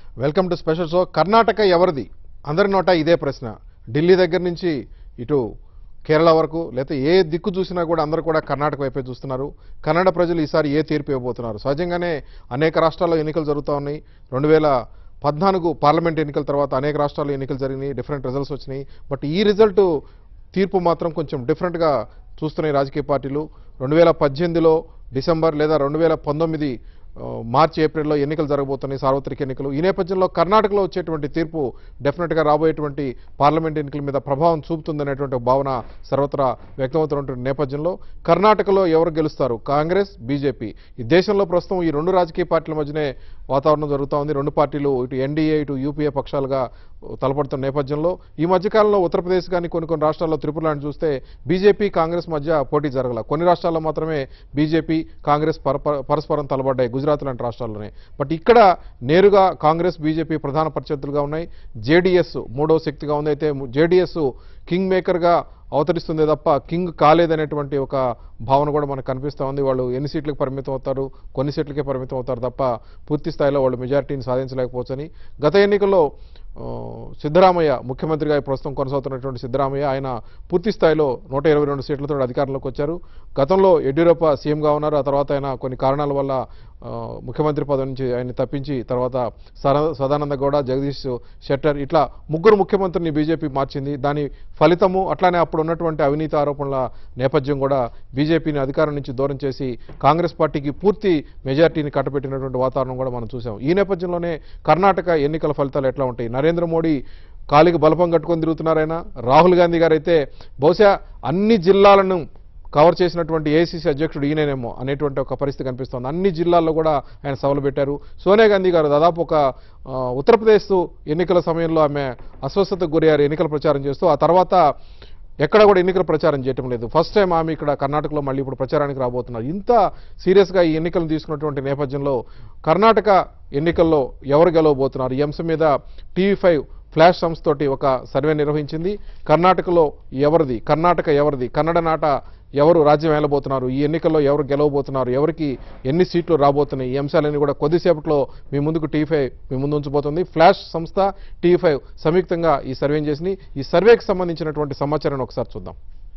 Welcome to special show Karnataka ఎవరిది అందరి నోట ఇదే ప్రశ్న ఢిల్లీ దగ్గర నుంచి ఇటు కేరళ వరకు లేకపోతే ఏ దిక్కు చూసినా కూడా అందరూ కూడా కర్ణాటక వైపే చూస్తున్నారు కన్నడ ప్రజలు ఈసారి ఏ తీర్పు ఇవ్వబోతున్నారు సహజంగానే అనేక రాష్ట్రాల్లో ఎన్నికలు జరుగుతూ ఉన్నాయి రెండు వేల పద్నాలుగు పార్లమెంట్ ఎన్నికల తర్వాత అనేక రాష్ట్రాల్లో ఎన్నికలు జరిగినాయి డిఫరెంట్ రిజల్ట్స్ వచ్చినాయి బట్ ఈ రిజల్ట్ తీర్పు మాత్రం కొంచెం డిఫరెంట్గా చూస్తున్నాయి రాజకీయ పార్టీలు రెండు వేల పద్దెనిమిదిలో డిసెంబర్ లేదా రెండు వేల పంతొమ్మిది ఆ, మార్చి ఏప్రిల్లో ఎన్నికలు జరగబోతున్నాయి సార్వత్రిక ఎన్నికలు ఈ నేపథ్యంలో కర్ణాటకలో వచ్చేటువంటి తీర్పు డెఫినెట్గా రాబోయేటువంటి పార్లమెంట్ ఎన్నికల మీద ప్రభావం చూపుతుందనేటువంటి ఒక భావన సర్వత్రా వ్యక్తమవుతున్నటువంటి నేపథ్యంలో కర్ణాటకలో ఎవరు గెలుస్తారు కాంగ్రెస్ బీజేపీ ఈ దేశంలో ప్రస్తుతం ఈ రెండు రాజకీయ పార్టీల మధ్యనే వాతావరణం జరుగుతూ ఉంది రెండు పార్టీలు ఇటు ఎన్డీఏ ఇటు యూపీఏ పక్షాలుగా తలపడుతున్న నేపథ్యంలో ఈ మధ్యకాలంలో ఉత్తరప్రదేశ్ కానీ కొన్ని కొన్ని రాష్ట్రాల్లో త్రిపురలాంటి చూస్తే బీజేపీ కాంగ్రెస్ మధ్య పోటీ జరగల కొన్ని రాష్ట్రాల్లో మాత్రమే బీజేపీ కాంగ్రెస్ పరప- పరస్పరం తలబడ్డాయి గుజరాత్ లాంటి రాష్ట్రాల్లోనే బట్ ఇక్కడ నేరుగా కాంగ్రెస్ బీజేపీ ప్రధాన ప్రత్యర్థులుగా ఉన్నాయి జేడీఎస్ మూడో శక్తిగా ఉంది అయితే జేడీఎస్ కింగ్ మేకర్గా అవతరిస్తుంది తప్ప కింగ్ కాలేదనేటువంటి ఒక భావన కూడా మనకు కనిపిస్తూ ఉంది వాళ్ళు ఎన్ని సీట్లకు పరిమితం అవుతారు కొన్ని సీట్లకే పరిమితం అవుతారు తప్ప పూర్తి స్థాయిలో వాళ్ళు మెజారిటీని సాధించలేకపోవచ్చని గత ఎన్నికల్లో ఆ, సిద్ధరామయ్య ముఖ్యమంత్రిగా ప్రస్తుతం కొనసాగుతున్నటువంటి సిద్ధరామయ్య ఆయన పూర్తి స్థాయిలో నూట ఇరవై రెండు సీట్లతో అధికారంలోకి వచ్చారు గతంలో యడ్యూరప్ప సీఎంగా ఉన్నారు ఆ తర్వాత ఆయన కొన్ని కారణాల వల్ల ఆ, ముఖ్యమంత్రి పదవి నుంచి ఆయన తప్పించి తర్వాత సర- సదానంద గౌడ జగదీష్ షెట్టర్ ఇట్లా ముగ్గురు ముఖ్యమంత్రిని బీజేపీ మార్చింది దాని ఫలితము అట్లానే అప్పుడు ఉన్నటువంటి అవినీతి ఆరోపణల నేపథ్యం కూడా బీజేపీని అధికారం నుంచి దూరం చేసి కాంగ్రెస్ పార్టీకి పూర్తి మెజార్టీని కట్టబెట్టినటువంటి వాతావరణం కూడా మనం చూసాం ఈ నేపథ్యంలోనే కర్ణాటక ఎన్నికల ఫలితాలు ఎట్లా ఉంటాయి నరేంద్ర మోడీ కాలికి బలపం కట్టుకొని తిరుగుతున్నారైనా రాహుల్ గాంధీ గారు అయితే బహుశా అన్ని జిల్లాలను కవర్ చేసినటువంటి ఏసీసీ అధ్యక్షుడు ఈయనేనేమో అనేటువంటి ఒక పరిస్థితి కనిపిస్తోంది అన్ని జిల్లాల్లో కూడా ఆయన సభలు పెట్టారు సోనియా గాంధీ గారు దాదాపు ఒక ఆ, ఉత్తరప్రదేశ్ ఎన్నికల సమయంలో ఆమె అస్వస్థతకు గురయ్యారు ఎన్నికల ప్రచారం చేస్తూ ఆ తర్వాత ఎక్కడ కూడా ఎన్నికల ప్రచారం చేయటం లేదు ఫస్ట్ టైం ఆమె ఇక్కడ కర్ణాటకలో మళ్ళీ ఇప్పుడు ప్రచారానికి రాబోతున్నారు ఇంత సీరియస్గా ఈ ఎన్నికలను తీసుకున్నటువంటి నేపథ్యంలో కర్ణాటక ఎన్నికల్లో ఎవరు గెలవబోతున్నారు ఈ అంశం మీద టీవీ ఫైవ్ ఫ్లాష్ సంస్థ తోటి ఒక సర్వే నిర్వహించింది కర్ణాటకలో ఎవరిది కర్ణాటక ఎవరిది కన్నడ నాట ఎవరు రాజ్యం ఏలబోతున్నారు ఈ ఎన్నికల్లో ఎవరు గెలవబోతున్నారు ఎవరికి ఎన్ని సీట్లు రాబోతున్నాయి ఈ అంశాలన్నీ కూడా కొద్దిసేపట్లో మీ ముందుకు టీ ఫైవ్ మీ ముందు ఉంచబోతుంది ఫ్లాష్ సంస్థ టీ ఫైవ్ సంయుక్తంగా ఈ సర్వే చేసింది ఈ సర్వేకి సంబంధించినటువంటి సమాచారాన్ని ఒకసారి చూద్దాం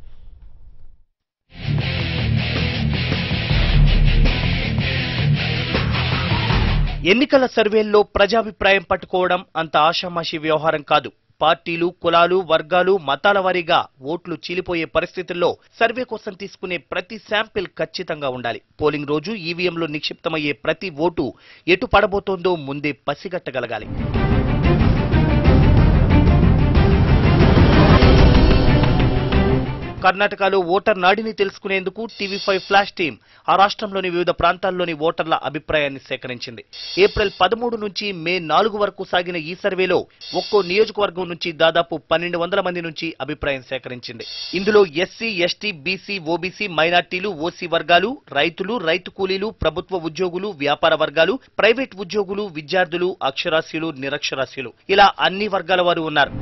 ఎన్నికల సర్వేల్లో ప్రజాభిప్రాయం పట్టుకోవడం అంత ఆషామాషి వ్యవహారం కాదు పార్టీలు కులాలు వర్గాలు మతాల వారీగా ఓట్లు చీలిపోయే పరిస్థితుల్లో సర్వే కోసం తీసుకునే ప్రతి శాంపిల్ ఖచ్చితంగా ఉండాలి పోలింగ్ రోజు ఈవీఎంలో నిక్షిప్తమయ్యే ప్రతి ఓటు ఎటు పడబోతోందో ముందే పసిగట్టగలగాలి కర్ణాటకలో ఓటర్ నాడిని తెలుసుకునేందుకు టీవీ ఫైవ్ ఫ్లాష్ టీం ఆ రాష్ట్రంలోని వివిధ ప్రాంతాల్లోని ఓటర్ల అభిప్రాయాన్ని సేకరించింది ఏప్రిల్ పదమూడు నుంచి మే నాలుగు వరకు సాగిన ఈ సర్వేలో ఒక్కో నియోజకవర్గం నుంచి దాదాపు పన్నెండు వందల మంది నుంచి అభిప్రాయం సేకరించింది ఇందులో ఎస్సీ ఎస్టీ బీసీ ఓబీసీ మైనార్టీలు ఓసీ వర్గాలు రైతులు రైతు కూలీలు ప్రభుత్వ ఉద్యోగులు వ్యాపార వర్గాలు ప్రైవేట్ ఉద్యోగులు విద్యార్థులు అక్షరాస్యులు నిరక్షరాస్యులు ఇలా అన్ని వర్గాల వారు ఉన్నారు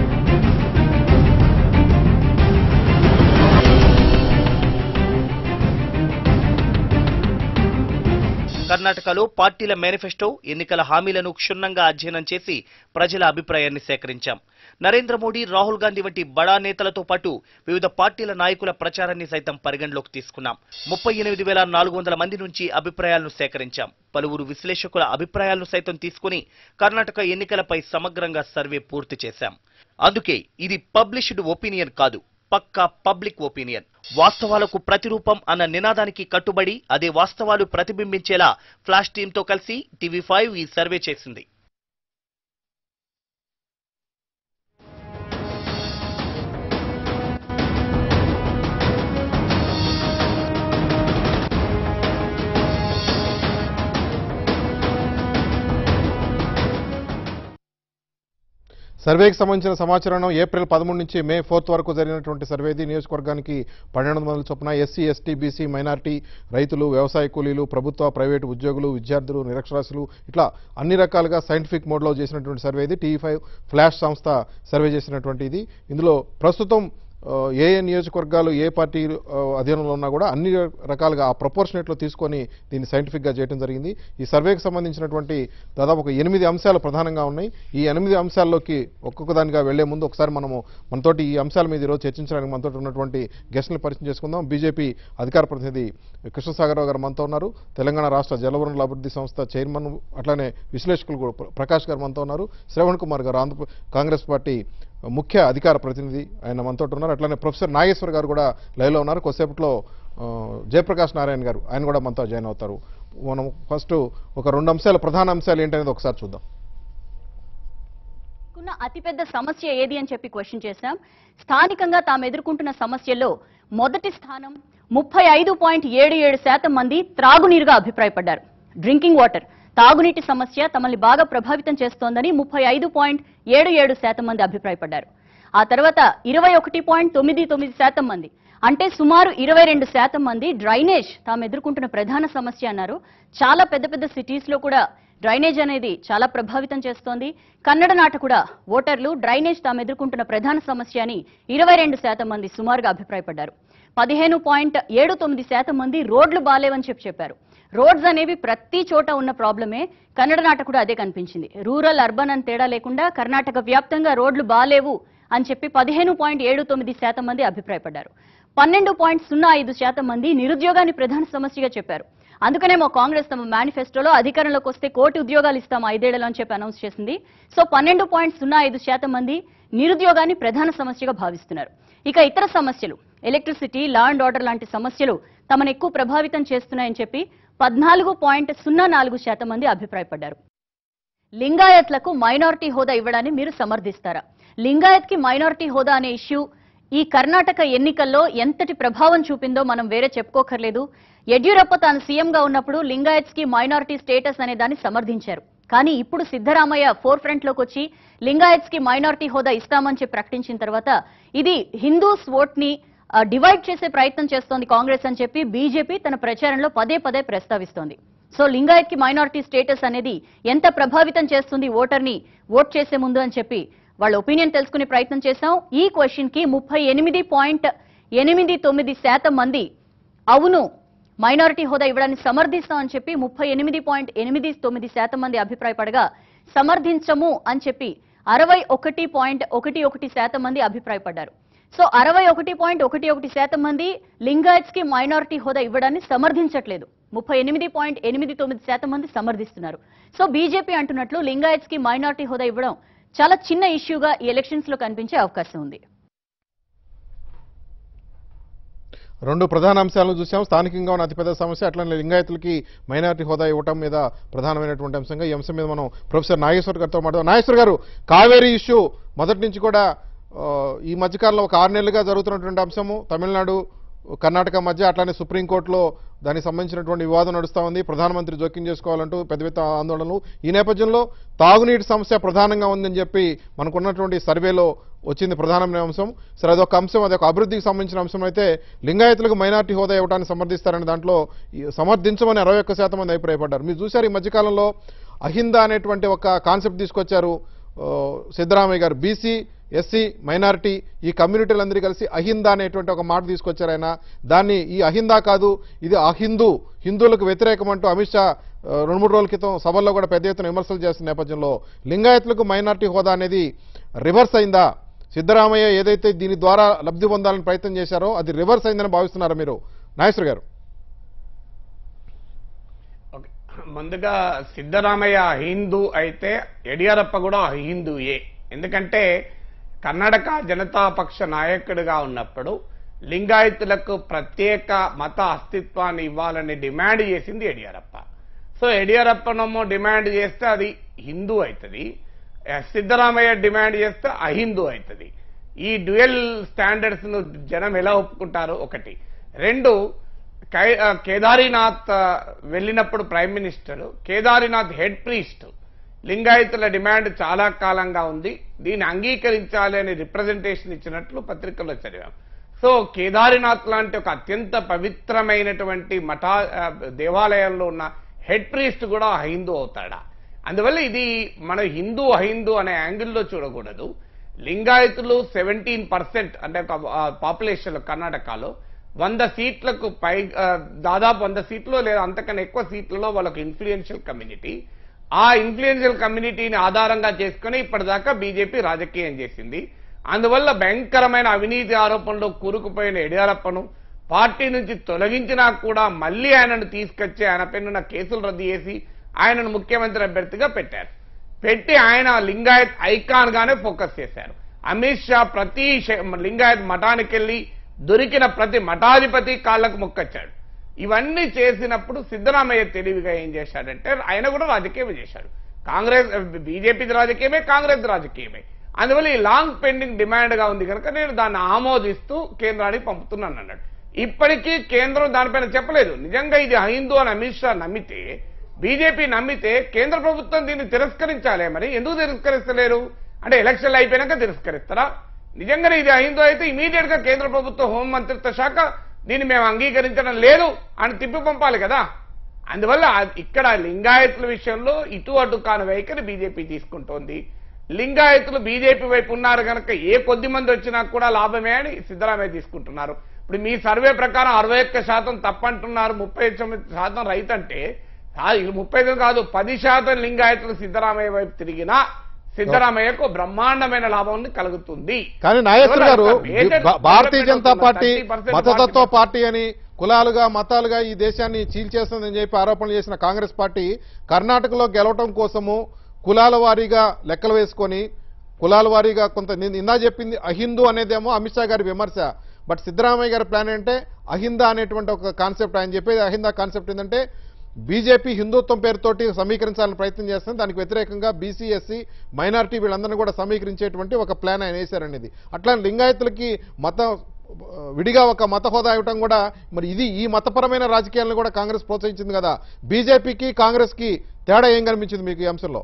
కర్ణాటకలో పార్టీల మేనిఫెస్టో ఎన్నికల హామీలను క్షుణ్ణంగా అధ్యయనం చేసి ప్రజల అభిప్రాయాన్ని సేకరించాం నరేంద్ర మోడీ రాహుల్ గాంధీ వంటి బడా నేతలతో పాటు వివిధ పార్టీల నాయకుల ప్రచారాన్ని సైతం పరిగణలోకి తీసుకున్నాం ముప్పై ఎనిమిది వేల నాలుగు వందల మంది నుంచి అభిప్రాయాలను సేకరించాం పలువురు విశ్లేషకుల అభిప్రాయాలను సైతం తీసుకుని కర్ణాటక ఎన్నికలపై సమగ్రంగా సర్వే పూర్తి చేశాం అందుకే ఇది పబ్లిష్డ్ ఒపీనియన్ కాదు పక్కా పబ్లిక్ ఒపీనియన్ వాస్తవాలకు ప్రతిరూపం అన్న నినాదానికి కట్టుబడి అదే వాస్తవాలు ప్రతిబింబించేలా ఫ్లాష్ టీంతో కలిసి టీవీ ఫైవ్ ఈ సర్వే చేసింది సర్వేకి సంబంధించిన సమాచారం ఏప్రిల్ పదమూడు నుంచి మే ఫోర్త్ వరకు జరిగినటువంటి సర్వేది నియోజకవర్గానికి పన్నెండు వందల చొప్పున ఎస్సీ ఎస్టీ బీసీ మైనార్టీ రైతులు వ్యవసాయ కూలీలు ప్రభుత్వ ప్రైవేటు ఉద్యోగులు విద్యార్థులు నిరక్షరాస్యులు ఇట్లా అన్ని రకాలుగా సైంటిఫిక్ మోడ్లో చేసినటువంటి సర్వే ఇది టీ ఫైవ్ ఫ్లాష్ సంస్థ సర్వే చేసినటువంటి ఇది ఇందులో ప్రస్తుతం ఆ, ఏ ఏ నియోజకవర్గాలు ఏ పార్టీ ఆ, అధీనంలో ఉన్నా కూడా అన్ని రకాలుగా ఆ ప్రపోర్షనేట్లో తీసుకొని దీన్ని సైంటిఫిక్గా చేయడం జరిగింది ఈ సర్వేకి సంబంధించినటువంటి దాదాపు ఒక ఎనిమిది అంశాలు ప్రధానంగా ఉన్నాయి ఈ ఎనిమిది అంశాల్లోకి ఒక్కొక్క దానిగా వెళ్లే ముందు ఒకసారి మనము మనతోటి ఈ అంశాల మీద ఈరోజు చర్చించడానికి మనతో ఉన్నటువంటి గెస్ట్ని పరిచయం చేసుకుందాం బీజేపీ అధికార ప్రతినిధి కృష్ణసాగరరావు గారు మనతో ఉన్నారు తెలంగాణ రాష్ట్ర జలవనరుల అభివృద్ధి సంస్థ చైర్మన్ అట్లానే విశ్లేషకులు కూడా ప్ర- ప్రకాష్ గారు మనతో ఉన్నారు శ్రవణ్ కుమార్ గారు ఆంధ్ర కాంగ్రెస్ పార్టీ ముఖ్య అధికార ప్రతినిధి ఆయన మనతో ఉన్నారు అట్లానే ప్రొఫెసర్ నాగేశ్వర్ గారు కూడా లైవ్లో ఉన్నారు కొద్దిసేపట్లో ఆ, జయప్రకాష్ నారాయణ గారు ఆయన కూడా మనతో జాయిన్ అవుతారు మనం ఫస్ట్ ఒక రెండు అంశాలు ప్రధాన అంశాలు ఏంటనేది ఒకసారి చూద్దాం ఉన్న అతిపెద్ద సమస్య ఏది అని చెప్పి క్వశ్చన్ చేశాం స్థానికంగా తాము ఎదుర్కొంటున్న సమస్యల్లో మొదటి స్థానం ముప్పై ఐదు పాయింట్ ఏడు ఏడు శాతం మంది త్రాగునీరుగా అభిప్రాయపడ్డారు డ్రింకింగ్ వాటర్ తాగునీటి సమస్య తమల్ని బాగా ప్రభావితం చేస్తోందని ముప్పై ఐదు పాయింట్ ఏడు ఏడు శాతం మంది అభిప్రాయపడ్డారు ఆ తర్వాత ఇరవై ఒకటి పాయింట్ తొమ్మిది తొమ్మిది శాతం మంది అంటే సుమారు ఇరవై రెండు శాతం మంది డ్రైనేజ్ తాము ఎదుర్కొంటున్న ప్రధాన సమస్య అన్నారు చాలా పెద్ద పెద్ద సిటీస్ లో కూడా డ్రైనేజ్ అనేది చాలా ప్రభావితం చేస్తోంది కన్నడ నాట కూడా ఓటర్లు డ్రైనేజ్ తాము ఎదుర్కొంటున్న ప్రధాన సమస్య అని ఇరవై రెండు శాతం మంది సుమారుగా అభిప్రాయపడ్డారు పదిహేను పాయింట్ ఏడు తొమ్మిది శాతం మంది రోడ్లు బాలేవని చెప్పి చెప్పారు రోడ్స్ అనేవి ప్రతి చోట ఉన్న ప్రాబ్లమే కన్నడ నాట కూడా అదే కనిపించింది రూరల్ అర్బన్ అని తేడా లేకుండా కర్ణాటక వ్యాప్తంగా రోడ్లు బాలేవు అని చెప్పి పదిహేను పాయింట్ ఏడు తొమ్మిది శాతం మంది అభిప్రాయపడ్డారు పన్నెండు పాయింట్ సున్నా ఐదు శాతం మంది నిరుద్యోగాన్ని ప్రధాన సమస్యగా చెప్పారు అందుకనే మా కాంగ్రెస్ తమ మేనిఫెస్టోలో అధికారంలోకి వస్తే కోటి ఉద్యోగాలు ఇస్తాం ఐదేళ్లలో అని చెప్పి అనౌన్స్ చేసింది సో పన్నెండు పాయింట్ సున్నా ఐదు శాతం మంది నిరుద్యోగాన్ని ప్రధాన సమస్యగా భావిస్తున్నారు ఇక ఇతర సమస్యలు ఎలక్ట్రిసిటీ లా అండ్ ఆర్డర్ లాంటి సమస్యలు తమను ఎక్కువ ప్రభావితం చేస్తున్నాయని చెప్పి పద్నాలుగు పాయింట్ సున్నా నాలుగు శాతం మంది అభిప్రాయపడ్డారు లింగాయత్లకు మైనారిటీ హోదా ఇవ్వడాన్ని మీరు సమర్థిస్తారా లింగాయత్ కి మైనారిటీ హోదా అనే ఇష్యూ ఈ కర్ణాటక ఎన్నికల్లో ఎంతటి ప్రభావం చూపిందో మనం వేరే చెప్పుకోకర్లేదు యడ్యూరప్ప తాను సీఎంగా ఉన్నప్పుడు లింగాయత్స్ కి మైనారిటీ స్టేటస్ అనే దాన్ని సమర్థించారు కానీ ఇప్పుడు సిద్ధరామయ్య ఫోర్ ఫ్రంట్ లోకి వచ్చి లింగాయత్స్ కి మైనారిటీ హోదా ఇస్తామని చెప్పి ప్రకటించిన తర్వాత ఇది హిందూస్ ఓట్ ని డివైడ్ చేసే ప్రయత్నం చేస్తోంది కాంగ్రెస్ అని చెప్పి బీజేపీ తన ప్రచారంలో పదే పదే ప్రస్తావిస్తోంది సో లింగాయత్ కి మైనారిటీ స్టేటస్ అనేది ఎంత ప్రభావితం చేస్తుంది ఓటర్ని ఓట్ చేసే ముందు అని చెప్పి వాళ్ళ ఒపీనియన్ తెలుసుకునే ప్రయత్నం చేశాం ఈ క్వశ్చన్ కి ముప్పై ఎనిమిది పాయింట్ ఎనిమిది తొమ్మిది శాతం మంది అవును మైనారిటీ హోదా ఇవ్వడాన్ని సమర్థిస్తామని చెప్పి ముప్పై ఎనిమిది పాయింట్ ఎనిమిది తొమ్మిది శాతం మంది అభిప్రాయపడగా సమర్థించము అని చెప్పి అరవై ఒకటి పాయింట్ ఒకటి ఒకటి శాతం మంది అభిప్రాయపడ్డారు సో అరవై ఒకటి పాయింట్ ఒకటి ఒకటి శాతం మంది లింగాయత్స్ కి మైనారిటీ హోదా ఇవ్వడాన్ని సమర్థించట్లేదు ముప్పై ఎనిమిది పాయింట్ ఎనిమిది తొమ్మిది శాతం మంది సమర్థిస్తున్నారు సో బీజేపీ అంటున్నట్లు లింగాయత్స్ కి మైనారిటీ హోదా ఇవ్వడం చాలా చిన్న ఇష్యూగా ఈ ఎలక్షన్స్ లో కనిపించే అవకాశం ఉంది రెండు ప్రధాన అంశాలను చూసాం స్థానికంగా ఉన్న అతిపెద్ద సమస్య అట్లనే లింగాయతులకి మైనారిటీ హోదా ఇవ్వటం మీద ప్రధానమైనటువంటి అంశంగా ఈ అంశం మీద మనం ప్రొఫెసర్ నాగేశ్వర్ గారితో మాట్లాడదాం నాగేశ్వర్ గారు కావేరీ ఇష్యూ మొదటి నుంచి కూడా ఆ, ఈ మధ్యకాలంలో ఒక ఆరు నెలలుగా జరుగుతున్నటువంటి అంశము తమిళనాడు కర్ణాటక మధ్య అట్లానే సుప్రీంకోర్టులో దానికి సంబంధించినటువంటి వివాదం నడుస్తూ ఉంది ప్రధానమంత్రి జోక్యం చేసుకోవాలంటూ పెద్ద పెద్ద ఆందోళనలు ఈ నేపథ్యంలో తాగునీటి సమస్య ప్రధానంగా ఉందని చెప్పి మనకున్నటువంటి సర్వేలో వచ్చింది ప్రధానమైన అంశం సరే అదొక అంశం అదొక అభివృద్ధికి సంబంధించిన అంశం అయితే లింగాయతులకు మైనార్టీ హోదా ఇవ్వడానికి సమర్థిస్తారనే దాంట్లో ఈ సమర్థించమని అరవై ఒక్క శాతం మంది అభిప్రాయపడ్డారు మీరు చూశారు ఈ మధ్యకాలంలో అహిందా అనేటువంటి ఒక కాన్సెప్ట్ తీసుకొచ్చారు ఆ, సిద్ధరామయ్య గారు బీసీ ఎస్సీ మైనారిటీ ఈ కమ్యూనిటీలందరూ కలిసి అహిందా అనేటువంటి ఒక మాట తీసుకొచ్చారు ఆయన దాన్ని ఈ అహిందా కాదు ఇది అహిందూ హిందువులకు వ్యతిరేకం అంటూ అమిత్ షా ఆ, రెండు మూడు రోజుల క్రితం సభల్లో కూడా పెద్ద ఎత్తున విమర్శలు చేస్తున్న నేపథ్యంలో లింగాయతులకు మైనారిటీ హోదా అనేది రివర్స్ అయిందా సిద్ధరామయ్య ఏదైతే దీని ద్వారా లబ్ధి పొందాలని ప్రయత్నం చేశారో అది రివర్స్ అయిందని భావిస్తున్నారా మీరు నాగేశ్వర్ గారు ఓకే. ముందుగా సిద్ధరామయ్య హిందూ అయితే యడియూరప్ప కూడా హిందూయే ఎందుకంటే కర్ణాటక జనతా పక్ష నాయకుడిగా ఉన్నప్పుడు లింగాయతులకు ప్రత్యేక మత అస్తిత్వాన్ని ఇవ్వాలని డిమాండ్ చేసింది యడియూరప్ప సో యడియూరప్పనేమో డిమాండ్ చేస్తే అది హిందూ అవుతుంది సిద్ధరామయ్య డిమాండ్ చేస్తే అహిందూ అవుతుంది ఈ డ్యూయల్ స్టాండర్డ్స్ ను జనం ఎలా ఒప్పుకుంటారు ఒకటి రెండు కై- ఆ, కేదారీనాథ్ ఆ, వెళ్ళినప్పుడు prime minister Kedarnath head priest లింగాయతుల డిమాండ్ చాలా కాలంగా ఉంది దీన్ని అంగీకరించాలి అని రిప్రజెంటేషన్ ఇచ్చినట్లు పత్రికల్లో చదివాం సో కేదారీనాథ్ లాంటి ఒక అత్యంత పవిత్రమైనటువంటి మఠా ఆ, దేవాలయంలో ఉన్న హెడ్ ప్రీస్ట్ కూడా హిందూ అవుతాడా అందువల్ల ఇది మన హిందూ అహిందూ అనే యాంగిల్లో చూడకూడదు లింగాయతులు సెవెంటీన్ పర్సెంట్ అంటే పాపులేషన్ కర్ణాటకలో వంద సీట్లకు పై ఆ, దాదాపు వంద సీట్లు లేదా అంతకన్నా ఎక్కువ సీట్లలో వాళ్ళకు ఇన్ఫ్లుయెన్షియల్ కమ్యూనిటీ ఆ ఇన్ఫ్లుయెన్షియల్ కమ్యూనిటీని ఆధారంగా చేసుకుని ఇప్పటిదాకా బీజేపీ రాజకీయం చేసింది అందువల్ల భయంకరమైన అవినీతి ఆరోపణలో కూరుకుపోయిన యడియూరప్పను పార్టీ నుంచి తొలగించినా కూడా మళ్ళీ ఆయనను తీసుకొచ్చి ఆయన పైన కేసులు రద్దు చేసి ఆయనను ముఖ్యమంత్రి అభ్యర్థిగా పెట్టారు పెట్టి ఆయన లింగాయత్ ఐకాన్ గానే ఫోకస్ చేశారు అమిత్ షా ప్రతి శ- లింగాయత్ మఠానికి వెళ్ళి దొరికిన ప్రతి మఠాధిపతి కాళ్లకు మొక్కొచ్చాడు ఇవన్నీ చేసినప్పుడు సిద్ధరామయ్య తెలివిగా ఏం చేశాడంటే ఆయన కూడా రాజకీయమే చేశాడు కాంగ్రెస్ బీజేపీ రాజకీయమే కాంగ్రెస్ రాజకీయమే అందువల్ల ఈ లాంగ్ పెండింగ్ డిమాండ్ గా ఉంది కనుక నేను దాన్ని ఆమోదిస్తూ కేంద్రానికి పంపుతున్నాను అన్నాడు ఇప్పటికీ కేంద్రం దానిపైన చెప్పలేదు నిజంగా ఇది హిందూ అని అమిత్ షా నమ్మితే బీజేపీ నమ్మితే కేంద్ర ప్రభుత్వం దీన్ని తిరస్కరించాలే మరి ఎందుకు తిరస్కరిస్తలేరు అంటే ఎలక్షన్లు అయిపోయినాక తిరస్కరిస్తారా నిజంగానే ఇది అహిందో అయితే ఇమీడియట్ గా కేంద్ర ప్రభుత్వ హోం మంత్రిత్వ శాఖ దీన్ని మేము అంగీకరించడం లేదు అని తిప్పి పంపాలి కదా అందువల్ల ఆ- ఇక్కడ లింగాయతుల విషయంలో ఇటు అటు కాని వైఖరి బీజేపీ తీసుకుంటోంది లింగాయతులు బీజేపీ వైపు ఉన్నారు కనుక ఏ కొద్ది మంది వచ్చినా కూడా లాభమే అని సిద్ధరామయ్య తీసుకుంటున్నారు ఇప్పుడు మీ సర్వే ప్రకారం అరవై ఒక్క శాతం తప్పంటున్నారు ముప్పై తొమ్మిది శాతం రైతు అంటే కాదు, ఇది ముప్పై ఐదు కాదు పది శాతం లింగాయతులు సిద్ధరామయ్య వైపు తిరిగినా సిద్ధరామయ్యకు బ్రహ్మాండమైన లాభం కలుగుతుంది కానీ నాగేశ్వర గారు Weighted భా- భారతీయ జనతా పార్టీ 30% మతతత్వ పార్టీ అని కులాలుగా మతాలుగా ఈ దేశాన్ని చీల్చేస్తుందని చెప్పి ఆరోపణలు చేసిన కాంగ్రెస్ పార్టీ కర్ణాటకలో గెలవటం కోసము కులాల వారీగా లెక్కలు వేసుకొని కులాల వారీగా కొంత నేను ఇందా చెప్పింది అహిందూ అనేదేమో అమిత్ షా గారి విమర్శ బట్ సిద్ధరామయ్య గారి ప్లాన్ ఏంటంటే అహిందా అనేటువంటి ఒక కాన్సెప్ట్ ఆయన చెప్పేది అహిందా కాన్సెప్ట్ ఏంటంటే బీజేపీ హిందుత్వం పేరుతోటి సమీకరించాలని ప్రయత్నం చేస్తుంది దానికి వ్యతిరేకంగా బీసీ ఎస్సీ మైనారిటీ వీళ్ళందరినీ కూడా సమీకరించేటువంటి ఒక ప్లాన్ ఆయన వేశారనేది అట్లా లింగాయతులకి మత విడిగా ఒక మత హోదా ఇవ్వటం కూడా మరి ఇది ఈ మతపరమైన రాజకీయాలను కూడా కాంగ్రెస్ ప్రోత్సహించింది కదా బీజేపీకి కాంగ్రెస్ కి తేడా ఏం కనిపించింది మీకు ఈ అంశంలో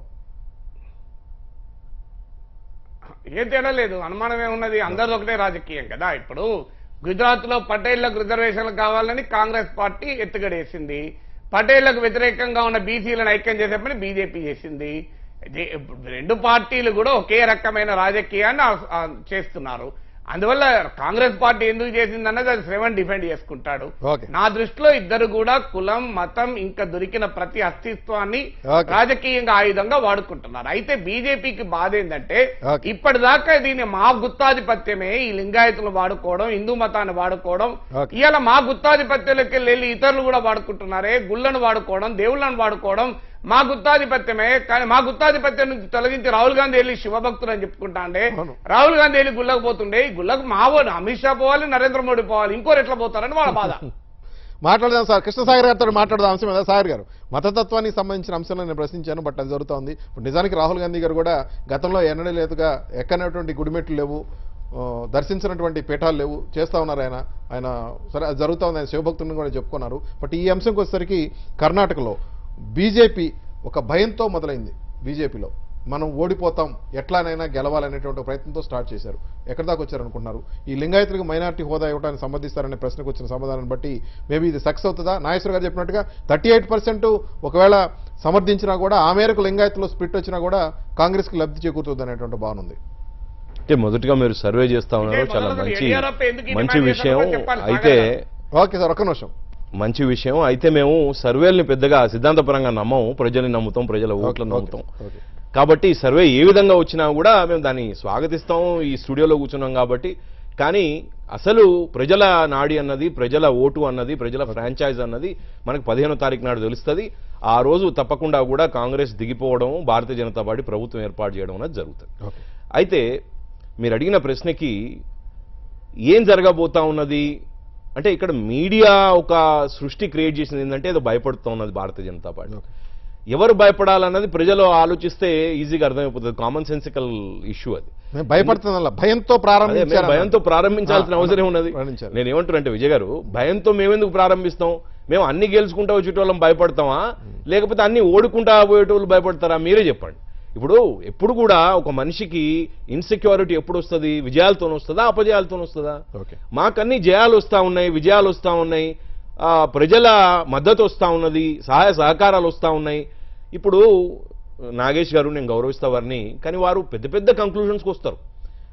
ఏ తేడా లేదు అనుమానం ఏమున్నది అందరిది ఒకటే రాజకీయం కదా ఇప్పుడు గుజరాత్ లో పటేళ్లకు రిజర్వేషన్లు కావాలని కాంగ్రెస్ పార్టీ ఎత్తుగడేసింది పటేళ్లకు వ్యతిరేకంగా ఉన్న బీసీలను ఐక్యం చేసే పని బీజేపీ చేసింది ఇది- రెండు పార్టీలు కూడా ఒకే రకమైన రాజకీయాన్ని ఆ- ఆ చేస్తున్నారు అందువల్ల కాంగ్రెస్ పార్టీ ఎందుకు చేసింది అన్నది అది శ్రవణ్ డిఫెండ్ చేసుకుంటాడు ఓకే. నా దృష్టిలో ఇద్దరు కూడా కులం మతం ఇంకా దొరికిన ప్రతి అస్తిత్వాన్ని ఓకే. రాజకీయంగా ఆయుధంగా వాడుకుంటున్నారు అయితే బీజేపీకి బాధ ఏంటంటే ఓకే. ఇప్పటిదాకా దీన్ని మా గుత్తాధిపత్యమే ఈ లింగాయతులు వాడుకోవడం హిందూ మతాన్ని వాడుకోవడం ఓకే. ఇవాళ మా గుత్తాధిపత్యాలకి వెళ్ళి ఇతరులు కూడా వాడుకుంటున్నారే గుళ్ళను వాడుకోవడం దేవుళ్ళను వాడుకోవడం మా గుత్తాధిపత్యమే కానీ మా గుత్తాధిపత్యం నుంచి తొలగించి రాహుల్ గాంధీ వెళ్ళి శివభక్తులు అని చెప్పుకుంటా అంటే అవును. రాహుల్ గాంధీ వెళ్ళి గుళ్ళకు పోతుండే ఈ గుళ్ళకు మావోడు అమిత్ షా పోవాలి నరేంద్ర మోడీ పోవాలి ఇంకోరు ఎట్లా పోతారని వాళ్ళ బాధ మాట్లాడదాం సార్ కృష్ణసాగర్ గారితో మాట్లాడదాం అంశం కదా సాగర్ గారు మతతత్వానికి సంబంధించిన అంశంలో నేను ప్రశ్నించాను బట్ అది జరుగుతోంది ఇప్పుడు నిజానికి రాహుల్ గాంధీ గారు కూడా గతంలో ఎన్నడూ లేదుగా ఎక్కనటువంటి గుడిమెట్లు లేవు ఆ, దర్శించినటువంటి పీఠాలు లేవు చేస్తా ఉన్నారు ఆయన ఆయన సరే అది జరుగుతూ ఉంది ఆయన శివభక్తుని కూడా చెప్పుకున్నారు బట్ ఈ అంశంకి వచ్చేసరికి కర్ణాటకలో బీజేపీ ఒక భయంతో మొదలైంది బీజేపీలో మనం ఓడిపోతాం ఎట్లానైనా గెలవాలనేటువంటి ఒక ప్రయత్నంతో స్టార్ట్ చేశారు ఎక్కడి దాకా వచ్చారనుకుంటున్నారు ఈ లింగాయతులకు మైనార్టీ హోదా ఇవ్వడానికి సంబంధిస్తారనే ప్రశ్నకు వచ్చిన సమాధానం బట్టి మేబీ ఇది సక్సెస్ అవుతుందా నాగేశ్వర గారు చెప్పినట్టుగా థర్టీ ఎయిట్ పర్సెంట్ ఒకవేళ సమర్థించినా కూడా ఆ మేరకు లింగాయతులో స్ప్లిట్ వచ్చినా కూడా కాంగ్రెస్కి లబ్ధి చేకూరుతుంది అనేటువంటి భావన ఉంది అంటే మొదటిగా మీరు సర్వే చేస్తా ఉన్నారు అంటే చాలా మొదలు మంచి యడియూరప్ప ఎందుకు ఈ మంచి డిమాండ్ విషయం చేశారో చెప్పాలి, అయితే సాగర్ ఓకే సార్ ఒక్క నిమిషం మంచి విషయం అయితే మేము సర్వేల్ని పెద్దగా సిద్ధాంతపరంగా నమ్మము ప్రజల్ని నమ్ముతాం ప్రజల ఓట్లను ఓకే, నమ్ముతాం ఓకే. కాబట్టి ఈ సర్వే ఏ విధంగా వచ్చినా కూడా మేము దాన్ని స్వాగతిస్తాం ఈ స్టూడియోలో కూర్చున్నాం కాబట్టి కానీ అసలు ప్రజల నాడి అన్నది ప్రజల ఓటు అన్నది ప్రజల ఫ్రాంచైజ్ అన్నది మనకు పదిహేనో తారీఖు నాడు తెలుస్తుంది ఆ రోజు తప్పకుండా కూడా కాంగ్రెస్ దిగిపోవడం భారతీయ జనతా పార్టీ ప్రభుత్వం ఏర్పాటు చేయడం అనేది జరుగుతుంది ఓకే అయితే మీరు అడిగిన ప్రశ్నకి ఏం జరగబోతా ఉన్నది అంటే ఇక్కడ మీడియా ఒక సృష్టి క్రియేట్ చేసింది ఏంటంటే ఏదో భయపడుతూ ఉన్నది భారతీయ జనతా పార్టీ ఓకే. ఎవరు భయపడాలన్నది ప్రజలు ఆలోచిస్తే ఈజీగా అర్థమైపోతుంది కామన్ సెన్సికల్ ఇష్యూ అది మేము భయపడుతున్నా భయంతో అదే మేము ప్రారంభించారు భయంతో ప్రారంభించాల్సిన ఆ, అవసరం ఉన్నది ప్రారంభించారు. నేను ఏమంటారంటే విజయ్ గారు భయంతో మేమెందుకు ప్రారంభిస్తాం మేము అన్ని గెలుచుకుంటా వచ్చేటోళ్ళం భయపడతామా లేకపోతే అన్ని ఓడుకుంటా పోయేటోళ్ళు భయపడతారా మీరే చెప్పండి ఇప్పుడు ఎప్పుడు కూడా ఒక మనిషికి ఇన్సెక్యూరిటీ ఎప్పుడు వస్తుంది విజయాలతో వస్తుందా అపజయాలతో వస్తుందా ఓకే మాకన్నీ జయాలు వస్తూ ఉన్నాయి విజయాలు వస్తూ ఉన్నాయి ఆ, ప్రజల మద్దతు వస్తూ ఉన్నది సహాయ సహకారాలు వస్తూ ఉన్నాయి ఇప్పుడు నాగేష్ గారు నేను గౌరవిస్తా వారిని కానీ వారు పెద్ద పెద్ద కంక్లూజన్స్కి వస్తారు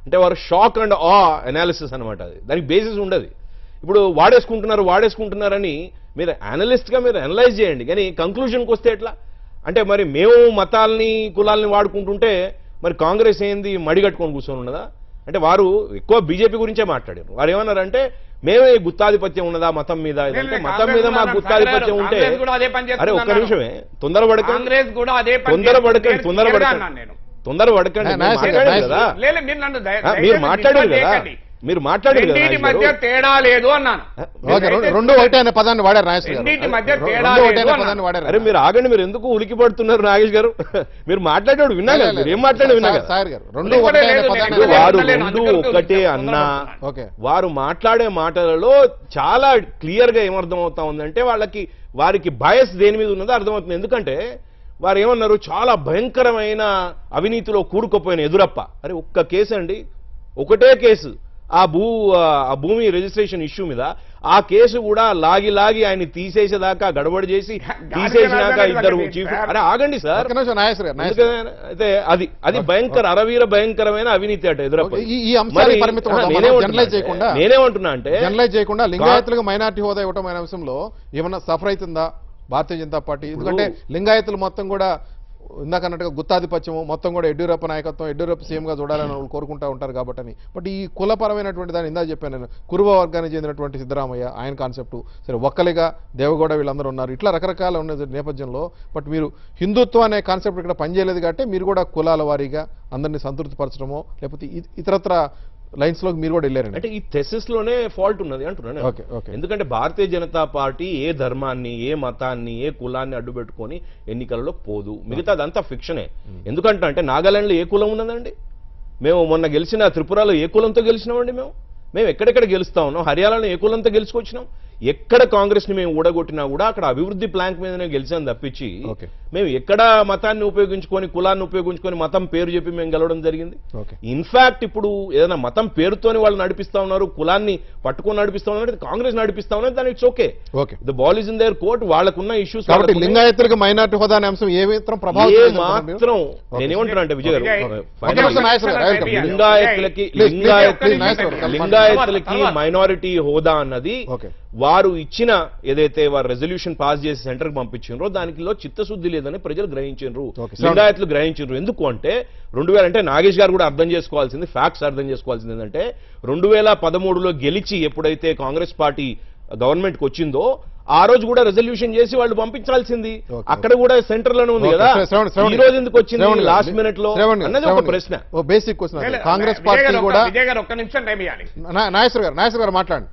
అంటే వారు షాక్ అండ్ ఆ అనాలిసిస్ అనమాట అది దానికి బేసిస్ ఉండదు ఇప్పుడు వాడేసుకుంటున్నారు వాడేసుకుంటున్నారని మీరు అనలిస్ట్గా మీరు అనలైజ్ చేయండి కానీ కంక్లూషన్కి వస్తే ఎట్లా అంటే మరి మేము మతాల్ని కులాల్ని వాడుకుంటుంటే మరి కాంగ్రెస్ ఏంది మడి కట్టుకొని కూర్చొని ఉన్నదా అంటే వారు ఎక్కువ బీజేపీ గురించే మాట్లాడారు వారు ఏమన్నారంటే మేమే గుత్తాధిపత్యం ఉన్నదా మతం మీద ఇదంటే లేదు, మతం మీద కాంగ్రెస్ మాకు కూడా గుత్తాధిపత్యం ఉంటే కాంగ్రెస్ కూడా అదే పని అరే ఒక్క చేస్తుంది నిమిషమే తొందరపడకండి కాంగ్రెస్ కూడా అదే పని తొందరపడకండి చేస్తుంది. తొందరపడకండి అన్నాను నేను తొందరపడకండి నా- మీరు నాయక్ మాట్లాడారు నాయక్ కదా లేదు మీరు నన్ను దయ- ఆ, మీరు దయచేసి మాట్లాడారు డిస్టర్బ్ కదా చేయకండి. మీరు మాట్లాడారు కదా రెండింటి నాయక్ మధ్య గారు. తేడా లేదు అన్నాను ఓకే రెండు- రెండు ఒకటే అనే పదాన్ని వాడారు నాగేశ్వర గారు రెండింటి మధ్య రెండు తేడా ఒకటే లేదు అనే అన్నా. పదాన్ని వాడారు అరే మీరు ఆగండి మీరు ఎందుకు ఉలికి పడుతున్నారు నాగేష్ గారు మీరు మాట్లాడాడు విన్నా కదా మీరు ఏం మాట్లాడి విన్నా కదా సాగర్ గారు రెండు ఇప్పుడు ఒకటే అనే లేదు, పదాన్ని ఇప్పుడు నేను వారు అంటలేను, రెండు అందుకని ఒక్కటే తొందరగా అన్నా వస్తున్నాను. ఓకే వారు మాట్లాడే మాటలలో చాలా క్లియర్ గా ఏమర్థమవుతా ఉందంటే వాళ్ళకి వారికి బయస్ దేని మీద ఉన్నదో అర్థమవుతుంది ఎందుకంటే వారు ఏమన్నారు చాలా భయంకరమైన అవినీతిలో కూరుకుపోయిన ఎదురప్ప అరే ఒక్క కేసు అండి ఒకటే కేసు ఆ భూ ఆ భూమి రిజిస్ట్రేషన్ ఇష్యూ మీద ఆ కేసు కూడా లాగి లాగి ఆయన తీసేసేదాకా గడబడి చేసి తీసేసినాక ఇద్దరు చీఫ్ అరే ఆగండి సార్ ఒక్క నిమిషం నాగేశ్వర గారు నాగేశ్వర గారు. ఎందుకని- అయితే అది అది భయంకర అరవీర భయంకరమైన అవినీతి అట ఎదురప్ప ఈ- ఈ అంశానికి పరిమితం అవుదాం. మనం నేనేమంటున్నా జనరలైజ్ అంటే- చేయకుండా నేనేమంటున్నా అంటే జనరలైజ్ చేయకుండా లింగాయతులకు మైనార్టీ హోదా ఇవ్వటం అనే అంశంలో ఏమన్నా సఫర్ అవుతుందా భారతీయ జనతా పార్టీ ఎందుకంటే లింగాయతులు మొత్తం కూడా ఇందాక అన్నట్టుగా గుత్తాధిపత్యము మొత్తం కూడా యడ్యూరప్ప నాయకత్వం యడ్యూరప్ప సీఎం గా చూడాలని వాళ్ళు కోరుకుంటా ఉంటారు కాబట్టి అని బట్ ఈ కులపరమైనటువంటి దాన్ని ఇందాక చెప్పాను నేను కురువ వర్గానికి చెందినటువంటి సిద్ధరామయ్య ఆయన కాన్సెప్ట్ సరే ఒక్కలిగా దేవగౌడ వీళ్ళందరూ ఉన్నారు ఇట్లా రకరకాల ఉన్న నేపథ్యంలో బట్ మీరు హిందుత్వం అనే కాన్సెప్ట్ ఇక్కడ పనిచేయలేదు కాబట్టి మీరు కూడా కులాల వారీగా అందరినీ సంతృప్తిపరచడమో లేకపోతే ఇ- ఇతరత్ర లైన్స్ లోకి మీరు కూడా వెళ్ళారండి అంటే ఈ థెసిస్ లోనే ఫాల్ట్ ఉన్నది అంటున్నాను నేను. Okay, okay. ఎందుకంటే భారతీయ జనతా పార్టీ ఏ ధర్మాన్ని ఏ మతాన్ని ఏ కులాన్ని అడ్డు పెట్టుకొని ఎన్నికలలో పోదు మిగతా అదంతా ఫిక్షనే ఎందుకంటే అంటే నాగాలాండ్లో ఏ కులం ఉన్నదండి మేము మొన్న గెలిచిన త్రిపురలో ఏ కులంతో గెలిచినామండి మేము మేము ఎక్కడెక్కడ గెలుస్తా ఉన్నాం హర్యానాలో ఏ కులంతో గెలుచుకొచ్చినాం ఎక్కడ కాంగ్రెస్ ని మేము ఊడగొట్టినా కూడా అక్కడ అభివృద్ధి ప్లాంక్ మీదనే గెలిచాను తప్పించి ఓకే. మేము ఎక్కడ మతాన్ని ఉపయోగించుకొని కులాన్ని ఉపయోగించుకొని మతం పేరు చెప్పి మేము గెలవడం జరిగింది ఓకే. ఇన్ఫాక్ట్ ఇప్పుడు ఏదైనా మతం పేరుతోని వాళ్ళు నడిపిస్తా ఉన్నారు కులాన్ని పట్టుకొని నడిపిస్తా ఉన్నారు కాంగ్రెస్ నడిపిస్తా ఉన్నారు దాని it's okay okay the ball is in their court వాళ్ళకున్న ఇష్యూస్ కాబట్టి లింగాయతులకు మైనార్టీ హోదా అనే అంశం ఏ మాత్రం ప్రభావితం ఏ చేస్తుందా మీరు? మాత్రం నేనేమంటున్నా అంటే విజయ్ గారు విజయ్, ఒక ఒక final నిమిషం గా నాగేశ్వర గారు, రాయల్ గారు. లింగాయతులకి Please, please, Lingayat please, Nageswara గారు. లింగాయతులకి తర్వాత. మైనారిటీ హోదా అన్నది ఓకే. వారు ఇచ్చిన ఏదైతే వారు రెజల్యూషన్ పాస్ చేసి సెంటర్ కి పంపించారో దానిలో చిత్తశుద్ధి లేదని ప్రజలు గ్రహించారు ఓకే. లింగాయతులు గ్రహించారు ఎందుకు అంటే రెండు వేల అంటే నాగేష్ గారు కూడా అర్థం చేసుకోవాల్సింది ఫ్యాక్ట్స్ అర్థం చేసుకోవాల్సింది ఏంటంటే రెండు వేల పదమూడులో గెలిచి ఎప్పుడైతే కాంగ్రెస్ పార్టీ గవర్నమెంట్కి వచ్చిందో ఆ రోజు కూడా రెజల్యూషన్ చేసి వాళ్ళు పంపించాల్సింది ఓకే. అక్కడ కూడా సెంటర్ లోనే ఉంది ఓకే, కదా శ్రవణ్, శ్రవణ్ ఈ రోజు ఎందుకు వచ్చింది శ్రవణ్ గారు, లాస్ట్ మినిట్ లో శ్రవణ్ గారు, అన్నది ఒక శ్రవణ్ గారు. ప్రశ్న ఓ బేసిక్ క్వశ్చన్ లేదు, కాంగ్రెస్ విజయ్ పార్టీ గారు ఒక్క- కూడా విజయ్ గారు ఒక్క నిమిషం టైం ఇవ్వాలి నా- నాగేశ్వర గారు నాగేశ్వర గారు మాట్లాడండి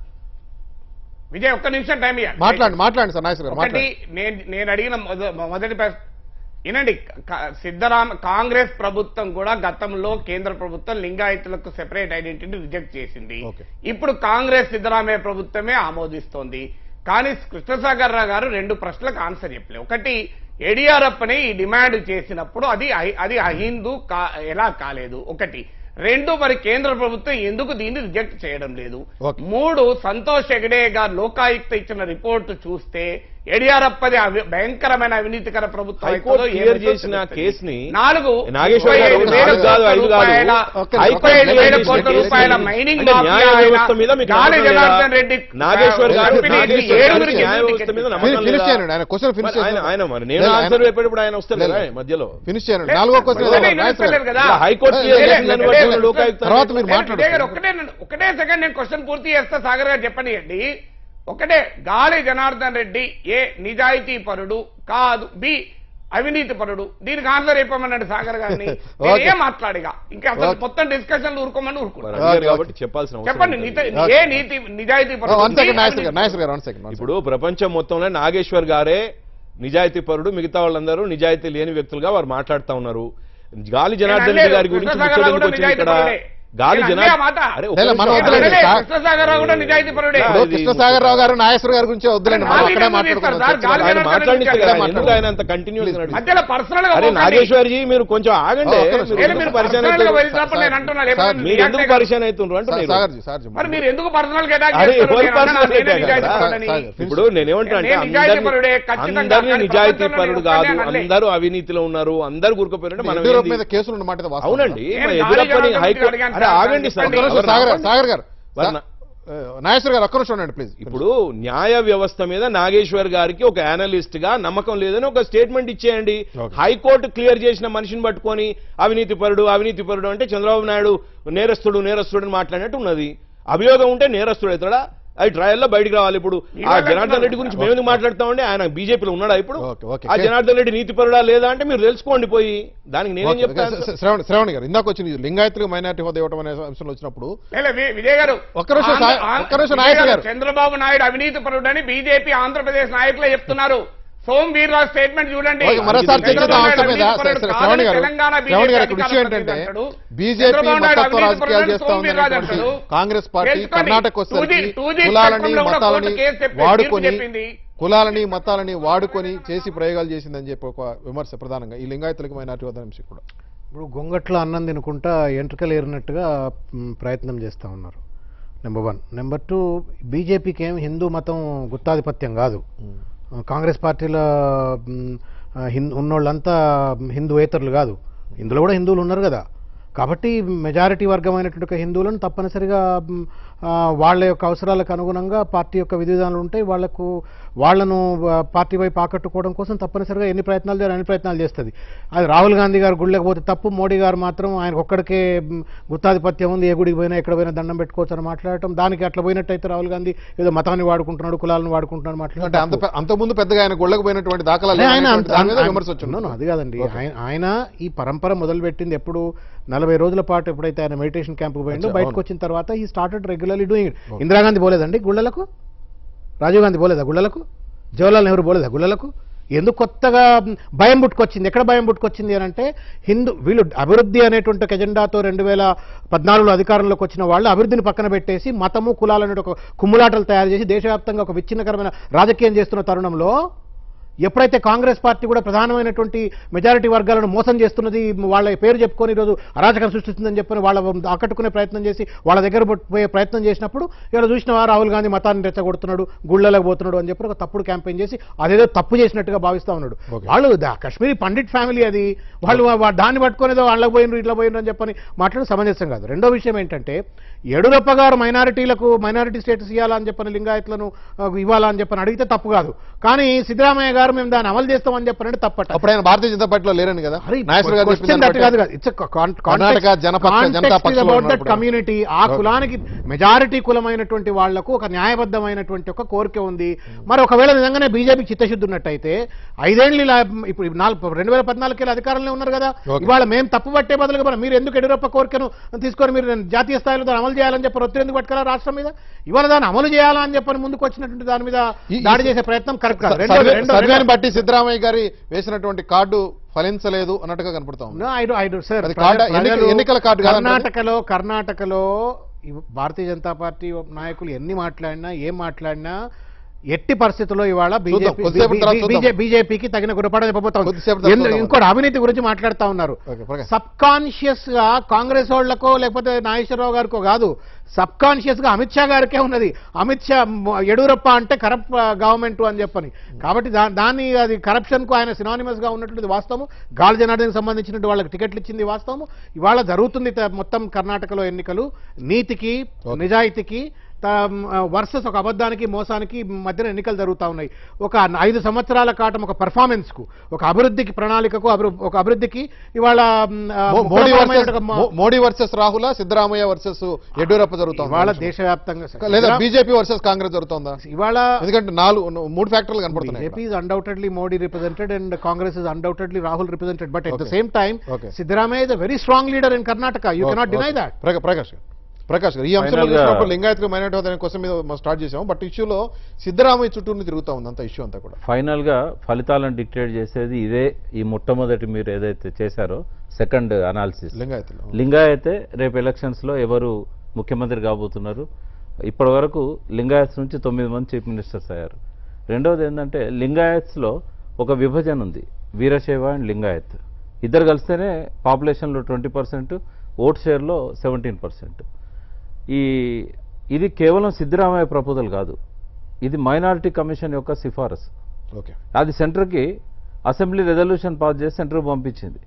విజయ్ ఒక్క నిమిషం టైం ఇవ్వాలి మాట్లాడండి మాట్లాడండి సార్ నాగేశ్వర గారు ఒకటి మాట్లాడండి నేను నేను అడిగిన మొద- మొదటి ప్రశ్న వినండి క- సిద్ధరామ కాంగ్రెస్ ప్రభుత్వం కూడా గతంలో కేంద్ర ప్రభుత్వం లింగాయతులకు సెపరేట్ ఐడెంటిటీ రిజెక్ట్ చేసింది ఓకే. ఇప్పుడు కాంగ్రెస్ సిద్ధరామయ్య ప్రభుత్వమే ఆమోదిస్తోంది కానీ కృష్ణసాగర్ రావు గారు రెండు ప్రశ్నలకు ఆన్సర్ చెప్పలేదు ఒకటి యడియూరప్పని ఈ డిమాండ్ చేసినప్పుడు అది అహి- అది అహిందూ కా ఎలా కాలేదు ఒకటి రెండు మరి కేంద్ర ప్రభుత్వం ఎందుకు దీన్ని రిజెక్ట్ చేయడం లేదు ఓకే. మూడు సంతోష్ హెగడే గారు లోకాయుక్త ఇచ్చిన రిపోర్టు చూస్తే యడియూరప్పది అవి- భయంకరమైన అవినీతికర ప్రభుత్వం హైకోర్టు అవుతుందో క్లియర్ ఏమవుతుందో చేసిన తెలుస్తుంది. కేసుని నాలుగు నాగేశ్వర ముప్పై గారు ఐదు నాలుగు వేల కాదు, కోట్ల ఐదు కాదు. రూపాయల ఓకే, ముప్పై ఐదు ఓకే. వేల చేసిన కోట్ల కేసుని రూపాయల మైనింగ్ అంటే న్యాయ మాఫియా వ్యవస్థ ఆయన మీద మీకు గాలి నమ్మకం లేదా? జనార్దన్ రెడ్డి నాగేశ్వర్ గారు కంపెనీకి నాగేశ్వర్ గారు ఏడుగురికి న్యాయ ఎందుకు వ్యవస్థ మీద టికెట్ నమ్మకం ఫినిష్ లేదా? చేయండి ఆయన క్వశ్చన్ ఫినిష్ మరి ఆయన ఆయన మరి నేను లేదు, ఆన్సర్ ఆయన- చెప్పేటప్పుడు ఆయన వస్తారు కదా లేదు. మధ్యలో ఫినిష్ చేయండి లేదు, నాలుగో క్వశ్చన్ ఒకటే ఏదో నేను నాగేశ్వర చెప్పలేదు గారు. కదా. ఇలా హైకోర్టు లేదు, క్లియర్ లేదు, చేసిన దాన్ని లేదు, బట్టి లేదు. లోకాయుక్త తర్వాత మీరు లేదు, మాట్లాడండి. విజయ్ గారు ఒకటే నేను- ఒకటే సెకండ్ నేను క్వశ్చన్ పూర్తి చేస్తా సాగర్ గారు చెప్పనియండి ఒకటే గాలి జనార్దన్ రెడ్డి ఏ నిజాయితీ పరుడు కాదు బి అవినీతి పరుడు దీనికి ఆన్సర్ చెప్పమన్నాడు సాగర్ గారిని నేను ఓకే. ఏం మాట్లాడిగా ఇంకా అసలు ఓకే. మొత్తం డిస్కషన్ ఊరుకోమని మరి ఊరుకున్నాను అడిగారు ఓకే, కాబట్టి చెప్పాల్సిన అవసరం చెప్పండి ఉంటుంది. నిత- ఏ నీతి నిజాయితీ పరుడు వన్ సెకండ్ బి నాగేశ్వర గారు అవినీతి నాగేశ్వర గారు వన్ సెకండ్ ఇప్పుడు ప్రపంచం మొత్తంలో నాగేశ్వర్ గారే నిజాయితీ పరుడు మిగతా వాళ్ళందరూ నిజాయితీ లేని వ్యక్తులుగా వారు మాట్లాడుతా ఉన్నారు గాలి జనార్దన్ రెడ్డి గారి గురించి కృష్ణసాగర్ రావు ముచ్చటెందుకు కూడా వచ్చింది ఇక్కడ నిజాయితీ పరుడే. గాలి నేను జనార్దన్ అదే మాట. అరే, ఒక్క లేదు, నిమిషం. మనం అరే, వద్దులేండి. అరే, సార్. కృష్ణసాగర్ రావు కూడా నిజాయితీ పరుడే ఇప్పుడు కృష్ణసాగర్ రావు గారు నాగేశ్వర గారి గురించి వద్దులేండి మనం గాలి అక్కడే జనార్దన్ రెడ్డి మాట్లాడుకుందాం సార్, గాలి ఆయన చర్చలో. మాట్లాడిస్తే ఇక్కడే కదా, ఎందుకు మాట్లాడుకుందాం. ఆయన అంత కంటిన్యూస్ మధ్యలో పర్సనల్ గా అరే పోకండి. నాగేశ్వర్ జీ మీరు కొంచెం ఆగండి ఒక్క నిమిషం. మీరు లేదు, ఎందుకు మీరు పరిచయం పర్సనల్ గా అవుతున్నారు? వెళ్ళినప్పుడు నేను అంటున్నా లేకపోతే సార్, మీరు మీరు ఎందుకు react పరిచయం అవుతున్నారు సార్, అంటున్నారు సాగర్ జీ సార్ జీ మరి మీరు ఎందుకు పర్సనల్ గా attack అరే, చేస్తున్నారు? ఎవరు నేను అన్నా, personal నేనే attack నిజాయితీ కదా? పరుడని. Sir, sir. ఇప్పుడు నేనేమంటాను నేను నిజాయితీ పరుడే, అంటే ఖచ్చితంగా. అందరినీ కానీ నిజాయితీ ప్రపంచంలో పరుడు నేను కాదు ఒక్కనే అనలే. అందరూ అవినీతిలో ఉన్నారు అందరూ గురుకుపోయారంటే మనం యడ్యూరప్ప ఏంది? మీద కేసులు ఉన్నమాట ఇది వాస్తవం. అవునండి నేను మరి గాలి ఎదురప్పని జనార్దన్ రెడ్డి హైకోర్టు అడిగాను అరే ఆగండి సార్. ఒక్క నిమిషం సాగర్ గారు, సాగర్ గారు వర్ణ. ఆ, నాగేశ్వర్ గారు ఒక్క నిమిషం ఉండండి ప్లీజ్ ఇప్పుడు న్యాయ వ్యవస్థ మీద నాగేశ్వర్ గారికి ఒక అనలిస్ట్ గా నమ్మకం లేదని ఒక స్టేట్మెంట్ ఇచ్చేయండి Okay. హైకోర్టు క్లియర్ చేసిన మనిషిని పట్టుకొని అవినీతి పరుడు అవినీతి పరుడు అంటే చంద్రబాబు నాయుడు నేరస్తుడు నేరస్తుడు అని మాట్లాడినట్టు ఉన్నది అభియోగం ఉంటే నేరస్తుడు అవుతాడా అది ట్రయల్లో బయటికి రావాలి ఇప్పుడు ఆ ఇవాళ జనార్దన్ రెడ్డి గురించి మేము ఎందుకు మాట్లాడతామండి ఆయన బీజేపీలో ఉన్నాడా ఇప్పుడు Okay, okay. ఆ జనార్దన్ రెడ్డి నీతి పరుడా లేదా అంటే మీరు తెలుసుకోండి పోయి దానికి నేనేం ఓకే, చెప్తాను ఓకే, శ్రవణ్ శ్రవణ్ గారు ఇందాక వచ్చింది లింగాయతులకు మైనార్టీ హోదా ఇవ్వడం అనే అంశంలో వచ్చినప్పుడు లే, వి- విజయ్ గారు ఒక్క నిమిషం ఆంధ్ర- సాయ- ఆంధ్ర- ఒక్క నిమిషం విజయ్ నాయకులు గారు, గారు. చంద్రబాబు నాయుడు అవినీతి పరుడని బీజేపీ ఆంధ్రప్రదేశ్ నాయకులే చెప్తున్నారు సోమ్ వీర్రాజు స్టేట్మెంట్ చూడండి ఓకే, మరోసారి చంద్రబాబు చర్చిద్దాం నాయుడు అంశం మీద అవినీతి పరుడు శ్ర- కాదని శ్రవణ్ గారు తెలంగాణ శ్రవణ్ గారు ఇక్కడ బీజేపీ విషయం అధికార ఏంటంటే ప్రతినిధి అంటాడు. బీజేపీ చంద్రబాబు నాయుడు మతత్వ అవినీతి రాజకీయాలు పరుడని చేస్తా సోమ్ వీర్రాజు ఉందనేటువంటి అంటాడు. కాంగ్రెస్ పార్టీ చేసుకొని కర్ణాటక వచ్చేసరికి 2G 2G కులాలని స్పెక్ట్రంలో కూడా మతాలని కోర్టు కేసు చెప్పి- వాడుకొని తీర్పు చెప్పింది. కులాలని మతాలని వాడుకొని చేసి ప్రయోగాలు చేసిందని చెప్పి ఒక విమర్శ ప్రధానంగా ఈ లింగాయతులకు మైనార్టీ హోదా అంశం కూడా ఇప్పుడు గొంగట్లో అన్నం తినుకుంటా ఎంట్రుకలు ఏరినట్టుగా మ్, ప్రయత్నం చేస్తూ ఉన్నారు నెంబర్ వన్ నెంబర్ టూ బీజేపీకి ఏం హిందూ మతం గుత్తాధిపత్యం కాదు కాంగ్రెస్ పార్టీలో మ్, ఆ, హిం- ఉన్నోళ్ళంతా హిందూయేతరులు కాదు ఇందులో కూడా హిందువులు ఉన్నారు కదా కాబట్టి మెజారిటీ వర్గమైనటువంటి ఒక హిందువులను తప్పనిసరిగా మ్, ఆ, వాళ్ళ యొక్క అవసరాలకు అనుగుణంగా పార్టీ యొక్క విధి విధానాలు ఉంటాయి వాళ్లకు వాళ్లను ఆ, పార్టీ వైపు ఆకట్టుకోవడం కోసం తప్పనిసరిగా ఎన్ని ప్రయత్నాలు చేయాలి అన్ని ప్రయత్నాలు చేస్తుంది అది రాహుల్ గాంధీ గారు గుళ్ళకి పోతే తప్పు మోడీ గారు మాత్రం ఆయనకు ఒక్కడికే మ్, గుత్తాధిపత్యం ఉంది ఏ గుడికి పోయినా ఎక్కడ పోయినా దండం పెట్టుకోవచ్చు అని మాట్లాడటం దానికి అట్లా పోయినట్టయితే రాహుల్ గాంధీ ఏదో మతాన్ని వాడుకుంటున్నాడు కులాలను వాడుకుంటున్నాడు అంటే అంత మాట్లాడటం పె- అంతకుముందు పెద్దగా ఆయన గుళ్ళకు పోయినటువంటి దాఖలాలు అదే ఆయన లేవనేటువంటి అంత- దాని మీద ఆయన- విమర్శ వచ్చింది No, no, అది కాదండి ఆయన ఆయన ఈ పరంపర మొదలుపెట్టింది ఎప్పుడు నలభై రోజుల పాటు ఎప్పుడైతే ఆయన మెడిటేషన్ క్యాంప్కి పోయిండో అచ్చా, బయటకు అవును. వచ్చిన తర్వాత ఈ started regularly doing it Indira Gandhi పోలేదండి గుళ్ళలకు రాజీవ్ గాంధీ పోలేదా గుళ్ళలకు జవహర్లాల్ నెహ్రూ పోలేదా గుళ్ళలకు ఎందుకు కొత్తగా భయం పుట్టుకొచ్చింది ఎక్కడ భయం పుట్టుకొచ్చింది అని అంటే హిందూ వీళ్ళు అభివృద్ధి అనేటువంటి ఒక ఎజెండాతో రెండు వేల పద్నాలుగులో అధికారంలోకి వచ్చిన వాళ్ళు అభివృద్ధిని పక్కన పెట్టేసి మతము కులాలు అనే ఒక కుమ్ములాటలు తయారు చేసి దేశవ్యాప్తంగా ఒక విచ్ఛిన్నకరమైన రాజకీయం చేస్తున్న తరుణంలో ఎప్పుడైతే కాంగ్రెస్ పార్టీ కూడా ప్రధానమైనటువంటి మెజారిటీ వర్గాలను మోసం చేస్తున్నది వాళ్ళ పేరు చెప్పుకొని ఈరోజు అరాచకం సృష్టిస్తుందని చెప్పని వాళ్ళ ఆకట్టుకునే ప్రయత్నం చేసి వాళ్ళ దగ్గర పో- పోయే ప్రయత్నం చేసినప్పుడు ఇక్కడ చూసిన రాహుల్ గాంధీ మతాన్ని రెచ్చగొడుతున్నాడు గుళ్ళలకు పోతున్నాడు అని చెప్పి ఒక తప్పుడు క్యాంపెయిన్ చేసి అదేదో తప్పు చేసినట్టుగా భావిస్తా ఉన్నాడు Okay. వాళ్ళు ద- కాశ్మీరీ పండిట్ ఫ్యామిలీ అది వాళ్ళు వా- దాన్ని పట్టుకొని ఏదో వాళ్ళకి పోయినరు ఇట్లా పోయినరు అని చెప్పని మాట్లాడడం సమంజసం కాదు రెండో విషయం ఏంటంటే యడురప్ప గారు మైనారిటీలకు మైనారిటీ స్టేటస్ ఇవ్వాలని చెప్పని లింగాయత్లను ఆ, ఇవ్వాలా అని చెప్పని అడిగితే తప్పు కాదు కానీ సిద్ధరామయ్య గారు మేము దాన్ని అమలు చేస్తామని చెప్పారంటే తప్పట అప్పుడు ఆయన భారతీయ జనతా పార్టీలో లేరని కదా అరే, నాగేశ్వర్ గారు question చెప్పిన that దాన్ని కాదు బట్టి- కాదు. It's a con- con- Karnataka context- జనపక్ష- context జనతా is పక్షంలో about that ఉన్నప్పుడు. community. ఆ Okay. కులానికి మెజారిటీ కులమైనటువంటి వాళ్లకు ఒక న్యాయబద్ధమైనటువంటి ఒక కోరిక ఉంది మరి ఒకవేళ నిజంగానే బీజేపీ చిత్తశుద్ధి ఉన్నట్టయితే ఐదేళ్ళు ఇలా ఇప్పుడు నాలుగు రెండు వేల పద్నాలుగుకి అధికారంలో ఉన్నారు కదా Okay. ఇవాళ మేము తప్పు పట్టే బదులుగా మరి మీరు ఎందుకు యడియూరప్ప కోరికను తీసుకొని మీరు జాతీయ స్థాయిలో దాన్ని అమలు చేయాలని చెప్పి ఒత్తిడి ఎందుకు పట్టుకోవాలి రాష్ట్రం మీద ఇవాళ దాన్ని అమలు చేయాలా అని చెప్పని ముందుకు వచ్చినటువంటి దాని మీద ఈ- ఈ- దాడి చేసే ప్రయత్నం కరెక్ట్ కాదు రెండో- సర్వే- రెండో- సర్వేని రెండో- బట్టి సిద్ధరామయ్య గారి వేసినటువంటి కార్డు ఫలించలేదు అన్నట్టుగా కనపడతా ఉంది No, I do- I do, sir. అది కార్డు- ప్రజలు- ఎన్నికల- ఎన్నికల కార్డు కాదంటారా? కర్ణాటకలో కర్ణాటకలో ఈ భారతీయ జనతా పార్టీ నాయకులు ఎన్ని మాట్లాడినా ఏం మాట్లాడినా ఎట్టి పరిస్థితుల్లో ఇవాళ చూద్దాం, కొద్దిసేపటి తర్వాత చూద్దాం. బీజేపీకి తగిన గురపాట చెప్పబోతాం కొద్దిసేపటి తర్వాత చూద్దాం. ఇంకోటి అవినీతి గురించి మాట్లాడుతా ఉన్నారు ఓకే, ప్రకాష్. సబ్ కాన్షియస్ గా కాంగ్రెస్ వాళ్ళకో లేకపోతే నాగేశ్వరరావు గారికో కాదు సబ్ కాన్షియస్ గా అమిత్ షా గారికే ఉన్నది అమిత్ షా మ- యడియూరప్ప అంటే కరప్ట్ గవర్నమెంట్ అని చెప్పని కాబట్టి దా- దాన్ని అది కరప్షన్ కు ఆయన సినానిమస్ గా ఉన్నటువంటిది వాస్తవం గాలి జనార్దన్ సంబంధించినట్టు వాళ్ళకి టికెట్లు ఇచ్చింది వాస్తవం ఇవాళ జరుగుతుంది త- మొత్తం కర్ణాటకలో ఎన్నికలు నీతికి ఓకే. నిజాయితీకి వర్సెస్ ఒక అబద్ధానికి మోసానికి మధ్యన ఎన్నికలు జరుగుతా ఉన్నాయి ఒక ఐదు సంవత్సరాల కాటం ఒక పర్ఫార్మెన్స్ కు ఒక అభివృద్ధికి ప్రణాళికకు అభివృ- ఒక అభివృద్ధికి ఇవాళ మ్, ఆ, మో- మోడీ ముఖ్యమైన వర్సెస్ ఒక మ- మో- మోడీ వర్సెస్ రాహుల సిద్ధరామయ్య వర్సెస్ యడ్యూరప్ప జరుగుతోంది ఇవాళ దేశవ్యాప్తంగా లేదా బీజేపీ వర్సెస్ కాంగ్రెస్ జరుగుతోందా ఇవాళ ఎందుకంటే నాలుగు మూడు ఫ్యాక్టర్లు కనపడుతున్నాయి B J P is undoubtedly Modi represented and Congress is undoubtedly Rahul represented but at the Okay. Same time Okay. Siddaramaiah is a very strong leader in Karnataka you okay, cannot deny okay. That ప్రకా- ప్రకాష్ గారు ప్రకాష్ గారు ఈ అంశంలో Final గా- చూసినప్పుడు లింగాయత్లు మైనార్టీ హోదా కోసం మీద మనం స్టార్ట్ చేసాం బట్ ఇష్యూలో సిద్ధరామయ్య చుట్టూనే తిరుగుతా ఉంది అంత ఇష్యూ అంతా కూడా ఫైనల్ గా ఫలితాలను డిక్టేట్ చేసేది ఇదే ఈ మొట్టమొదటి మీరు ఏదైతే చేశారో సెకండ్ అనాలిసిస్ లింగాయత్లు లింగాయతే రేపు ఎలక్షన్స్ లో ఎవరు ముఖ్యమంత్రి కాబోతున్నారు ఇప్పటి వరకు లింగాయత్స్ నుంచి తొమ్మిది మంది చీఫ్ మినిస్టర్స్ అయ్యారు రెండవది ఏంటంటే లింగాయత్స్ లో ఒక విభజన ఉంది వీరశైవ అండ్ లింగాయత్ ఇద్దరు కలిస్తేనే పాపులేషన్లో ట్వంటీ పర్సెంట్ ఓట్ షేర్లో సెవెంటీన్ పర్సెంట్ ఈ ఇది కేవలం సిద్ధరామయ్య ప్రపోజల్ కాదు ఇది మైనారిటీ కమిషన్ యొక్క సిఫారసు ఓకే అది సెంటర్కి అసెంబ్లీ రెజల్యూషన్ పాస్ చేసి సెంటర్కి పంపించింది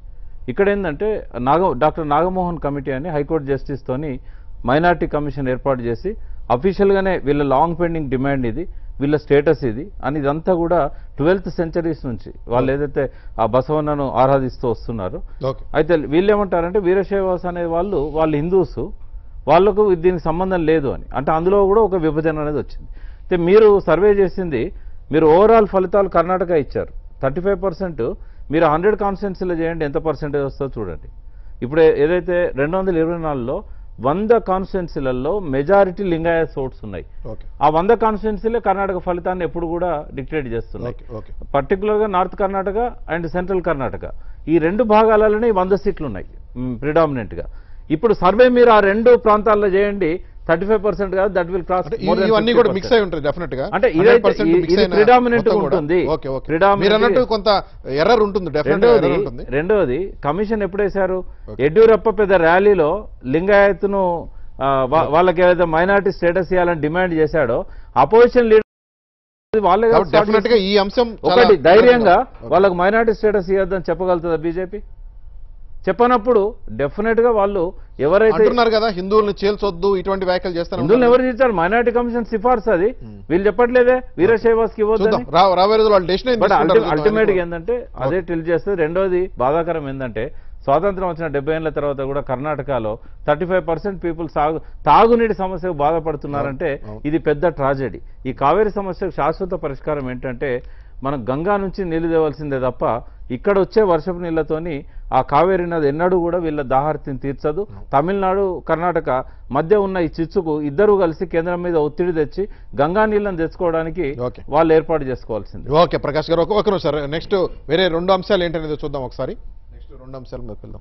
ఇక్కడ ఏంటంటే నాగ డాక్టర్ నాగమోహన్ కమిటీ అని హైకోర్టు జస్టిస్తోని మైనార్టీ కమిషన్ ఏర్పాటు చేసి అఫీషియల్గానే వీళ్ళ లాంగ్ పెండింగ్ డిమాండ్ ఇది వీళ్ళ స్టేటస్ ఇది అని ఇదంతా కూడా ట్వెల్త్ సెంచరీస్ నుంచి వాళ్ళు ఏదైతే ఆ బసవన్నను ఆరాధిస్తూ వస్తున్నారు ఓకే అయితే వీళ్ళు ఏమంటారంటే వీరశైవాస్ అనే వాళ్ళు వాళ్ళు హిందూస్ వాళ్ళకు దీనికి సంబంధం లేదు అని అంటే అందులో కూడా ఒక విభజన అనేది వచ్చింది అయితే మీరు సర్వే చేసింది మీరు ఓవరాల్ ఫలితాలు కర్ణాటక ఇచ్చారు థర్టీ ఫైవ్ పర్సెంట్ మీరు హండ్రెడ్ కాన్స్టిట్యున్సీలో చేయండి ఎంత పర్సెంటేజ్ వస్తుందో చూడండి ఇప్పుడు ఏదైతే రెండు వందల ఇరవై నాలుగులో వంద కాన్స్టిట్యున్సీలలో మెజారిటీ లింగాయత్ ఓట్స్ ఉన్నాయి ఓకే ఆ వంద కాన్స్టిట్యున్సీలే కర్ణాటక ఫలితాన్ని ఎప్పుడు కూడా డిక్టేట్ చేస్తున్నాయి ఓకే ఓకే పర్టికులర్గా north Karnataka and central Karnataka ఈ రెండు భాగాలలోనే ఈ వంద సీట్లు ఉన్నాయి ప్రిడామినెంట్గా ఇప్పుడు సర్వే మీరు ఆ రెండు ప్రాంతాల్లో చేయండి థర్టీ ఫైవ్ పర్సెంట్ కాదు దట్ విల్ క్రాస్ అంటే ఇ- ఇవన్నీ కూడా మిక్స్ అయి ఉంటాయి డెఫినెట్ గా అంటే ఇదైతే 100% ఇది- mix ఇది అయిన predominant మొత్తం కూడా. ఉంటుంది. ఓకే ఓకే Predominant మీరు అన్నట్టు ఇది- కొంత ఎర్రర్ ఉంటుంది డెఫినెట్ రెండోది ఎర్రర్ ఉంటుంది రెండోది కమిషన్ ఎప్పుడేశారు యడ్యూరప్ప పెద్ద ర్యాలీలో లింగాయత్ను ఆ, వా- వాళ్ళకి ఏదైతే మైనారిటీ స్టేటస్ ఇవ్వాలని డిమాండ్ చేశాడో అపోజిషన్ లీడర్ వాళ్ళే కదా start డెఫినెట్ గా ఈ అంశం చాలా- ఒకటి ధైర్యంగా ఓకే. వాళ్ళకి మైనారిటీ స్టేటస్ ఇవ్వద్దని చెప్పగలుగుతుందా బీజేపీ చెప్పనప్పుడు డెఫినెట్ గా వాళ్ళు ఎవరైతే అంటున్నారు కదా హిందువుల్ని చేల్చొద్దు ఇటువంటి వ్యాఖ్యలు చేస్తారు హిందువులు ఎవరు చేశారు మైనారిటీ కమిషన్ సిఫార్సు అది వీళ్ళు చెప్పట్లేదే వీరశైవాస్కి ఇవ్వద్దని చూద్దాం రా- రాబోయే రోజులు వాళ్ళు డెసిషన్ బట్ అల్టిమేట్ గా ఏంటంటే అదే టిల్ చేస్తే రెండోది బాధాకరం ఏంటంటే స్వాతంత్రం వచ్చిన డెబ్బై ఏళ్ల తర్వాత కూడా కర్ణాటకలో థర్టీ ఫైవ్ పర్సెంట్ పీపుల్ సాగు తాగునీటి సమస్యకు బాధపడుతున్నారంటే అవును. ఇది పెద్ద ట్రాజెడీ ఈ కావేరీ సమస్యకు శాశ్వత పరిష్కారం ఏంటంటే మనం గంగా నుంచి నీళ్లు తేవాల్సిందే తప్ప ఇక్కడ వచ్చే వర్షపు నీళ్లతోని ఆ కావేరీ నది ఎన్నడూ కూడా వీళ్ళ దాహార్తిని తీర్చదు తమిళనాడు కర్ణాటక మధ్య ఉన్న ఈ చిచ్చుకు ఇద్దరు కలిసి కేంద్రం మీద ఒత్తిడి తెచ్చి గంగా నీళ్ళని తెచ్చుకోవడానికి ఓకే. వాళ్ళు ఏర్పాటు చేసుకోవాల్సింది ఓకే ప్రకాష్ గారు ఒక- ఒక నిమిషం సార్ నెక్స్ట్ వేరే రెండు అంశాలు ఏంటనేది చూద్దాం ఒకసారి నెక్స్ట్ రెండు అంశాలు మీద వెళ్దాం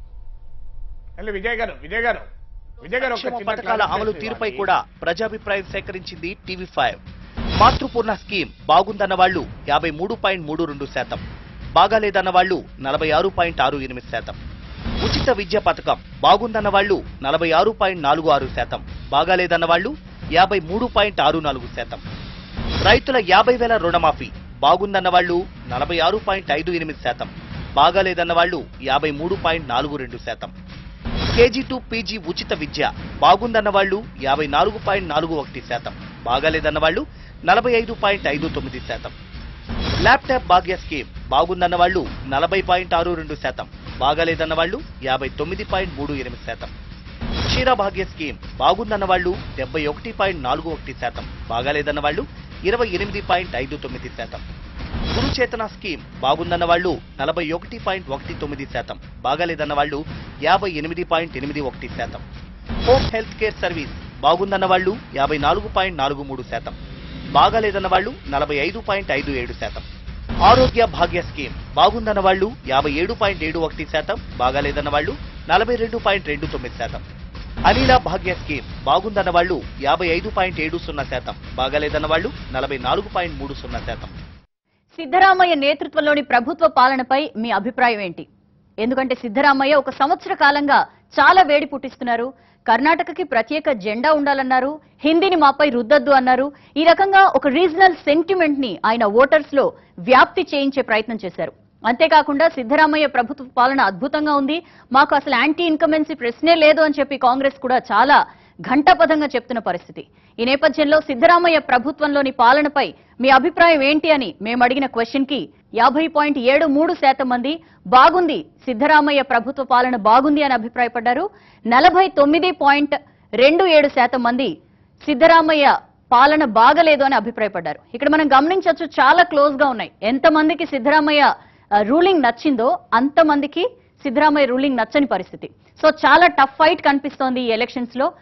మళ్ళీ విజయ్ గారు విజయ్ గారు విజయ్ గారు ఒక సంక్షేమ చిన్న పథకాల అమలు clarification తీరుపై ఇవ్వాలి. కూడా ప్రజాభిప్రాయం సేకరించింది టీవీ ఫైవ్ మాతృపూర్ణ స్కీమ్ బాగుందన్న వాళ్ళు యాభై మూడు పాయింట్ మూడు రెండు శాతం బాగాలేదన్న వాళ్ళు నలభై ఆరు పాయింట్ ఆరు ఎనిమిది శాతం ఉచిత విద్య పథకం బాగుందన్న వాళ్ళు నలభై ఆరు పాయింట్ నాలుగు ఆరు శాతం బాగాలేదన్న వాళ్ళు యాభై మూడు పాయింట్ ఆరు నాలుగు శాతం రైతుల యాభై వేల రుణమాఫీ బాగుందన్న వాళ్ళు నలభై ఆరు పాయింట్ ఐదు ఎనిమిది శాతం బాగాలేదన్న వాళ్ళు యాభై మూడు పాయింట్ నాలుగు రెండు శాతం కేజీ టు పీజీ ఉచిత విద్య బాగుందన్న వాళ్ళు యాభై నాలుగు పాయింట్ నాలుగు ఒకటి శాతం బాగాలేదన్న వాళ్ళు నలభై ఐదు పాయింట్ ఐదు తొమ్మిది శాతం ల్యాప్టాప్ భాగ్య స్కీమ్ బాగుందన్న వాళ్ళు నలభై పాయింట్ ఆరు రెండు శాతం బాగాలేదన్న వాళ్ళు యాభై తొమ్మిది పాయింట్ మూడు ఎనిమిది శాతం క్షీర భాగ్య స్కీమ్ బాగుందన్న వాళ్ళు డెబ్బై ఒకటి పాయింట్ నాలుగు ఒకటి శాతం బాగాలేదన్న వాళ్ళు ఇరవై ఎనిమిది పాయింట్ ఐదు తొమ్మిది శాతం గురుచేతన స్కీమ్ బాగుందన్న వాళ్ళు నలభై ఒకటి పాయింట్ ఒకటి తొమ్మిది శాతం బాగాలేదన్న వాళ్ళు యాభై ఎనిమిది పాయింట్ ఎనిమిది ఒకటి శాతం హోమ్ హెల్త్ కేర్ సర్వీస్ బాగుందన్న వాళ్ళు యాభై నాలుగు పాయింట్ నాలుగు మూడు శాతం బాగాలేదన్న వాళ్ళు నలభై ఐదు పాయింట్ ఐదు ఏడు శాతం ఆరోగ్య భాగ్య స్కీమ్ బాగుందన్న వాళ్ళు యాభై ఏడు పాయింట్ ఏడు ఒకటి శాతం బాగాలేదన్న వాళ్ళు నలభై రెండు పాయింట్ రెండు తొమ్మిది శాతం అనిల భాగ్య స్కీమ్ బాగుందన్న వాళ్ళు యాభై ఐదు పాయింట్ ఏడు సున్నా శాతం బాగాలేదన్న వాళ్ళు నలభై నాలుగు పాయింట్ మూడు సున్నా శాతం సిద్ధరామయ్య నేతృత్వంలోని ప్రభుత్వ పాలనపై మీ అభిప్రాయం ఏంటి ఎందుకంటే సిద్ధరామయ్య ఒక సంవత్సర కాలంగా చాలా వేడి పుట్టిస్తున్నారు కర్ణాటకకి ప్రత్యేక జెండా ఉండాలన్నారు హిందీని మాపై రుద్దొద్దు అన్నారు ఈ రకంగా ఒక రీజనల్ సెంటిమెంట్ ని ఆయన ఓటర్స్ లో వ్యాప్తి చేయించే ప్రయత్నం చేశారు అంతేకాకుండా సిద్ధరామయ్య ప్రభుత్వ పాలన అద్భుతంగా ఉంది మాకు అసలు యాంటీ ఇన్కమెన్సీ ప్రశ్నే లేదు అని చెప్పి కాంగ్రెస్ కూడా చాలా ఘంటాపథంగా చెప్తున్న పరిస్థితి ఈ నేపథ్యంలో సిద్ధరామయ్య ప్రభుత్వంలోని పాలనపై మీ అభిప్రాయం ఏంటి అని మేము అడిగిన క్వశ్చన్ కి యాభై పాయింట్ ఏడు మూడు శాతం మంది బాగుంది సిద్ధరామయ్య ప్రభుత్వ పాలన బాగుంది అని అభిప్రాయపడ్డారు నలభై తొమ్మిది పాయింట్ రెండు ఏడు శాతం మంది సిద్ధరామయ్య పాలన బాగలేదు అని అభిప్రాయపడ్డారు ఇక్కడ మనం గమనించవచ్చు చాలా క్లోజ్ గా ఉన్నాయి ఎంతమందికి సిద్ధరామయ్య ఆ, రూలింగ్ నచ్చిందో అంతమందికి సిద్ధరామయ్య రూలింగ్ నచ్చని పరిస్థితి సో చాలా టఫ్ ఫైట్ కనిపిస్తోంది ఈ ఎలక్షన్స్ లో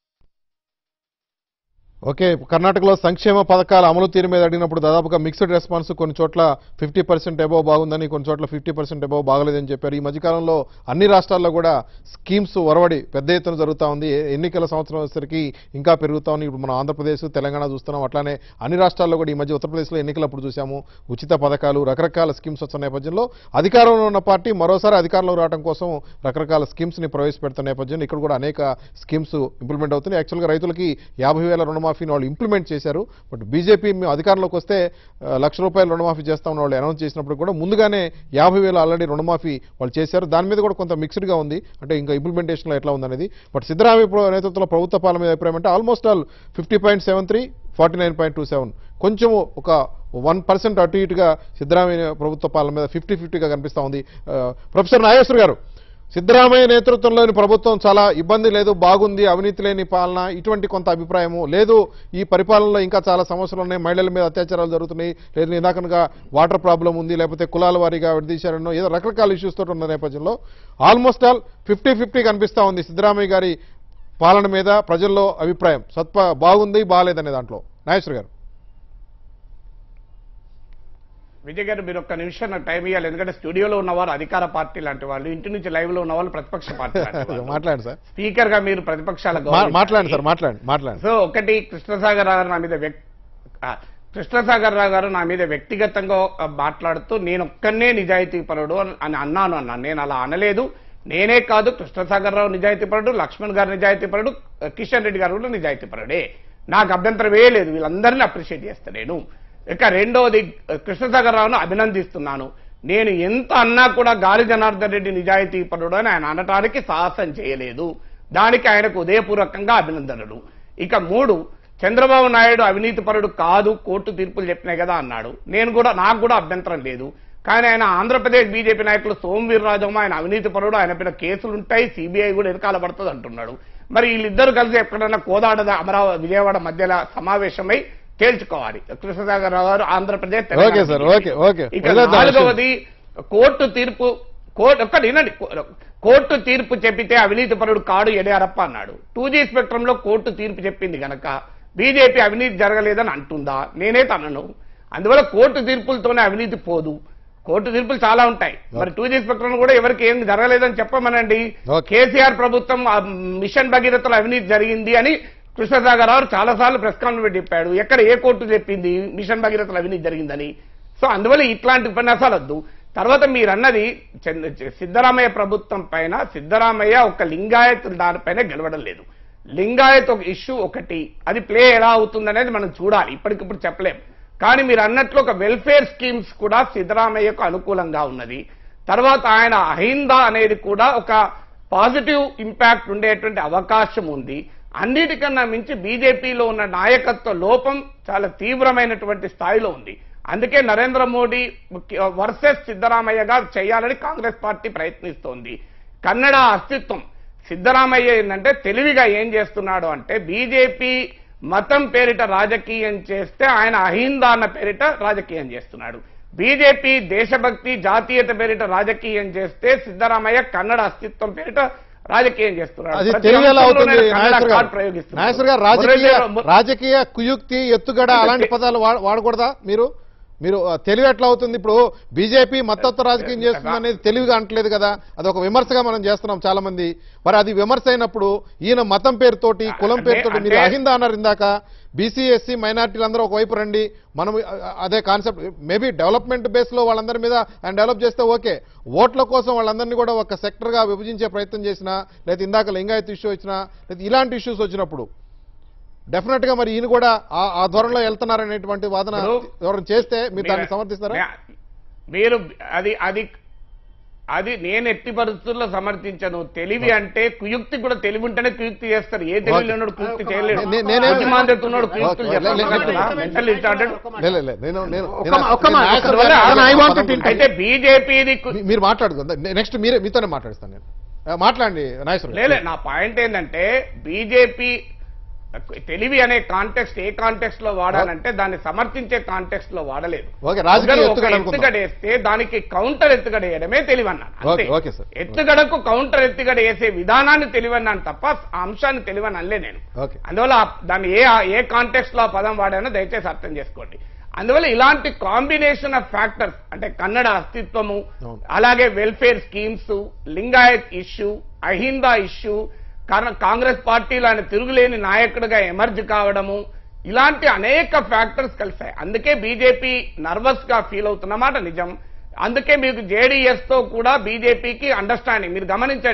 ఓకే కర్ణాటకలో సంక్షేమ పథకాల అమలు తీరు మీద అడిగినప్పుడు దాదాపుగా మిక్స్డ్ రెస్పాన్స్ కొన్ని చోట్ల ఫిఫ్టీ పర్సెంట్ అబోవ్ బాగుందని కొన్ని చోట్ల ఫిఫ్టీ పర్సెంట్ అబోవ్ బాగలేదని చెప్పారు ఈ మధ్యకాలంలో అన్ని రాష్ట్రాల్లో కూడా స్కీమ్స్ ఒరవడి పెద్ద ఎత్తున జరుగుతూ ఉంది ఏ- ఎన్నికల సంవత్సరం వచ్చేసరికి ఇంకా పెరుగుతా ఉంది ఇప్పుడు మనం ఆంధ్రప్రదేశ్ తెలంగాణ చూస్తున్నాం అట్లానే అన్ని రాష్ట్రాల్లో కూడా ఈ మధ్య ఉత్తరప్రదేశ్లో ఎన్నికలప్పుడు చూసాము ఉచిత పథకాలు రకరకాల స్కీమ్స్ వచ్చిన నేపథ్యంలో అధికారంలో ఉన్న పార్టీ మరోసారి అధికారంలో రావడం కోసం రకరకాల స్కీమ్స్ ని ప్రవేశపెడుతున్న నేపథ్యంలో ఇక్కడ కూడా అనేక స్కీమ్స్ ఇంప్లిమెంట్ అవుతున్నాయి యాక్చువల్గా రైతులకి యాభై వేల రుణమాఫీ రుణమాఫీని వాళ్ళు ఇంప్లిమెంట్ చేశారు బట్ బీజేపీ మేము అధికారంలోకి వస్తే ఆ, లక్ష రూపాయలు రుణమాఫీ చేస్తామని వాళ్ళు అనౌన్స్ చేసినప్పుడు కూడా ముందుగానే యాభై వేలు ఆల్రెడీ రుణమాఫీ వాళ్ళు చేశారు దాని మీద కూడా కొంత మిక్స్డ్గా ఉంది అంటే ఇంకా ఇంప్లిమెంటేషన్లో ఎట్లా ఉందనేది బట్ సిద్ధరామయ్య ప్ర- నేతృత్వంలో ప్రభుత్వ పాలన మీద అభిప్రాయం అంటే almost all fifty point seven three forty nine point two seven కొంచెం ఒక వన్ పర్సెంట్ అటు ఇటుగా సిద్ధరామయ్య ప్రభుత్వ పాలన మీద ఫిఫ్టీ ఫిఫ్టీగా కనిపిస్తూ ఉంది ఆ, ప్రొఫెసర్ నాగేశ్వర్ గారు సిద్ధరామయ్య నేతృత్వంలోని ప్రభుత్వం చాలా ఇబ్బంది లేదు బాగుంది అవినీతి లేని పాలన ఇటువంటి కొంత అభిప్రాయము లేదు ఈ పరిపాలనలో ఇంకా చాలా సమస్యలు ఉన్నాయి మహిళల మీద అత్యాచారాలు జరుగుతున్నాయి లేదు ఇందాకనగా వాటర్ ప్రాబ్లం ఉంది లేకపోతే కులాల వారీగా విడదీశారనో ఏదో రకరకాల ఇష్యూస్ తోటి ఉన్న నేపథ్యంలో ఆల్మోస్ట్ ఆల్ ఫిఫ్టీ ఫిఫ్టీ కనిపిస్తా ఉంది సిద్ధరామయ్య గారి పాలన మీద ప్రజల్లో అభిప్రాయం సత్ప బాగుంది బాగాలేదనే దాంట్లో నాగేశ్వర్ గారు విజయ్ గారు మీరు ఒక్క నిమిషం నాకు టైం ఇవ్వాలి ఎందుకంటే స్టూడియోలో ఉన్నవారు అధికార పార్టీ లాంటి వాళ్ళు ఇంటి నుంచి లైవ్ లో ఉన్న వాళ్ళు ప్రతిపక్ష పార్టీ లాంటి వాళ్ళు. మాట్లాడండి సార్ స్పీకర్ గా మీరు ప్రతిపక్షాల మా- గౌరవించాలి. మాట్లాడండి సార్ మాట్లాడండి మాట్లాడండి సో ఒకటి కృష్ణసాగర్ రావు గారు నా మీద వ్యక్- ఆ, కృష్ణసాగర్ రావు గారు నా మీద వ్యక్తిగతంగా ఆ, మాట్లాడుతూ నేను ఒక్కనే నిజాయితీ పరుడు అని- అని అన్నాను అన్నాను నేను అలా అనలేదు నేనే కాదు కృష్ణసాగర్ రావు నిజాయితీ పరుడు లక్ష్మణ్ గారు నిజాయితీ పరుడు ఆ, కిషన్ రెడ్డి గారు కూడా నిజాయితీ పరుడే నాకు అభ్యంతరమే లేదు వీళ్ళందరినీ అప్రిషియేట్ చేస్తా నేను ఇక రెండోది ఆ, కృష్ణసాగర్ రావును అభినందిస్తున్నాను నేను ఎంత అన్నా కూడా గాలి జనార్దన్ రెడ్డి నిజాయితీ పరుడు అని ఆయన అనటానికి సాహసం చేయలేదు దానికి ఆయనకు ఉదయపూర్వకంగా అభినందనలు ఇక మూడు చంద్రబాబు నాయుడు అవినీతి పరుడు కాదు కోర్టు తీర్పులు చెప్పినాయి కదా అన్నాడు నేను కూడా నాకు కూడా అభ్యంతరం లేదు కానీ ఆయన ఆంధ్రప్రదేశ్ బీజేపీ నాయకులు సోమవీర్రాజమ్మ ఆయన అవినీతి పరుడు ఆయన పైన కేసులు ఉంటాయి సిబిఐ కూడా ఎరకాల పడుతుంది అంటున్నాడు మరి వీళ్ళిద్దరు కలిసి ఎక్కడన్నా కోదాడ అమరావతి విజయవాడ మధ్యలో సమావేశమై తేల్చుకోవాలి Krishnasagar Rao garu Andhra Pradesh Telangana okay sir, BJP. Okay, okay. ఇక వదిలేద్దాం నాలుగవది కోర్టు తీర్పు కోర్టు ఒక్కటి వినండి కో- కోర్టు తీర్పు చెప్పితే అవినీతి పరుడు కాడు ఎడయారప్ప అన్నాడు టూ జీ స్పెక్ట్రమ్ లో కోర్టు తీర్పు చెప్పింది గనక బీజేపీ అవినీతి జరగలేదని అంటుందా నేనే తనను అందువల్ల కోర్టు తీర్పులతోనే అవినీతి పోదు కోర్టు తీర్పులు చాలా ఉంటాయి మరి టూ జీ స్పెక్ట్రమ్ కూడా ఎవరికి ఏం జరగలేదని చెప్పమనండి ఓకే. కేసీఆర్ ప్రభుత్వం ఆ మిషన్ భగీరథలో అవినీతి జరిగింది అని కృష్ణసాగర్ రావు చాలా సార్లు ప్రెస్ కాన్ఫరెన్స్ చెప్పాడు ఎక్కడ ఏ కోర్టు చెప్పింది మిషన్ భగీరథలో అవినీతి జరిగిందని సో అందువల్ల ఇట్లాంటి ఉపన్యాసాలు వద్దు తర్వాత మీరు అన్నది చంద్ర- సిద్ధరామయ్య ప్రభుత్వం పైన సిద్ధరామయ్య ఒక లింగాయత్ దానిపైన గెలవడం లేదు లింగాయత్ ఒక ఇష్యూ ఒకటి అది ప్లే ఎలా అవుతుందనేది మనం చూడాలి ఇప్పటికిప్పుడు చెప్పలేం కానీ మీరు అన్నట్లు ఒక వెల్ఫేర్ స్కీమ్స్ కూడా సిద్ధరామయ్యకు అనుకూలంగా ఉన్నది తర్వాత ఆయన అహిందా అనేది కూడా ఒక పాజిటివ్ ఇంపాక్ట్ ఉండేటువంటి అవకాశం ఉంది అన్నిటికన్నా మించి బీజేపీలో ఉన్న నాయకత్వ లోపం చాలా తీవ్రమైనటువంటి స్థాయిలో ఉంది అందుకే నరేంద్ర మోడీ వర్సెస్ సిద్ధరామయ్యగా చేయాలని కాంగ్రెస్ పార్టీ ప్రయత్నిస్తోంది కన్నడ అస్తిత్వం సిద్ధరామయ్య ఏంటంటే తెలివిగా ఏం చేస్తున్నాడు అంటే బీజేపీ మతం పేరిట రాజకీయం చేస్తే ఆయన అహిందా అన్న పేరిట రాజకీయం చేస్తున్నాడు బీజేపీ దేశభక్తి జాతీయత పేరిట రాజకీయం చేస్తే సిద్ధరామయ్య కన్నడ అస్తిత్వం పేరిట రాజకీయం చేస్తున్నాడు అది ప్రతి తెలివి ఎలా అంశంలోనూ అవుతుంది ఆయన కన్నడ నాగేశ్వర్ కార్డ్ గారు ప్రయోగిస్తున్నాడు. నాగేశ్వర్ గారు రాజకీయ మురళీధర- రాజకీయ కుయుక్తి ఎత్తుగడ అలాంటి పదాలు వాడ- వాడకూడదా మీరు మీరు ఆ, తెలివి ఎట్లా అవుతుంది ఇప్పుడు బీజేపీ మద్దతు రాజకీయం చేస్తుంది అనేది తెలివిగా అంటలేదు కదా అది ఒక విమర్శగా మనం చేస్తున్నాం చాలా మంది మరి అది విమర్శ అయినప్పుడు ఈయన మతం పేరుతోటి కులం అంటే- పేరుతోటి మీరు అంటే- అహిందా అన్నారు ఇందాక బీసీ ఎస్సీ మైనార్టీలు అందరూ ఒకవైపు రండి మనం ఆ, అదే కాన్సెప్ట్ మేబీ డెవలప్మెంట్ బేస్ లో వాళ్ళందరి మీద ఆయన డెవలప్ చేస్తే ఓకే ఓట్ల కోసం వాళ్ళందరినీ కూడా ఒక సెక్టర్ గా విభజించే ప్రయత్నం చేసినా లేదా ఇందాక లింగాయత్ ఇష్యూ వచ్చినా లేదా ఇలాంటి ఇష్యూస్ వచ్చినప్పుడు డెఫినెట్ గా మరి ఈయన కూడా ఆ- ఆ ధోరణిలో వెళ్తున్నారనేటువంటి వాదన ఇప్పుడు ఎవరైనా చేస్తే మీరు దాన్ని మీరు- సమర్థిస్తారా మే- మీరు అది అది అది నేను ఎట్టి పరిస్థితుల్లో సమర్థించను తెలివి అంటే కుయుక్తి కూడా తెలివి ఉంటేనే కుయుక్తి చేస్తారు ఏ తెలివి ఓకే. లేనోడు కుయుక్తి చేయలేడు నే- నేనే- బుద్ధిమాంద్యత ఉన్నోడు కుయుక్తులు ఓకే. లే- లే- చెప్పగలరా? లే- Mentally retarded. లే, లే, లే. నేను నేను ఒక్క నేను- మా- ఒక్క నేను మాట, నాయకుడు అందువల్ల గారిని I want to పదం tell- అయితే బీజేపీది మీ- మీరు మాట్లాడుకుందా నెక్స్ట్ మీరే మీతోనే మాట్లాడిస్తాను నేను ఆ, మాట్లాడండి నాగేశ్వర గారు. లేలే నా పాయింట్ ఏంటంటే బీజేపీ తెలివి అనే కాంటెక్స్ట్ ఏ కాంటెక్స్ట్ లో వాడాలంటే దాన్ని సమర్థించే కాంటెక్స్ట్ లో వాడలేదు ఓకే, రాజకీయ ఒకరు ఒక ఎత్తుగడ అనుకుందాం. ఎత్తుగడ వేస్తే దానికి కౌంటర్ ఎత్తుగడ వేయడమే తెలివన్నాను అంతే. Okay, okay, sir. ఎత్తుగడకు కౌంటర్ ఎత్తుగడ వేసే విధానాన్ని తెలివన్నాను తప్ప ఆ అంశాన్ని తెలివని అనలే నేను ఓకే. అందువల్ల ఆ- దాన్ని ఏ ఏ కాంటెక్స్ట్ లో ఆ పదం వాడానో దయచేసి అర్థం చేసుకోండి అందువల్ల ఇలాంటి కాంబినేషన్ ఆఫ్ ఫ్యాక్టర్స్ అంటే కన్నడ అస్తిత్వము అవును. అలాగే welfare schemes Lingayat issue Ahinda issue కారణం కాంగ్రెస్ పార్టీలో ఆయన తిరుగులేని నాయకుడిగా ఎమర్జ్ కావడము ఇలాంటి అనేక ఫ్యాక్టర్స్ కలిశాయి అందుకే బీజేపీ నర్వస్ గా ఫీల్ అవుతున్నమాట నిజం అందుకే మీకు జేడీఎస్ తో కూడా బీజేపీకి అండర్స్టాండింగ్ మీరు గమనించండి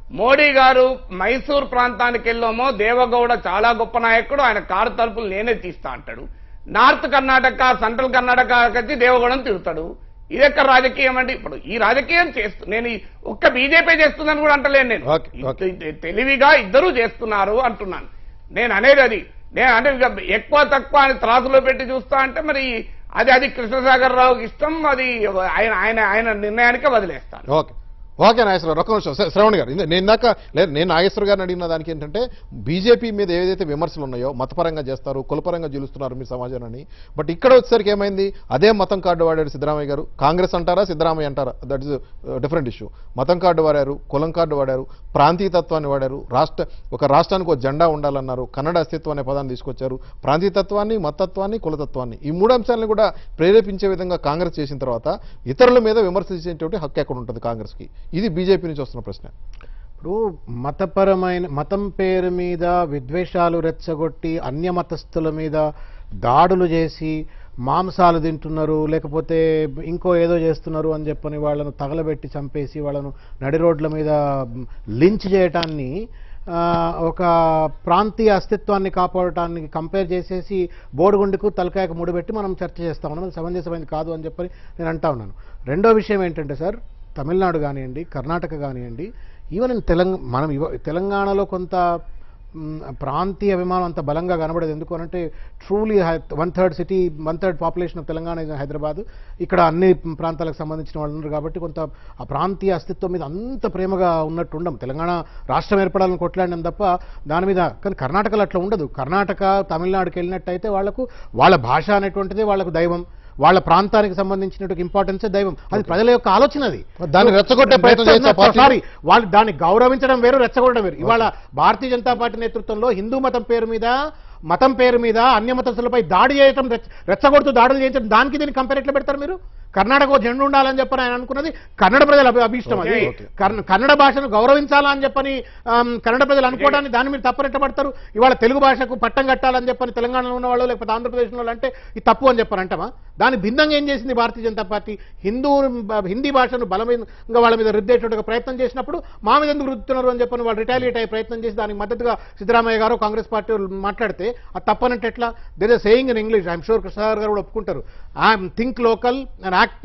మోడీ గారు మైసూర్ ప్రాంతానికి వెళ్ళామో దేవగౌడ చాలా గొప్ప నాయకుడు ఆయన కారు తలుపులు నేనే తీస్తా అంటాడు నార్త్ కర్ణాటక సెంట్రల్ కర్ణాటక వచ్చి దేవగౌడని తిరుగుతాడు ఇది ఎక్కడ రాజకీయం అండి ఇప్పుడు ఈ రాజకీయం చేస్తూ నేను ఈ ఒక్క బీజేపీ చేస్తుందని కూడా అంటలేను నేను ఓకే, ఓకే. ఇద్ద- తెలివిగా ఇద్దరు చేస్తున్నారు అంటున్నాను నేను అనేది అది నేను అంటే ఇక ఎక్కువ తక్కువ అని త్రాసులో పెట్టి చూస్తా అంటే మరి అది అది కృష్ణసాగర్ రావుకి ఇష్టం అది ఆయన ఆయన ఆయన నిర్ణయానికే వదిలేస్తాను ఓకే ఓకే నాగేశ్వరరావు ఒక్క నిమిషం శ్ర- శ్రవణ్ గారు ఇంద- నేను ఇందాక లేదు నేను నాగేశ్వర గారిని అడిగిన దానికి ఏంటంటే బీజేపీ మీద ఏదైతే విమర్శలు ఉన్నాయో మతపరంగా చేస్తారు కులపరంగా జీలుస్తున్నారు మీ సమాజాన్ని బట్ ఇక్కడ వచ్చేసరికి ఏమైంది అదే మతం కార్డు వాడాడు సిద్ధరామయ్య గారు కాంగ్రెస్ అంటారా సిద్ధరామయ్య అంటారా దట్ ఇస్ డిఫరెంట్ ఇష్యూ మతం కార్డు వాడారు కులం కార్డు వాడారు ప్రాంతీయతత్వాన్ని వాడారు రాష్ట్ర ఒక రాష్ట్రానికి ఒక జెండా ఉండాలన్నారు కన్నడ అస్తిత్వం అనే పదాన్ని తీసుకొచ్చారు ప్రాంతీయతత్వాన్ని మతత్వాన్ని కులతత్వాన్ని ఈ మూడు అంశాలను కూడా ప్రేరేపించే విధంగా కాంగ్రెస్ చేసిన తర్వాత ఇతరుల మీద విమర్శించేటువంటి హక్కు ఎక్కడ ఉంటుంది కాంగ్రెస్కి ఇది బీజేపీ నుంచి వస్తున్న ప్రశ్న ఇప్పుడు మతపరమైన మతం పేరు మీద విద్వేషాలు రెచ్చగొట్టి అన్య మతస్థుల మీద దాడులు చేసి మాంసాలు తింటున్నారు లేకపోతే ఇంకో ఏదో చేస్తున్నారు అని చెప్పని వాళ్ళను తగలబెట్టి చంపేసి వాళ్ళను నడి రోడ్ల మీద లించ్ చేయటాన్ని ఆ, ఒక ప్రాంతీయ అస్తిత్వాన్ని కాపాడటానికి కంపేర్ చేసేసి బోడిగుండుకు తలకాయకు ముడిపెట్టి మనం చర్చ చేస్తా ఉన్నాం అది సమంజసమైనది కాదు అని చెప్పని నేను అంటా ఉన్నాను రెండో విషయం ఏంటంటే సార్ తమిళనాడు కానివ్వండి కర్ణాటక కానివ్వండి ఈవెన్ ఇన్ తెలంగాణ మనం ఇవ- తెలంగాణలో కొంత మ్, ప్రాంతీయ అభిమానం అంత బలంగా కనబడదు ఎందుకు అనంటే truly one third city one third population of Telangana is Hyderabad ఇక్కడ అన్ని ప్రాంతాలకు సంబంధించిన వాళ్ళు ఉన్నారు కాబట్టి కొంత ఆ ప్రాంతీయ అస్తిత్వం మీద అంత ప్రేమగా ఉన్నట్టు ఉండం తెలంగాణ రాష్ట్రం ఏర్పడాలని కొట్లాడినాం తప్ప దాని మీద కానీ కర్ణాటకలో అట్లా ఉండదు కర్ణాటక తమిళనాడుకి వెళ్ళినట్టయితే వాళ్ళకు వాళ్ళ భాష అనేటువంటిదే వాళ్ళకు దైవం వాళ్ళ ప్రాంతానికి సంబంధించినటువంటి ఇంపార్టెన్స్ దైవం అది ప్రజల యొక్క ఆలోచన అది దాన్ని రెచ్చగొట్టే ప్రయత్నం చేసే పార్టీ- సారీ వాళ్ళు దాన్ని గౌరవించడం వేరు రెచ్చగొట్టడం వేరు ఇవాళ భారతీయ జనతా పార్టీ నేతృత్వంలో హిందూ మతం పేరు మీద మతం పేరు మీద అన్య మతస్థులపై దాడి చేయటం రెచ్చ- రెచ్చగొడుతూ దాడులు చేయించడం దానికి దీన్ని కంపేర్ ఎట్లా పెడతారు మీరు కర్ణాటక ఓ జెండా ఉండాలని చెప్పని ఆయన అనుకున్నది కన్నడ ప్రజల అభి- అభీష్టం అది ఓకే. కర్ణ- కన్నడ భాషను గౌరవించాలా అని చెప్పని ఆమ్, కన్నడ ప్రజలు అనుకోవడాన్ని దాన్ని మీరు తప్పరెట్టబడతారు ఇవాళ తెలుగు భాషకు పట్టం కట్టాలని చెప్పని తెలంగాణలో ఉన్న వాళ్ళు లేకపోతే ఆంధ్రప్రదేశ్లో వాళ్ళు అంటే ఇది తప్పు అని చెప్పని అంటామా దాని భిన్నంగా ఏం చేసింది భారతీయ జనతా పార్టీ హిందూ బ- హిందీ భాషను బలమైనగా వాళ్ళ మీద రుద్దేటువంటి ప్రయత్నం చేసినప్పుడు మా మీద ఎందుకు రుద్దుతున్నారు అని చెప్పని వాళ్ళు రిటాలియేట్ అయ్యే ప్రయత్నం చేసి దానికి మద్దతుగా సిద్ధరామయ్య గారు కాంగ్రెస్ పార్టీ వాళ్ళు మాట్లాడితే అది తప్పనంటే ఎట్లా there are saying in English I'm sure Krishnarao garu కూడా ఒప్పుకుంటారు I'm think local and act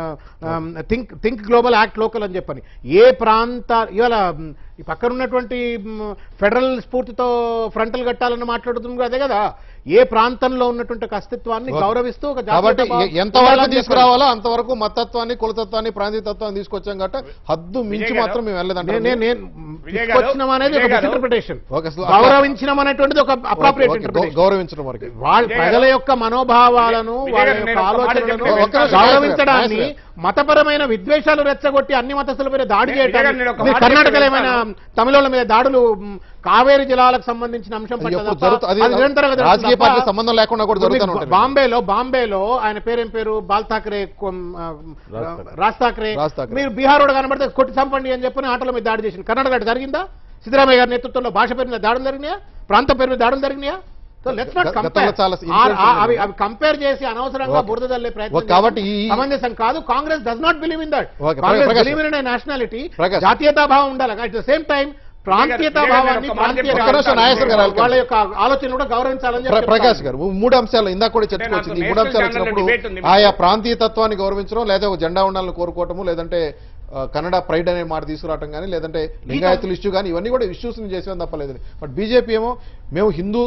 think think global act local అని చెప్పని ఏ ప్రాంత ఇవాళ మ్, ఈ పక్కన ఉన్నటువంటి మ్, ఫెడరల్ స్ఫూర్తితో ఫ్రంటల్ కట్టాలని మాట్లాడుతుంది కూడా అదే కదా ఏ ప్రాంతంలో ఉన్నటువంటి ఒక అస్తిత్వాన్ని ఓకే. గౌరవిస్తూ ఒక జాతీయత కాబట్టి భావం ఎ- ఎంతవరకు ఉండాలని చెప్పని. తీసుకురావాలో అంతవరకు మతత్వాన్ని కులతత్వాన్ని ప్రాంతీయతత్వాన్ని తీసుకొచ్చాం కాబట్టి హద్దు మించి విజయ్ గారు, మాత్రం మేము నేను వెళ్ళలేదంటే నేను- నేను విజయ్ గారు, తీసుకొచ్చినాం అనేది ఒక విజయ్ గారు, ఇంటర్ప్రిటేషన్ ఓకే, అసలు గౌరవించడం అనేటువంటిది ఒక అప్రాప్రియేట్ ఇంటర్ప్రిటేషన్ గౌరవించడం వరకు వాళ్ళ విజయ్ ప్రజల గారు, యొక్క మనోభావాలను విజయ్ వాళ్ళ గారు, యొక్క నేను ఒక మాట ఆలోచనలను చెప్పి ఒక్క నిమిషం, గౌరవించడాన్ని నాగేశ్వర మతపరమైన విద్వేషాలు రెచ్చగొట్టి అన్ని మతస్థుల మీద దాడి విజయ్ గారు, చేయడానికి నేను ఒక మీరు మాట కర్ణాటకలో చెప్పి ఏమైనా వెళ్తాను. తమిళోళ్ళ మీద దాడులు మ్, కావేరీ జిల్లాలకు సంబంధించిన అంశం పట్ల ఎప్పుడు తప్ప జరుగుతు- అది అది నిరంతరంగా జరుగుతుంది రాజకీయ తప్ప పార్టీ సంబంధం లేకుండా కూడా ఇప్పుడు జరుగుతూనే మీకు ఉంటుంది. బాంబేలో బాంబేలో ఆయన పేరేం పేరు బాల్ ఠాకరే కొం- ఆ, రాజ్ ఠాకరే. రాజ్ ఠాకరే రాజ్ ఠాకరే. మీరు బీహార్ రోడ్ కనబడితే కొట్టి చంపండి అని చెప్పి ఆటల మీద దాడి చేసింది కర్ణాటక అటు జరిగిందా సిద్ధరామయ్య గారి నేతృత్వంలో భాష పేరు మీద దాడులు జరిగినాయా ప్రాంతం పేరు మీద దాడులు జరిగినాయా సో లెట్స్ నాట్ గ- గతంలో కంపేర్ చాలా influence అవి ఉంది. అవి కంపేర్ చేసి అనవసరంగా ఓకే. బురద జల్లే ప్రయత్నం ఓకే, కాబట్టి ఈ- చేయడం సమంజసం కాదు Congress does not believe in that okay, Congress Prakash. Believe in nationality Prakash. జాతీయతా భావం ఉండాలి అట్ ద సేమ్ టైం ప్రాంతీయతా విజయ్ గారు, భావాన్ని ఒక మాట ప్రాంతీయ చెప్పి ఒక్క నిమిషం, నాగేశ్వర గారు, వాళ్ళ యొక్క ఆలోచన కూడా గౌరవించాలని ప్ర- చెప్పి ప్రకాష్ చెప్తాను. గారు మూడు అంశాలు ఇందాక కూడా చర్చకు నాకు వచ్చింది ఈ మూడు నేషనల్ అంశాలు ఛానల్లో వచ్చినప్పుడు డిబేట్ ఉంది. ఆయా ప్రాంతీయ తత్వాన్ని గౌరవించడం లేదా ఒక జెండా ఉండాలని కోరుకోవటము లేదంటే ఆ, కన్నడ ప్రైడ్ అనే మాట తీసుకురావటం కానీ లేదంటే లింగాయతుల ఇష్యూ కానీ ఇవన్నీ కూడా ఇష్యూస్ చేసేవని తప్పలేదు బట్ బీజేపీ ఏమో మేము హిందూ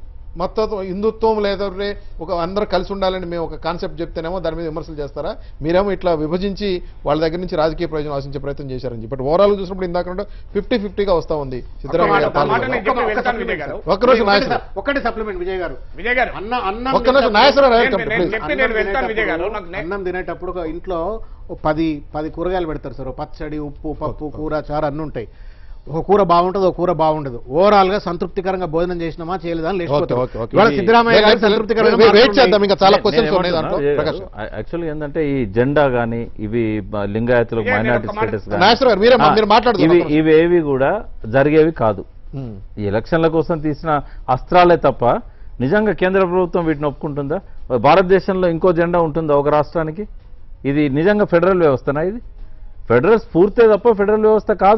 మతత్వం హిందుత్వం లేదంటే ఒక అందరూ కలిసి ఉండాలని మేము ఒక కాన్సెప్ట్ చెప్తేనేమో దాని మీద విమర్శలు చేస్తారా మీరేమో ఇట్లా విభజించి వాళ్ళ దగ్గర నుంచి రాజకీయ ప్రయోజనం ఆశించే ప్రయత్నం చేశారని చెప్పి బట్ ఓవరాల్ చూసినప్పుడు ఇందాక ఫిఫ్టీ ఫిఫ్టీగా వస్తా ఉంది సిద్ధరామయ్య గారి ఒక్క మాట పాలనలో. నేను చెప్పి వెళ్తాను విజయ్ గారు. ఒక్క నిమిషం ఒకటి నాయకుడు స- ఒకటి సప్లిమెంట్ విజయ్ గారు విజయ్ గారు అన్న అన్నం ఒక్క నిమిషం తినేటప్పుడు- నాగేశ్వరరావు నేను- గారు నేను ప్లీజ్ చెప్పి నేను వెళ్తాను విజయ్ గారు నాకు నే- అన్నం తినేటప్పుడు ఒక ఇంట్లో ఓ పది పది కూరగాయలు పెడతారు సార్ ఓ పచ్చడి ఉప్పు పప్పు కూర చారు అన్ని ఉంటాయి ఒక కూర బాగుంటుంది ఒక కూర బాగుండదు ఓవరాల్ గా సంతృప్తికరంగా భోజనం చేసినామా చేయలేదా అని లేచిపోతారు. Okay, okay. ఇవాళ ఇది- సిద్ధరామయ్య గారు వెయిట్ సంతృప్తికరంగా వెయిట్ మాట్లాడుతున్నాయి. చేద్దాం ఇంకా చాలా నేను క్వశ్చన్స్ ఉన్నాయి ఏమంటున్నా, దాంట్లో విజయ్ ప్రకాష్ గారు, యాక్చువల్గా ఏంటంటే ఈ జెండా కానీ ఇవి బ- లింగాయతులకు విజయ్, నేను మైనారిటీ ఒక మాట- స్టేటస్ నాగేశ్వర గారు, మీరే- ఆ, మీరు మాట్లాడుతున్నారు ఇవి ఒక్క నిమిషం. ఇవేవి కూడా జరిగేవి కాదు ఉమ్. ఈ ఎలక్షన్ల కోసం తీసిన అస్త్రాలే తప్ప నిజంగా కేంద్ర ప్రభుత్వం వీటిని ఒప్పుకుంటుందా భారతదేశంలో ఇంకో జెండా ఉంటుందా ఒక రాష్ట్రానికి ఇది నిజంగా ఫెడరల్ వ్యవస్థనా ఇది ఫెడరల్ స్ఫూర్తే తప్ప ఫెడరల్ వ్యవస్థ కాదు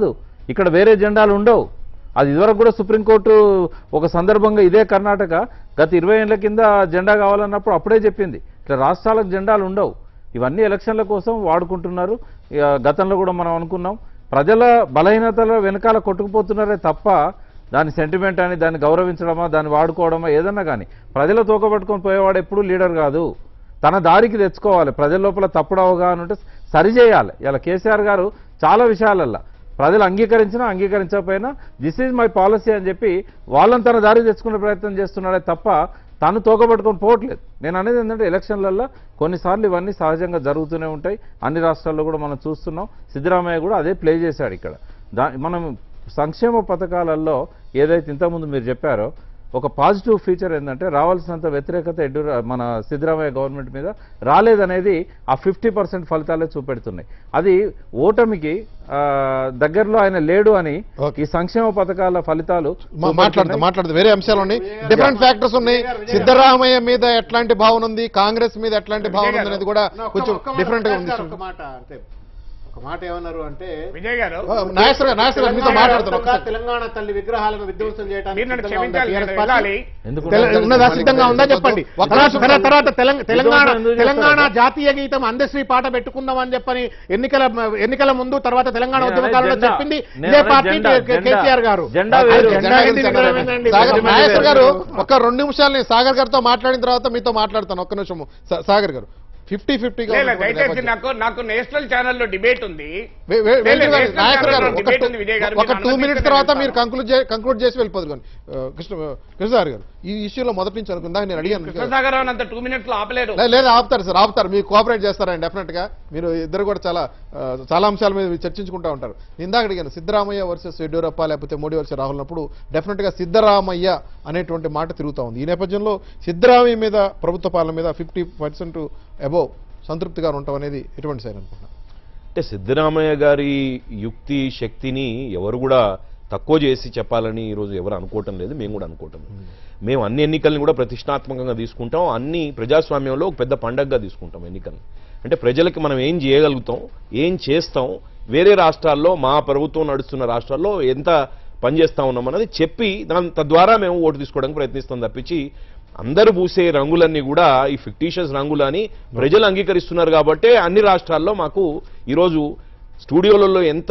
ఇక్కడ వేరే జెండాలు ఉండవు అది ఇదివరకు కూడా సుప్రీంకోర్టు ఒక సందర్భంగా ఇదే కర్ణాటక గత ఇరవై ఏళ్ల కింద జెండా కావాలన్నప్పుడు అప్పుడే చెప్పింది ఇట్లా రాష్ట్రాలకు జెండాలు ఉండవు ఇవన్నీ ఎలక్షన్ల కోసం వాడుకుంటున్నారు ఇక గతంలో కూడా మనం అనుకున్నాం ప్రజల బలహీనతల వెనకాల కొట్టుకుపోతున్నారే తప్ప దాని సెంటిమెంట్ అని దాన్ని గౌరవించడమా దాన్ని వాడుకోవడమా ఏదన్నా కానీ ప్రజల తోకబట్టుకొని పోయేవాడు ఎప్పుడూ లీడర్ కాదు తన దారికి తెచ్చుకోవాలి ప్రజల లోపల తప్పుడు అవగాహన ఉంటే సరిచేయాలి ఇలా కేసీఆర్ గారు చాలా విషయాలల్లో ప్రజలు అంగీకరించినా అంగీకరించకపోయినా దిస్ ఈజ్ మై పాలసీ అని చెప్పి వాళ్ళని తన దారి తెచ్చుకునే ప్రయత్నం చేస్తున్నాడే తప్ప తను తోకబట్టుకొని పోవట్లేదు నేను అనేది ఏంటంటే ఎలక్షన్లలో కొన్నిసార్లు ఇవన్నీ సహజంగా జరుగుతూనే ఉంటాయి అన్ని రాష్ట్రాల్లో కూడా మనం చూస్తున్నాం సిద్ధరామయ్య కూడా అదే ప్లే చేశాడు ఇక్కడ దా మనం సంక్షేమ పథకాలలో ఏదైతే ఇంతకుముందు మీరు చెప్పారో ఒక పాజిటివ్ ఫీచర్ ఏంటంటే రావాల్సినంత వ్యతిరేకత ఎడ్డు మన సిద్ధరామయ్య గవర్నమెంట్ మీద రాలేదనేది ఆ ఫిఫ్టీ పర్సెంట్ ఫలితాలే చూపెడుతున్నాయి అది ఓటమికి ఆ, దగ్గరలో ఆయన లేడు అని Okay. ఈ సంక్షేమ పథకాల ఫలితాలు మా- మాట్లాడదాం మాట్లాడదాం వేరే అంశాలు ఉన్నాయి డిఫరెంట్ ఫ్యాక్టర్స్ ఉన్నాయి సిద్ధరామయ్య మీద ఎట్లాంటి భావన ఉంది కాంగ్రెస్ మీద ఎట్లాంటి భావన ఉంది అనేది కూడా కొంచెం డిఫరెంట్ గా ఉంది ఒక మాట అంటే ఒక మాట ఏమన్నారు అంటే విజయ్ గారు నాగేశ్వర గారు నాగేశ్వర గారు మీతో మాట్లాడుతున్నాం వ్యాప్తంగా ఒకసారి. తెలంగాణ తల్లి విగ్రహాలను విధ్వంసం చేయడానికి మీరు నన్ను సిద్ధంగా ఉందా క్షమించాలి TRS నేను పార్టీ? వెళ్ళాలి ఎందుకు తెల- ఉన్నదా సిద్ధంగా ఉందా చెప్పండి ఒక తర్వాత నిమిషం. తర్వాత- తర్వాత తెలంగ- తెలంగాణ ఎందుకు తెలంగాణ చేస్తారు? జాతీయ గీతం అందశ్రీ పాట పెట్టుకుందాం అని చెప్పని ఎన్నికల ఎన్నికల ముందు తర్వాత తెలంగాణ నేను ఉద్యమకాలంలో జెండా. చెప్పింది నేను ఇదే అనే పార్టీ జెండా, కే- జెండా. కేసీఆర్ గారు జెండా అది వేరు. జెండా ఏంది విగ్రహం ఏందండి? సాగర్ విగ్రహం నాగేశ్వర వేరు. గారు ఒక రెండు నిమిషాలు నేను సాగర్ గారితో మాట్లాడిన తర్వాత మీతో మాట్లాడతాను ఒక్క నిమిషం సా- సాగర్ గారు ఫిఫ్టీ ఫిఫ్టీగా లేదు, ఉన్నటువంటి దయచేసి నేపథ్యం. నాకు నాకు నేషనల్ ఛానల్లో డిబేట్ ఉంది వే- వే- లేదు, వెంకట గారు, నేషనల్ నాయకర్ గారు ఛానల్లో ఒక డిబేట్ టూ- ఉంది విజయ్ గారు, ఒక మీరు టూ అన్నది మినిట్స్ నేను తర్వాత చెప్తాను. మీరు కంక్లూడ్ కంక్లూడ్ చేసి వెళ్ళిపోదు కానీ ఆ, కృష్ణ కృష్ణసాగర్ గారు ఈ ఇష్యూలో మొదటి నుంచి అనుకుందా నేను అడిగాను కృష్ణసాగర్ రావు అంత టూ మినిట్స్ లో ఆపలేరు లే- లేదు ఆపుతారు సార్ ఆపుతారు మీరు కోఆపరేట్ చేస్తారండి డెఫినెట్ గా మీరు ఇద్దరు కూడా చాలా ఆ, చాలా అంశాల మీద మీరు చర్చించుకుంటూ ఉంటారు నేను ఇందాక అడిగాను సిద్ధరామయ్య వర్సెస్ యడ్యూరప్ప లేకపోతే మోడీ వర్సెస్ రాహుల్ అన్నప్పుడు డెఫినెట్ గా సిద్ధరామయ్య అనేటువంటి మాట తిరుగుతా ఉంది ఈ నేపథ్యంలో సిద్ధరామయ్య మీద ప్రభుత్వ పాలన మీద ఫిఫ్టీ పర్సెంట్ అబోవ్ సంతృప్తిగా ఉండటం అనేది ఎటువంటి సైన్ అనుకుంటున్నా అంటే సిద్ధరామయ్య గారి యుక్తి శక్తిని ఎవరు కూడా తక్కువ చేసి చెప్పాలని ఈరోజు ఎవరు అనుకోవటం లేదు మేము కూడా అనుకోవటం లేదు. మేము అన్ని ఎన్నికల్ని కూడా ప్రతిష్టాత్మకంగా తీసుకుంటాం అన్ని ప్రజాస్వామ్యంలో ఒక పెద్ద పండగగా తీసుకుంటాం ఎన్నికల్ని అంటే ప్రజలకి మనం ఏం చేయగలుగుతాం ఏం చేస్తాం వేరే రాష్ట్రాల్లో మా ప్రభుత్వం నడుస్తున్న రాష్ట్రాల్లో ఎంత పనిచేస్తా ఉన్నాం అన్నది చెప్పి దాని తద్వారా మేము ఓటు తీసుకోవడానికి ప్రయత్నిస్తాం తప్పించి అందరూ పూసే రంగులన్నీ కూడా ఈ ఫిక్టీషియస్ రంగులు అని ప్రజలు అంగీకరిస్తున్నారు కాబట్టే అన్ని రాష్ట్రాల్లో మాకు ఈరోజు స్టూడియోలలో ఎంత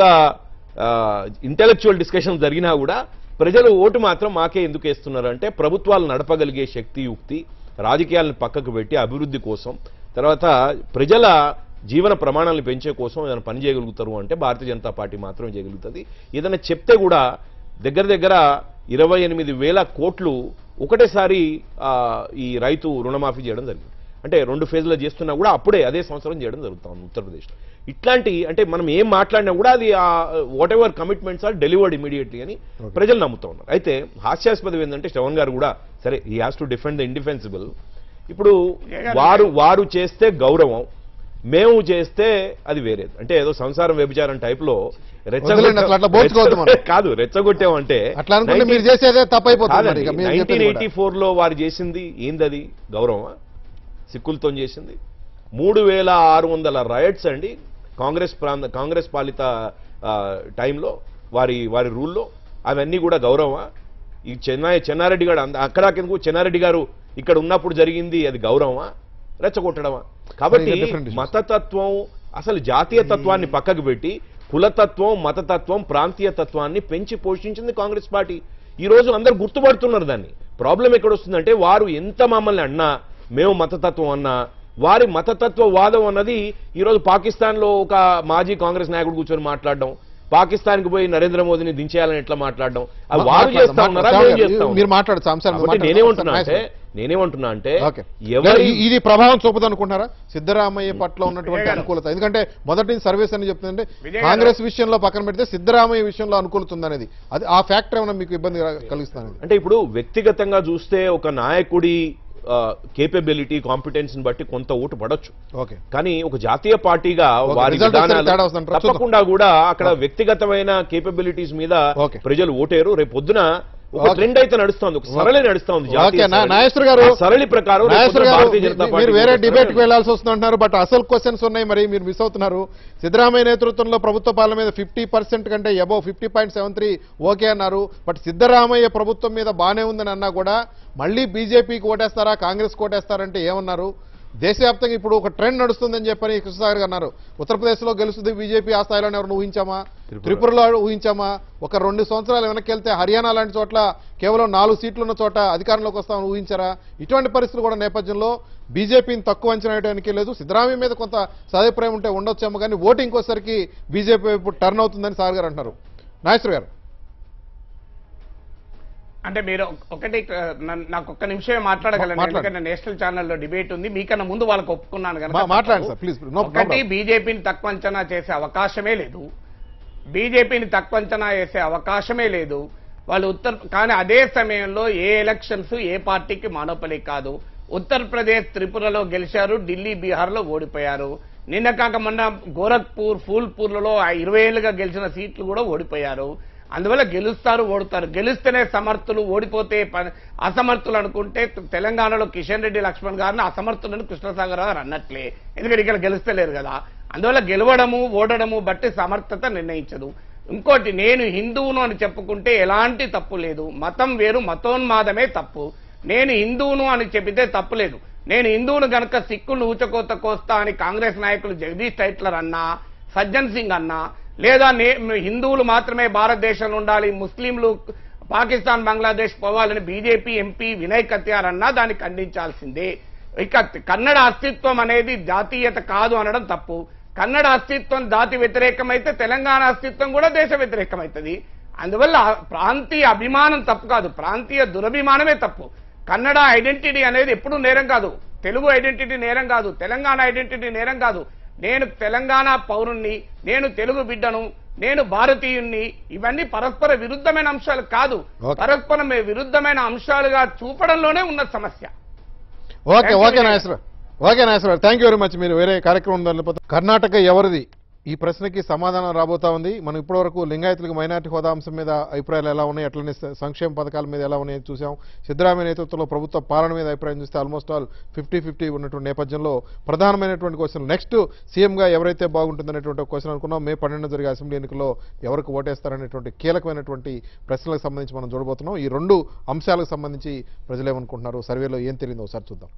ఇంటెలెక్చువల్ డిస్కషన్ జరిగినా కూడా ప్రజలు ఓటు మాత్రం మాకే ఎందుకు వేస్తున్నారు అంటే ప్రభుత్వాలు నడపగలిగే శక్తి యుక్తి రాజకీయాలను పక్కకు పెట్టి అభివృద్ధి కోసం తర్వాత ప్రజల జీవన ప్రమాణాలను పెంచే కోసం ఏదైనా పని చేయగలుగుతారు అంటే భారతీయ జనతా పార్టీ మాత్రమే చేయగలుగుతుంది ఏదైనా చెప్తే కూడా దగ్గర దగ్గర ఇరవై ఎనిమిది వేల కోట్లు ఒకటేసారి ఆ, ఈ రైతు రుణమాఫీ చేయడం జరిగింది అంటే రెండు ఫేజ్లో చేస్తున్నా కూడా అప్పుడే అదే సంవత్సరం చేయడం జరుగుతుంది ఉత్తరప్రదేశ్లో ఇట్లాంటి అంటే మనం ఏం మాట్లాడినా కూడా అది whatever commitments are delivered immediately అని ప్రజలు నమ్ముతూ ఉన్నారు అయితే హాస్యాస్పదం ఏంటంటే శ్రవణ్ గారు కూడా సరే ఈ has to defend the indefensible ఇప్పుడు వారు వారు చేస్తే గౌరవం మేము చేస్తే అది వేరేది అంటే ఏదో సంసారం వ్యభిచారం టైప్లో వదిలేండి, అసలు అట్లా పోల్చుకోవద్దు మనం. కాదు రెచ్చగొట్టామంటే అట్లా అనుకుంటే మీరు చేసేదే తప్పైపోతుంది మరి ఇక మీరు నైన్టీన్ చెప్పేది ఎయిటీ కూడా. ఫోర్లో వారు చేసింది ఏందది గౌరవమా సిక్కులతో చేసింది మూడు వేల ఆరు వందల రయట్స్ అండి కాంగ్రెస్ ప్రాంత కాంగ్రెస్ పాలిత ఆ, టైంలో వారి వారి రూల్లో అవన్నీ కూడా గౌరవమా ఈ చెన్నై చెన్నారెడ్డి గారు అంద- అక్కడ కిందకు చెన్నారెడ్డి గారు ఇక్కడ ఉన్నప్పుడు జరిగింది అది గౌరవమా రెచ్చగొట్టడమా కాబట్టి ఇంకా different issues. మతతత్వం అసలు జాతీయ తత్వాన్ని పక్కకు పెట్టి కులతత్వం మతతత్వం ప్రాంతీయ తత్వాన్ని పెంచి పోషించింది కాంగ్రెస్ పార్టీ ఈ రోజు అందరు గుర్తుపడుతున్నారు దాన్ని ప్రాబ్లం ఎక్కడ వస్తుందంటే వారు ఎంత మమ్మల్ని అన్నా మేము మతతత్వం అన్నా వారి మతతత్వ వాదం అన్నది ఈరోజు పాకిస్తాన్లో ఒక మాజీ కాంగ్రెస్ నాయకుడు కూర్చొని మాట్లాడడం పాకిస్తాన్కి పోయి నరేంద్ర మోదీని దించేయాలని ఎట్లా మాట్లాడడం అది వారు మాట్లాడదాం, చేస్తా ఉన్నారా మాట్లాడదాం. మేము చేస్తా మీరు మాట్లాడచ్చు అంశాలు కాబట్టి మాట్లాడదాం. నేనేమంటున్నా అంటే Nice. నేనేమంటున్నా అంటే ఓకే ఎవరి లేదు, ఇది ప్రభావం చూపదు అనుకుంటారా సిద్ధరామయ్య పట్ల ఉన్నటువంటి విజయ్ గారు. అనుకూలత ఎందుకంటే మొదటి నుంచి సర్వీస్ అని చెప్తుందంటే విజయ్ గారు. కాంగ్రెస్ విషయంలో పక్కన పెడితే సిద్ధరామయ్య విషయంలో అనుకూలత అనేది అది ఆ ఫ్యాక్టర్ ఏమైనా మీకు ఇబ్బంది కలిగిస్తాను అంటే ఇప్పుడు వ్యక్తిగతంగా చూస్తే ఒక నాయకుడి కేపబిలిటీ కాంపిటెన్స్ ని బట్టి కొంత ఓటు పడొచ్చు ఓకే కానీ ఒక జాతీయ పార్టీగా ఒక వారి result వచ్చేది విధానాలు తేడా వస్తుందంటారా? తప్పకుండా కూడా అక్కడ వ్యక్తిగతమైన కేపబిలిటీస్ మీద Okay. ప్రజలు ఓటేరు రేపు పొద్దున ఒక ఓకే. ట్రెండ్ అయితే నడుస్తోంది ఒక సరళి నడుస్తోంది జాతీయ ఓకే నా- సరళి. నాగేశ్వర గారు ఆ సరళి ప్రకారం రేపు నాగేశ్వర పొద్దున గారు భారతీయ జనతా మీ- పార్టీ మీరు వేరే కూడా డిబేట్ కి సరళి. వెళ్లాల్సి వస్తుంది అంటున్నారు బట్ అసలు క్వశ్చన్స్ ఉన్నాయి మరి మీరు మిస్ అవుతున్నారు సిద్ధరామయ్య నేతృత్వంలో ప్రభుత్వ పాలన మీద ఫిఫ్టీ పర్సెంట్ కంటే above fifty point seven three okay అన్నారు బట్ సిద్ధరామయ్య ప్రభుత్వం మీద బానే ఉందని అన్నా కూడా మళ్ళీ బీజేపీకి ఓటేస్తారా కాంగ్రెస్ ఓటేస్తారంటే ఏమన్నారు దేశవ్యాప్తంగా ఇప్పుడు ఒక ట్రెండ్ నడుస్తుందని చెప్పని కృష్ణసాగర్ గారు అన్నారు ఉత్తరప్రదేశ్లో గెలుస్తుంది బీజేపీ ఆ స్థాయిలోనే ఎవరిని ఊహించామా త్రిపురలో ఊహించామా ఒక రెండు సంవత్సరాలు వెనక్కి వెళ్తే హర్యానా లాంటి చోట్ల కేవలం నాలుగు సీట్లు ఉన్న చోట అధికారంలోకి వస్తామని ఊహించారా ఇటువంటి పరిస్థితులు కూడా నేపథ్యంలో బీజేపీని తక్కువ అంచనా వేయడానికి లేదు సిద్ధరామయ్య మీద కొంత సదాభిప్రాయం ఉంటే ఉండొచ్చేమో కానీ ఓటింగ్ వచ్చేసరికి బీజేపీ వైపు టర్న్ అవుతుందని సార్ గారు అంటున్నారు నాగేశ్వర గారు అంటే మీరు ఒక- ఒకటి ఆ, నన్ను- నాకు ఒక్క నిమిషమే మాట్లాడగలను మాట్లాడండి. ఎందుకంటే నేషనల్ ఛానల్లో డిబేట్ ఉంది మీకన్నా ముందు వాళ్ళకి ఒప్పుకున్నాను కనుక మా- మాట్లాడండి సార్, please. No- no ఒకటి problem. బీజేపీని తక్కువ అంచనా చేసే అవకాశమే లేదు బీజేపీని తక్కువ అంచనా వేసే అవకాశమే లేదు వాళ్ళు ఉత్తర్ కానీ అదే సమయంలో ఏ ఎలక్షన్స్ ఏ పార్టీకి మానోపలి కాదు ఉత్తరప్రదేశ్ త్రిపురలో గెలిచారు ఢిల్లీ బీహార్లో ఓడిపోయారు నిన్న కాక మొన్న గోరఖ్పూర్ ఫూల్పూర్లలో ఆ ఇరవై ఏళ్ళుగా గెలిచిన సీట్లు కూడా ఓడిపోయారు అందువల్ల గెలుస్తారు ఓడుతారు గెలిస్తేనే సమర్థులు ఓడిపోతే ప- అసమర్థులు అనుకుంటే తెలంగాణలో కిషన్ రెడ్డి లక్ష్మణ్ గారిని అసమర్థులను కృష్ణసాగర్ గారు అన్నట్లే ఎందుకంటే ఇక్కడ గెలుస్తలేరు కదా అందువల్ల గెలవడము ఓడడము బట్టి సమర్థత నిర్ణయించదు ఇంకోటి నేను హిందువును అని చెప్పుకుంటే ఎలాంటి తప్పు లేదు మతం వేరు మతోన్మాదమే తప్పు నేను హిందువును అని చెప్పితే తప్పు లేదు నేను హిందువును గనక సిక్కులు ఊచకోత కోస్తా అని కాంగ్రెస్ నాయకులు జగదీష్ టైట్లర్ అన్నా సజ్జన్ సింగ్ అన్నా లేదా నే- హిందువులు మాత్రమే భారతదేశంలో ఉండాలి ముస్లింలు పాకిస్తాన్ బంగ్లాదేశ్ పోవాలని బీజేపీ ఎంపీ వినయ్ కత్యార్ అన్నా దాన్ని ఖండించాల్సిందే ఇక కన్నడ అస్తిత్వం అనేది జాతీయత కాదు అనడం తప్పు కన్నడ అస్తిత్వం జాతి వ్యతిరేకమైతే తెలంగాణ అస్తిత్వం కూడా దేశ వ్యతిరేకమవుతుంది అందువల్ల ప్రాంతీయ అభిమానం తప్పు కాదు ప్రాంతీయ దురభిమానమే తప్పు కన్నడ ఐడెంటిటీ అనేది ఎప్పుడూ నేరం కాదు తెలుగు ఐడెంటిటీ నేరం కాదు తెలంగాణ ఐడెంటిటీ నేరం కాదు నేను తెలంగాణ పౌరుణ్ణి నేను తెలుగు బిడ్డను నేను భారతీయుణ్ణి ఇవన్నీ పరస్పర విరుద్ధమైన అంశాలు కాదు ఓకే. పరస్పరం విరుద్ధమైన అంశాలుగా చూపడంలోనే ఉన్న సమస్య okay Thank you, okay Vinay. Nageshwara okay Nageshwara thank you very much మీరు వేరే కార్యక్రమం ఉందని వెళ్ళిపోతారు. కర్ణాటక ఎవరిది ఈ ప్రశ్నకి సమాధానం రాబోతా ఉంది మనం ఇప్పటివరకు లింగాయతులకు మైనార్టీ హోదా అంశం మీద అభిప్రాయాలు ఎలా ఉన్నాయి అట్లనే స- సంక్షేమ పథకాల మీద ఎలా ఉన్నాయో చూసాం సిద్ధరామయ్య నేతృత్వంలో ప్రభుత్వ పాలన మీద అభిప్రాయం చూస్తే ఆల్మోస్ట్ ఆల్ ఫిఫ్టీ ఫిఫ్టీ ఉన్నటువంటి నేపథ్యంలో ప్రధానమైనటువంటి క్వశ్చన్ నెక్స్ట్ సీఎంగా ఎవరైతే బాగుంటుందనేటువంటి క్వశ్చన్ అనుకున్నాం మే పన్నెండు జరిగే అసెంబ్లీ ఎన్నికల్లో ఎవరికి ఓటేస్తారనేటువంటి కీలకమైనటువంటి ప్రశ్నలకు సంబంధించి మనం చూడబోతున్నాం ఈ రెండు అంశాలకు సంబంధించి ప్రజలు ఏమనుకుంటున్నారు సర్వేలో ఏం తెలియదో ఒకసారి చూద్దాం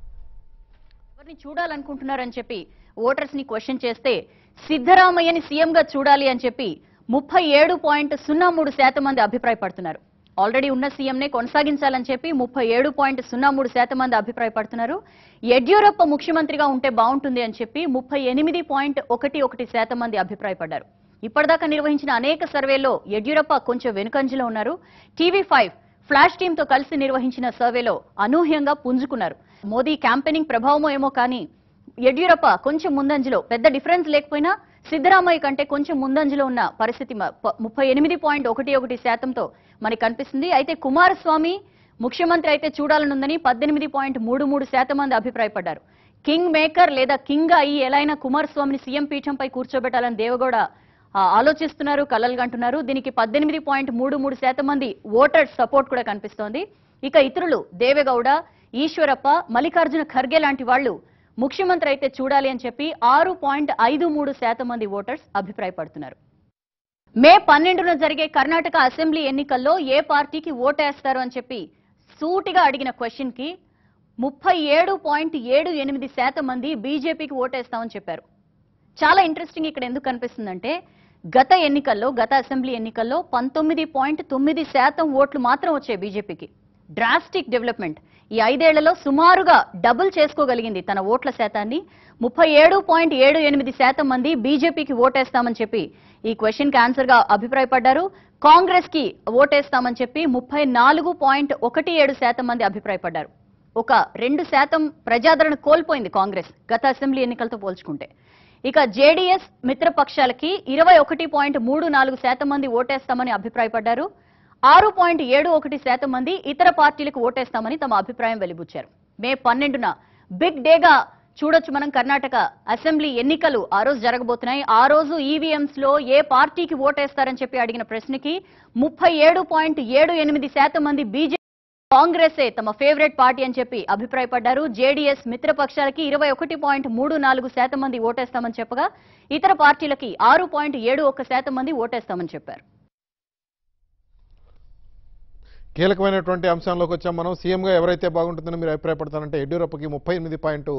ఎవరిని చూడాలనుకుంటున్నారని చెప్పి ఓటర్స్ ని క్వశ్చన్ చేస్తే సిద్ధరామయ్యని సీఎం గా చూడాలి అని చెప్పి ముప్పై ఏడు పాయింట్ సున్నా మూడు శాతం మంది అభిప్రాయపడుతున్నారు ఆల్రెడీ ఉన్న సీఎంనే కొనసాగించాలని చెప్పి ముప్పై ఏడు పాయింట్ సున్నా మూడు శాతం మంది అభిప్రాయపడుతున్నారు యడ్యూరప్ప ముఖ్యమంత్రిగా ఉంటే బాగుంటుంది అని చెప్పి ముప్పై ఎనిమిది పాయింట్ ఒకటి ఒకటి శాతం మంది అభిప్రాయపడ్డారు ఇప్పటిదాకా నిర్వహించిన అనేక సర్వేల్లో యడ్యూరప్ప కొంచెం వెనుకంజలో ఉన్నారు టీవీ ఫైవ్ ఫ్లాష్ టీమ్ తో కలిసి నిర్వహించిన సర్వేలో అనూహ్యంగా పుంజుకున్నారు మోదీ క్యాంపెయినింగ్ ప్రభావమో ఏమో కానీ యడ్యూరప్ప కొంచెం ముందంజలో పెద్ద డిఫరెన్స్ లేకపోయినా సిద్ధరామయ్య కంటే కొంచెం ముందంజలో ఉన్న పరిస్థితి మ- ప- ముప్పై ఎనిమిది పాయింట్ ఒకటి ఒకటి శాతంతో మనకి కనిపిస్తుంది అయితే కుమారస్వామి ముఖ్యమంత్రి అయితే చూడాలనుందని పద్దెనిమిది పాయింట్ మూడు మూడు శాతం మంది అభిప్రాయపడ్డారు కింగ్ మేకర్ లేదా కింగ్ అయ్యి ఎలా అయినా కుమారస్వామిని సీఎం పీఠంపై కూర్చోబెట్టాలని దేవగౌడ ఆ, ఆలోచిస్తున్నారు కలలుగంటున్నారు దీనికి పద్దెనిమిది పాయింట్ మూడు మూడు శాతం మంది ఓటర్స్ సపోర్ట్ కూడా కనిపిస్తోంది ఇక ఇతరులు దేవేగౌడ ఈశ్వరప్ప మల్లికార్జున ఖర్గే లాంటి వాళ్ళు ముఖ్యమంత్రి అయితే చూడాలి అని చెప్పి ఆరు పాయింట్ ఐదు మూడు శాతం మంది ఓటర్స్ అభిప్రాయపడుతున్నారు మే పన్నెండున జరిగే కర్ణాటక అసెంబ్లీ ఎన్నికల్లో ఏ పార్టీకి ఓటేస్తారు అని చెప్పి సూటిగా అడిగిన క్వశ్చన్ కి ముప్పై ఏడు పాయింట్ ఏడు ఎనిమిది శాతం మంది బీజేపీకి ఓటేస్తామని చెప్పారు చాలా ఇంట్రెస్టింగ్ ఇక్కడ ఎందుకు కనిపిస్తుందంటే గత ఎన్నికల్లో గత అసెంబ్లీ ఎన్నికల్లో పంతొమ్మిది పాయింట్ తొమ్మిది శాతం ఓట్లు మాత్రం వచ్చాయి బీజేపీకి డ్రాస్టిక్ డెవలప్మెంట్ ఈ ఐదేళ్లలో సుమారుగా డబుల్ చేసుకోగలిగింది తన ఓట్ల శాతాన్ని ముప్పై ఏడు పాయింట్ ఏడు ఎనిమిది శాతం మంది బీజేపీకి ఓటేస్తామని చెప్పి ఈ క్వశ్చన్ కి ఆన్సర్ గా అభిప్రాయపడ్డారు కాంగ్రెస్ కి ఓటేస్తామని చెప్పి ముప్పై నాలుగు పాయింట్ ఒకటి ఏడు శాతం మంది అభిప్రాయపడ్డారు ఒక రెండు శాతం ప్రజాదరణ కోల్పోయింది కాంగ్రెస్ గత అసెంబ్లీ ఎన్నికలతో పోల్చుకుంటే ఇక జేడీఎస్ మిత్రపక్షాలకి ఇరవై ఒకటి పాయింట్ మూడు నాలుగు శాతం మంది ఓటేస్తామని అభిప్రాయపడ్డారు ఆరు పాయింట్ ఏడు ఒకటి శాతం మంది ఇతర పార్టీలకు ఓటేస్తామని తమ అభిప్రాయం వెలిబుచ్చారు మే పన్నెండున బిగ్ డేగా చూడొచ్చు మనం కర్ణాటక అసెంబ్లీ ఎన్నికలు ఆ రోజు జరగబోతున్నాయి ఆ రోజు ఈవీఎంస్ లో ఏ పార్టీకి ఓటేస్తారని చెప్పి అడిగిన ప్రశ్నకి ముప్పై ఏడు పాయింట్ ఏడు ఎనిమిది శాతం మంది బీజేపీ కాంగ్రెసే తమ ఫేవరెట్ పార్టీ అని చెప్పి అభిప్రాయపడ్డారు జేడీఎస్ మిత్రపక్షాలకి ఇరవై ఒకటి పాయింట్ మూడు నాలుగు శాతం మంది ఓటేస్తామని చెప్పగా ఇతర పార్టీలకి ఆరు పాయింట్ ఏడు ఒక్క శాతం మంది ఓటేస్తామని చెప్పారు కీలకమైనటువంటి అంశంలోకి వచ్చాం మనం సీఎంగా ఎవరైతే బాగుంటుందని మీరు అభిప్రాయపడతారంటే యడ్యూరప్పకి ముప్పై ఎనిమిది పాయింట్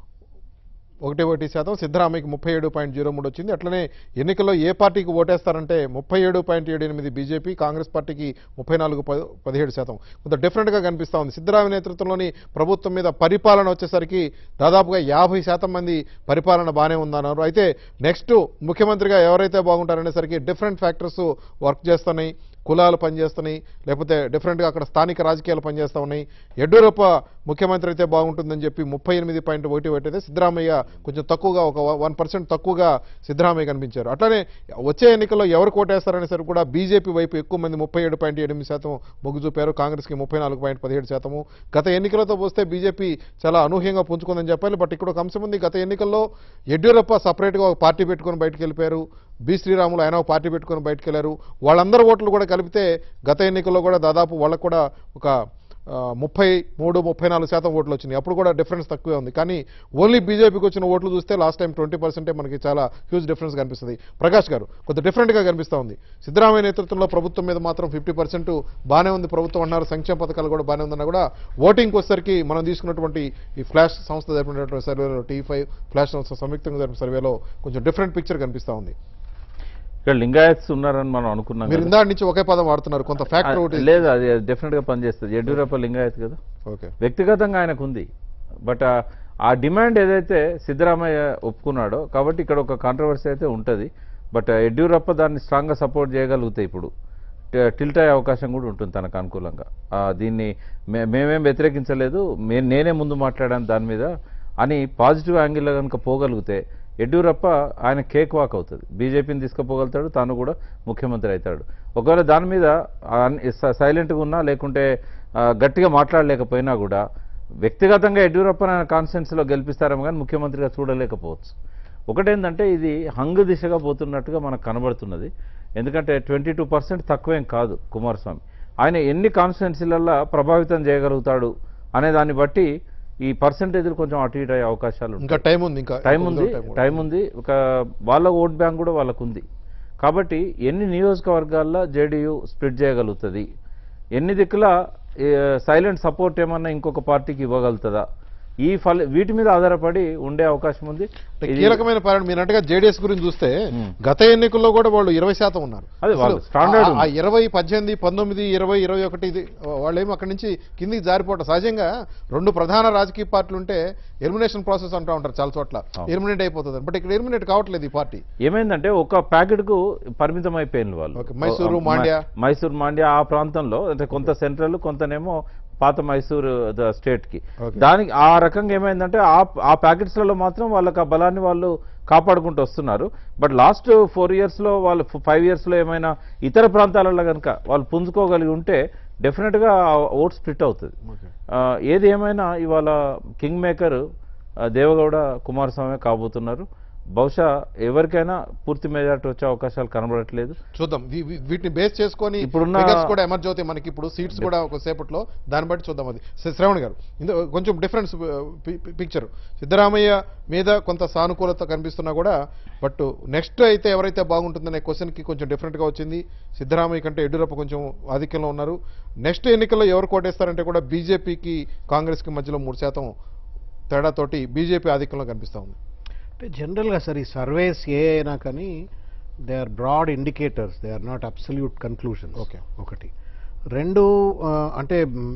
ఒకటి ఒకటి శాతం సిద్ధరామయ్యకి ముప్పై ఏడు పాయింట్ జీరో మూడు వచ్చింది అట్లనే ఎన్నికల్లో ఏ పార్టీకి ఓటేస్తారంటే ముప్పై ఏడు పాయింట్ ఏడు ఎనిమిది బీజేపీ కాంగ్రెస్ పార్టీకి ముప్పై నాలుగు ప- పదిహేడు శాతం కొంత డిఫరెంట్గా కనిపిస్తూ ఉంది సిద్ధరామయ్య నేతృత్వంలోని ప్రభుత్వం మీద పరిపాలన వచ్చేసరికి దాదాపుగా యాభై శాతం మంది పరిపాలన బాగానే ఉందన్నారు అయితే నెక్స్ట్ ముఖ్యమంత్రిగా ఎవరైతే బాగుంటారనేసరికి డిఫరెంట్ ఫ్యాక్టర్స్ వర్క్ చేస్తున్నాయి కులాలు పనిచేస్తున్నాయి లేకపోతే డిఫరెంట్గా అక్కడ స్థానిక రాజకీయాలు పనిచేస్తూ ఉన్నాయి యడ్యూరప్ప ముఖ్యమంత్రి అయితే బాగుంటుందని చెప్పి ముప్పై ఎనిమిది పాయింట్ ఒకటి ఒకటి అయితే సిద్ధరామయ్య కొంచెం తక్కువగా ఒక వన్ పర్సెంట్ తక్కువగా సిద్ధరామయ్య కనిపించారు అట్లనే వచ్చే ఎన్నికల్లో ఎవరు కోటేస్తారనేసరికి కూడా బీజేపీ వైపు ఎక్కువ మంది ముప్పై ఏడు పాయింట్ ఎనిమిది శాతం మొగ్గు చూపారు కాంగ్రెస్కి ముప్పై నాలుగు పాయింట్ పదిహేడు శాతము గత ఎన్నికలతో పోస్తే బీజేపీ చాలా అనూహ్యంగా పుంజుకుందని చెప్పాలి బట్ ఇక్కడ ఒక అంశం ఉంది గత ఎన్నికల్లో యడ్యూరప్ప సపరేట్గా ఒక పార్టీ పెట్టుకొని బయటకు వెళ్ళిపోయారు బి శ్రీరాములు ఆయన ఒక పార్టీ పెట్టుకొని బయటకు వెళ్ళారు వాళ్ళందరూ ఓట్లు కూడా కలిపితే గత ఎన్నికల్లో కూడా దాదాపు వాళ్ళకు కూడా ఒక ఆ, ముప్పై మూడు ముప్పై నాలుగు శాతం ఓట్లు వచ్చినాయి అప్పుడు కూడా డిఫరెన్స్ తక్కువే ఉంది కానీ ఓన్లీ బీజేపీకి వచ్చిన ఓట్లు చూస్తే లాస్ట్ టైం ట్వంటీ పర్సెంటే మనకి చాలా హ్యూజ్ డిఫరెన్స్ కనిపిస్తుంది ప్రకాష్ గారు కొంత డిఫరెంట్గా కనిపిస్తూ ఉంది సిద్ధరామయ్య నేతృత్వంలో ప్రభుత్వం మీద మాత్రం ఫిఫ్టీ పర్సెంట్ బాగానే ఉంది ప్రభుత్వం అన్నారు సంక్షేమ పథకాలు కూడా బాగానే ఉందన్నా కూడా ఓటింగ్కి వచ్చేసరికి మనం తీసుకున్నటువంటి ఈ ఫ్లాష్ సంస్థ జరిపినటువంటి సర్వేలో టీ ఫైవ్ ఫ్లాష్ సంస్థ సంయుక్తంగా జరిపిన సర్వేలో కొంచెం డిఫరెంట్ పిక్చర్ కనిపిస్తూ ఉంది ఇక్కడ లింగాయత్స్ ఉన్నారని మనం అనుకున్నాం మీరు కదా. ఇందాక నుంచి ఒకే పదం వాడుతున్నారు కొంత ఫ్యాక్టర్ ఆ, ఒకటి లేదు అది డెఫినెట్ గా పనిచేస్తుంది యడ్యూరప్ప లింగాయత్ కదా ఓకే వ్యక్తిగతంగా ఆయనకు ఉంది బట్ ఆ- ఆ డిమాండ్ ఏదైతే సిద్ధరామయ్య ఒప్పుకున్నాడో కాబట్టి ఇక్కడ ఒక కాంట్రవర్సీ అయితే ఉంటుంది బట్ యడ్యూరప్ప దాన్ని స్ట్రాంగ్గా సపోర్ట్ చేయగలుగుతాయి ఇప్పుడు ట- టిల్ట్ అయ్యే అవకాశం కూడా ఉంటుంది తనకు అనుకూలంగా ఆ, దీన్ని మే- మేమేం వ్యతిరేకించలేదు మే నేనే ముందు మాట్లాడాను దాని మీద అని పాజిటివ్ యాంగిల్లో కనుక పోగలిగితే యడ్యూరప్ప ఆయన కేక్ వాక్ అవుతుంది బీజేపీని తీసుకుపోగలుగుతాడు తాను కూడా ముఖ్యమంత్రి అవుతాడు ఒకవేళ దాని మీద సైలెంట్గా ఉన్నా లేకుంటే ఆ, గట్టిగా మాట్లాడలేకపోయినా కూడా వ్యక్తిగతంగా యడ్యూరప్పని ఆయన కాన్స్టిట్యున్సీలో గెలిపిస్తారేమో కానీ ముఖ్యమంత్రిగా చూడలేకపోవచ్చు ఒకటేంటంటే ఇది హంగు దిశగా పోతున్నట్టుగా మనకు కనబడుతున్నది ఎందుకంటే ట్వంటీ టూ పర్సెంట్ తక్కువేం కాదు కుమారస్వామి ఆయన ఎన్ని కాన్స్టిట్యున్సీలలో ప్రభావితం చేయగలుగుతాడు అనే దాన్ని బట్టి ఈ పర్సెంటేజ్లు కొంచెం అటు ఇటు అయ్యే అవకాశాలు ఉంటాయి. ఇంకా టైం ఉంది ఇంకా టైం ఉంది టైం ఉంది. టైం ఉంది ఒక వాళ్ళ ఓట్ బ్యాంక్ కూడా వాళ్ళకు ఉంది కాబట్టి ఎన్ని నియోజకవర్గాల్లో జేడీయూ స్ప్లిట్ చేయగలుగుతుంది ఎన్ని దిక్కుల సైలెంట్ సపోర్ట్ ఏమన్నా ఇంకొక పార్టీకి ఇవ్వగలుగుతుందా ఈ ఫల వీటి మీద ఆధారపడి ఉండే అవకాశం ఉంది అంటే ఇది- కీలకమైన పాలన మీరు అన్నట్టుగా జేడీఎస్ గురించి చూస్తే మ్మ్. గత ఎన్నికల్లో కూడా వాళ్ళు ఇరవై శాతం ఉన్నారు అదే వాళ్ళు అసలు standard ఆ- ఆ ఉంది. ఇరవై పద్దెనిమిది పంతొమ్మిది ఇరవై ఇరవై ఒకటి ఇది వాళ్ళేమో అక్కడి నుంచి కిందికి జారిపోవటం సహజంగా రెండు ప్రధాన రాజకీయ పార్టీలు ఉంటే ఎలిమినేషన్ ప్రాసెస్ అంటూ ఉంటారు చాలా చోట్ల అవును. ఎలిమినేట్ అయిపోతుంది బట్ ఇక్కడ ఎలిమినేట్ కావట్లేదు ఈ పార్టీ ఏమైందంటే ఒక ప్యాకెట్ కు పరిమితం అయిపోయింది వాళ్ళు ఓకే, మైసూరు, ఓ, మాండ్య. మై- మైసూరు మాండ్య ఆ ప్రాంతంలో అంటే కొంత సెంట్రల్ కొంతనేమో పాత మైసూరు ద స్టేట్ కి ఓకే. దానికి ఆ రకంగా ఏమైందంటే ఆ ఆ ప్యాకెట్స్లలో మాత్రం వాళ్ళకి ఆ బలాన్ని వాళ్ళు కాపాడుకుంటూ వస్తున్నారు బట్ లాస్ట్ ఫోర్ ఇయర్స్ లో వాళ్ళు ఫైవ్ ఇయర్స్ లో ఏమైనా ఇతర ప్రాంతాలలో కనుక వాళ్ళు పుంజుకోగలిగి ఉంటే డెఫినెట్ గా ఓట్ స్ప్లిట్ అవుతుంది ఆ, ఏది ఏమైనా ఇవాళ కింగ్ మేకర్ ఆ, దేవగౌడ కుమారస్వామి కాబోతున్నారు బహుశా ఎవరికైనా పూర్తి మెజార్టీ వచ్చే అవకాశాలు కనబడట్లేదు చూద్దాం వీ- వీ- వీటిని బేస్ చేసుకొని ఇప్పుడున్న- figures కూడా ఎమర్జ్ అవుతాయి మనకి ఇప్పుడు సీట్స్ కూడా ఒక సేపట్లో దాన్ని బట్టి చూద్దాం అది శ్రీ- శ్రవణ్ గారు ఇందు కొంచెం డిఫరెన్స్ పిక్చర్ సిద్ధరామయ్య మీద కొంత సానుకూలత కనిపిస్తున్నా కూడా బట్ నెక్స్ట్ అయితే ఎవరైతే బాగుంటుందనే క్వశ్చన్కి కొంచెం డిఫరెంట్గా వచ్చింది సిద్ధరామయ్య కంటే యడ్యూరప్ప కొంచెం ఆధిక్యంలో ఉన్నారు నెక్స్ట్ ఎన్నికల్లో ఎవరు కోటేస్తారంటే కూడా బీజేపీకి కాంగ్రెస్కి మధ్యలో మూడు శాతం తేడాతోటి బీజేపీ ఆధిక్యంలో కనిపిస్తూ ఉంది అంటే జనరల్గా సార్ ఈ సర్వేస్ ఏ అయినా కానీ they are broad indicators they are not absolute conclusions Okay. ఒకటి రెండు ఆ, అంటే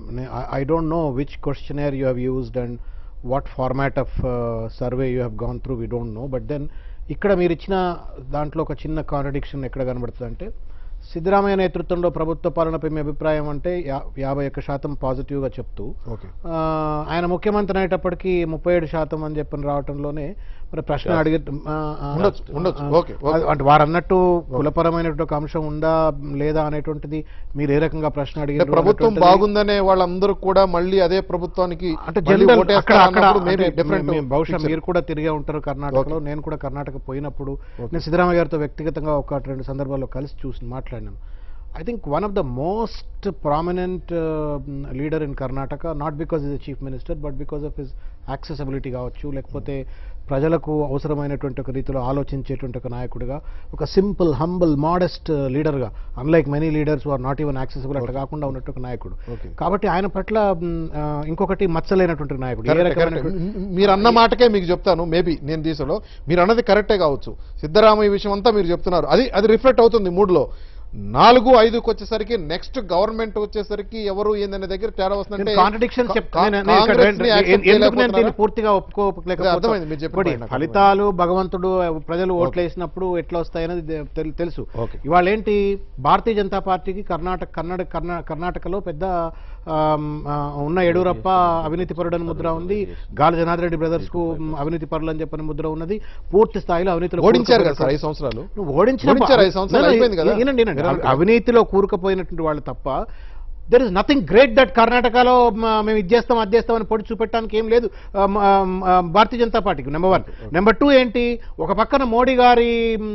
I don't know which questionnaire you have used and what format of survey you have gone through we don't know but then ఇక్కడ మీరు ఇచ్చిన దాంట్లో ఒక చిన్న కాంట్రడిక్షన్ ఎక్కడ కనబడుతుంది అంటే సిద్ధరామయ్య నేతృత్వంలో ప్రభుత్వ పాలనపై మీ అభిప్రాయం అంటే యా- యాభై ఒక్క శాతం పాజిటివ్గా చెప్తూ ఓకే ఆ, ఆయన ముఖ్యమంత్రి అయ్యేటప్పటికి ముప్పై ఏడు శాతం అని చెప్పని రావటంలోనే మరి ప్రశ్న అడిగి ఆ, ఆ, ఉండొచ్చు, ఉండొచ్చు. ఆ, ఓకే, ఓకే. అది- అంటే వారు అన్నట్టు కులపరమైనటువంటి ఒక అంశం ఉందా లేదా అనేటువంటిది మీరు ఏ రకంగా ప్రశ్న అంటే అడిగారు ప్రభుత్వం అనేటువంటిది- బాగుందనే వాళ్ళందరూ కూడా మళ్ళీ అదే ప్రభుత్వానికి అంటే మళ్ళీ జనరల్ ఓటేస్తారు అక్కడ అక్కడ అన్నప్పుడు maybe అంటే different మేము బహుశా picture. మీరు కూడా తిరిగే ఉంటారు కర్ణాటకలో నేను కూడా కర్ణాటక పోయినప్పుడు నేను సిద్ధరామయ్య గారితో వ్యక్తిగతంగా ఒక రెండు సందర్భాల్లో కలిసి చూసి మాట్లాడినాను I think one of the most prominent leader in Karnataka not because is chief minister but because of his accessibility కావచ్చు లేకపోతే ప్రజలకు అవసరమైనటువంటి ఒక రీతిలో ఆలోచించేటువంటి ఒక నాయకుడిగా ఒక సింపుల్ హంబుల్ మోడెస్ట్ లీడర్గా unlike many leaders are not even accessible అట్లా కాకుండా ఉన్నట్టు ఒక నాయకుడు Okay. కాబట్టి ఆయన పట్ల మ్, ఆ, ఇంకొకటి మచ్చలేనటువంటి నాయకుడు ఏ కరెక్టే, రకమైనటువంటి కరెక్టే. మ్- మీరు అన్న మాటకే మీకు చెప్తాను మేబీ నేను దీసలో మీరు అన్నది కరెక్టే కావచ్చు సిద్ధరామయ్య విషయం అంతా మీరు చెప్తున్నారు అది అది రిఫ్లెక్ట్ అవుతుంది మూడులో నాలుగు ఐదుకి వచ్చేసరికి నెక్స్ట్ గవర్నమెంట్ వచ్చేసరికి ఎవరు ఏందనే దగ్గర తేడా వస్తుందంటే కాంట్రడిక్షన్ కా- కా- కాంగ్రెస్ని accept ఎందుకు నేను దీన్ని చేయలేకపోతున్నారా? పూర్తిగా అదే అర్థమైంది, మీరు ఒప్పుకోలేకపోతే చెప్పిన point నాకు ఫలితాలు భగవంతుడు ప్రజలు ఓట్లు వేసినప్పుడు ఎట్లా వస్తాయనేది తె- తెలు- తెలుసు Okay. ఇవాళ ఏంటి భారతీయ జనతా పార్టీకి కర్ణాటక కర్ణాటక కర్ణా- కర్ణాటకలో పెద్ద ఆమ్, ఆ, ఉన్న యడ్యూరప్ప అవినీతి పరుడని ముద్ర ఉంది గాలి జనార్దన్ రెడ్డి బ్రదర్స్ కు అవినీతి పరులు అని చెప్పని ముద్ర ఉన్నది పూర్తి స్థాయిలో అవినీతిలో ఓడించారు కదా సార్ కూరుకుపోయిన- ఐదు సంవత్సరాలు నువ్వు ఓడించిన ఓడించారు ఐదు సంవత్సరాలు అయిపోయింది కదా. వినండి, వినండి. మీరు అవి- అన్నట్టు. అవినీతిలో కూరుకుపోయినటువంటి వాళ్ళు తప్ప there is nothing great that కర్ణాటకలో మ- మేము ఇది చేస్తాం అది చేస్తాం అని పొడి చూపెట్టడానికి ఏం లేదు ఆ, మ- ఆ, భారతీయ జనతా పార్టీకి నెంబర్ వన్ నెంబర్ టూ ఏంటి ఒక పక్కన మోడీ గారి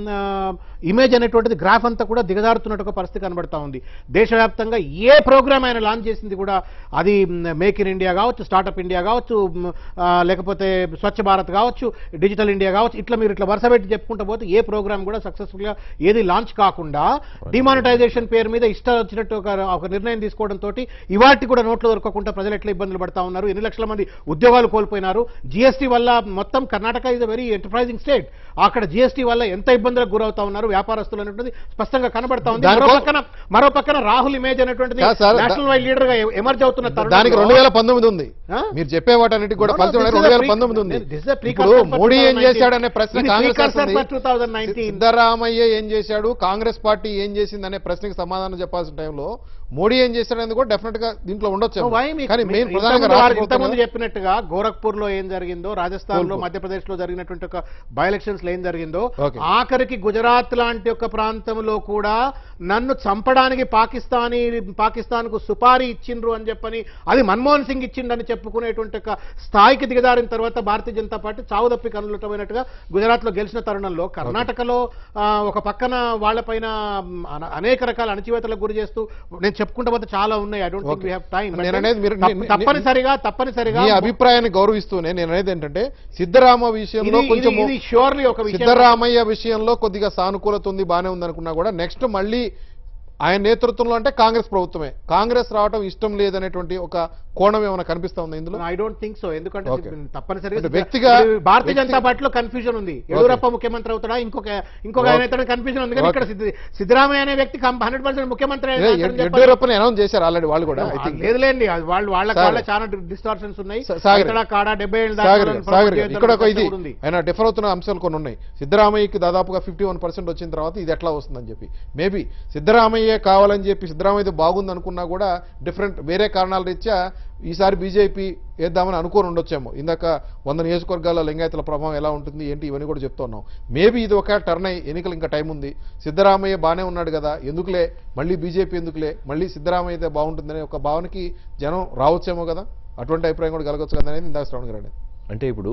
ఇమేజ్ అనేటువంటిది గ్రాఫ్ అంతా కూడా దిగజారుతున్నట్టు ఒక పరిస్థితి కనబడతా ఉంది దేశవ్యాప్తంగా ఏ ప్రోగ్రామ్ ఆయన లాంచ్ చేసింది కూడా అది మేక్ ఇన్ ఇండియా కావచ్చు స్టార్టప్ ఇండియా కావచ్చు మ్, ఆ, లేకపోతే స్వచ్ఛ భారత్ కావచ్చు డిజిటల్ ఇండియా కావచ్చు ఇట్లా మీరు ఇట్లా వరుస పెట్టి చెప్పుకుంటూ పోతే ఏ ప్రోగ్రామ్ కూడా సక్సెస్ఫుల్ గా ఏది లాంచ్ కాకుండా డిమానిటైజేషన్ పేరు మీద ఇష్టం వచ్చినట్టు ఒక ఒక నిర్ణయం తీసుకోవడంతో ఇవాటి కూడా నోట్లు దొరకకుండా ప్రజలు ఎట్లా ఇబ్బందులు పడతా ఉన్నారు ఎన్ని లక్షల మంది ఉద్యోగాలు కోల్పోయినారు జీఎస్టీ వల్ల మొత్తం Karnataka is a very enterprising state అక్కడ జీఎస్టీ వల్ల ఎంత ఇబ్బందులకు గురవుతా ఉన్నారు వ్యాపారస్తులు అనేటువంటిది స్పష్టంగా కనబడతా ఉంది దానికో- మరో పక్కన మరో పక్కన రాహుల్ ఇమేజ్ అనేటువంటిది కాదు సార్, దా- నేషనల్ వైడ్ లీడర్ గా ఎమర్జ్ అవుతున్న దానికి తరుణంలో- రెండు వేల పంతొమ్మిది ఉంది ఆ? మీరు చెప్పే వాటన్నిటికి కూడా No, no, ఫలితం this is రెండు a వేల pre- పంతొమ్మిది ఉంది this is a ఇప్పుడు precursor for మోడీ ఏం 2019. చేశాడనే ప్రశ్న ఇది కాంగ్రెస్ precursor వేస్తుంది. for 2019. సిద్ధరామయ్య ఏం చేశాడు కాంగ్రెస్ పార్టీ ఏం చేసింది అనే ప్రశ్నకి సమాధానం చెప్పాల్సిన టైంలో మోడీ ఏం చేశాడు అనేది కూడా డెఫినెట్ గా దీంట్లో ఉండొచ్చు No, why మీకు- కానీ మీకు మెయిన్ ఇంతకుముందు ప్రధానంగా వారు రాష్ట్ర ఇంతకుముందు ప్రభుత్వం చెప్పినట్టుగా గోరఖ్పూర్ లో ఏం జరిగిందో రాజస్థాన్ లో కోల్పూర్. మధ్యప్రదేశ్ లో జరిగినటువంటి ఒక బై ఎలక్షన్స్ లో ఏం జరిగిందో Okay. ఆఖరికి గుజరాత్ లాంటి ఒక ప్రాంతంలో కూడా నన్ను చంపడానికి పాకిస్తానీ పాకిస్తాన్ కు సుపారీ ఇచ్చిండ్రు అని చెప్పని అది మన్మోహన్ సింగ్ ఇచ్చిండని చెప్పుకునేటువంటి ఒక స్థాయికి దిగజారిన తర్వాత భారతీయ జనతా పార్టీ చావు తప్పి కనులటమైనట్టుగా గుజరాత్ లో గెలిచిన తరుణంలో కర్ణాటకలో ఆ, ఒక పక్కన వాళ్ళపైన మ్, అన- అనేక రకాల అణచివేతలకు గురి చేస్తూ నేను చెప్పుకుంటా పోతే చాలా ఉన్నాయి I don't think Okay. We have time నేను అనేది మీరు- ని- ని- తప్పనిసరిగా తప్పనిసరిగా మీ అభిప్రాయాన్ని గౌరవిస్తూనే నేను అనేది ఏంటంటే సిద్ధరామ విషయంలో ఇది- కొంచెం ఇది- ఇది surely ఒక విషయం సిద్ధరామయ్య విషయంలో కొద్దిగా సానుకూలత ఉంది బానే ఉంది అనుకున్నా కూడా నెక్స్ట్ మళ్ళీ ఆయన నేతృత్వంలో అంటే కాంగ్రెస్ ప్రభుత్వమే కాంగ్రెస్ రావడం ఇష్టం లేదనేటువంటి ఒక కోణం ఏమైనా కనిపిస్తా ఉంది ఇందులో ఐ డోంట్ థింక్ సో ఎందుకంటే Okay. తప్పనిసరిగా అంటే వ్యక్తిగా- ఇది భారతీయ వ్యక్తి- జనతా పార్టీలో కన్ఫ్యూజన్ ఉంది యడ్యూరప్ప ముఖ్యమంత్రి అవుతాడా ఇంకొక ఇంకొక ఆయన అవుతాడా కన్ఫ్యూజన్ ఉంది కానీ ఇక్కడ సిద్ధ- సిద్ధరామయ్య అనే వ్యక్తి హండ్రెడ్ పర్సెంట్ ముఖ్యమంత్రి అయిన అతను చెప్పాలి. యడ్యూరప్పని అనౌన్స్ చేశారు ఆల్రెడీ వాళ్ళు కూడా ఐ ఆ, థింక్ లేదులేండి అది వాళ్ళు వాళ్ళ సాగర్. వాళ్ళ చాలా డిస్టార్షన్స్ ఉన్నాయి సా- సాగర్. ఇక్కడ కాడ డెబ్బై ఏళ్ళు దాకా సాగర్ వాళ్ళని గారు, సాగర్ promote గారు, చేయొద్దని ఇక్కడ ఒక ఇది కూడా ఉంది. ఆయన డిఫర్ అవుతున్న అంశాలు కొన్ని ఉన్నాయి సిద్ధరామయ్యకి దాదాపుగా ఫిఫ్టీ వన్ పర్సెంట్ వచ్చిన తర్వాత ఇది ఎట్లా వస్తుందని చెప్పి మేబీ సిద్ధరామయ్యే కావాలని చెప్పి సిద్ధరామయ్య బాగుంది అనుకున్నా కూడా డిఫరెంట్ వేరే కారణాల రీత్యా ఈసారి బీజేపీ వేద్దామని అనుకోని ఉండొచ్చేమో ఇందాక వంద నియోజకవర్గాల లింగాయతుల ప్రభావం ఎలా ఉంటుంది ఏంటి ఇవన్నీ కూడా చెప్తా ఉన్నాం మేబీ ఇది ఒక టర్న్ అయ్యి ఎన్నికలు ఇంకా టైం ఉంది సిద్ధరామయ్య బానే ఉన్నాడు కదా ఎందుకులే మళ్ళీ బీజేపీ ఎందుకులే మళ్ళీ సిద్ధరామయ్య అయితే బాగుంటుందనే ఒక భావనకి జనం రావచ్చేమో కదా అటువంటి అభిప్రాయం కూడా కలగొచ్చు కదా అనేది ఇందాక శ్రవణ్ గారు అనేది అంటే ఇప్పుడు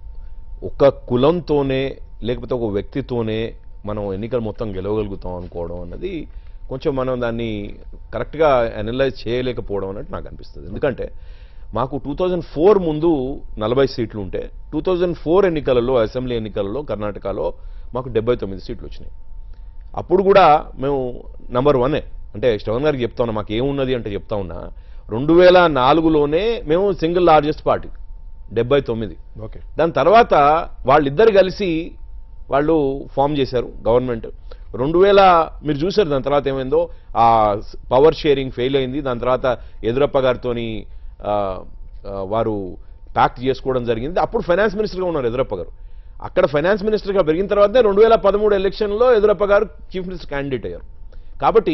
ఒక కులంతోనే లేకపోతే ఒక వ్యక్తితోనే మనం ఎన్నికలు మొత్తం గెలవగలుగుతాం అనుకోవడం అన్నది కొంచెం మనం దాన్ని కరెక్ట్గా అనలైజ్ చేయలేకపోవడం అన్నట్టు నాకు అనిపిస్తుంది ఎందుకంటే మాకు టూ థౌజండ్ ఫోర్ ముందు నలభై సీట్లు ఉంటే టూ థౌజండ్ ఫోర్ ఎన్నికలలో అసెంబ్లీ ఎన్నికలలో కర్ణాటకలో మాకు డెబ్బై తొమ్మిది సీట్లు వచ్చినాయి అప్పుడు కూడా మేము నంబర్ వనే అంటే శ్రవణ్ గారికి చెప్తా ఉన్నా మాకు ఏమున్నది అంటే చెప్తా ఉన్నా రెండు వేల నాలుగులోనే మేము సింగిల్ లార్జెస్ట్ పార్టీ డెబ్బై తొమ్మిది ఓకే దాని తర్వాత వాళ్ళిద్దరు కలిసి వాళ్ళు ఫామ్ చేశారు గవర్నమెంట్ రెండు వేల మీరు చూశారు దాని తర్వాత ఏమైందో ఆ పవర్ షేరింగ్ ఫెయిల్ అయింది దాని తర్వాత ఎదురప్ప గారితోని ఆ, ఆ, వారు ప్యాక్ట్ చేసుకోవడం జరిగింది అప్పుడు ఫైనాన్స్ మినిస్టర్గా ఉన్నారు ఎదురప్ప గారు అక్కడ ఫైనాన్స్ మినిస్టర్గా పెరిగిన తర్వాతే రెండు వేల పదమూడు ఎలక్షన్లో ఎదురప్ప గారు చీఫ్ మినిస్టర్ క్యాండిడేట్ అయ్యారు కాబట్టి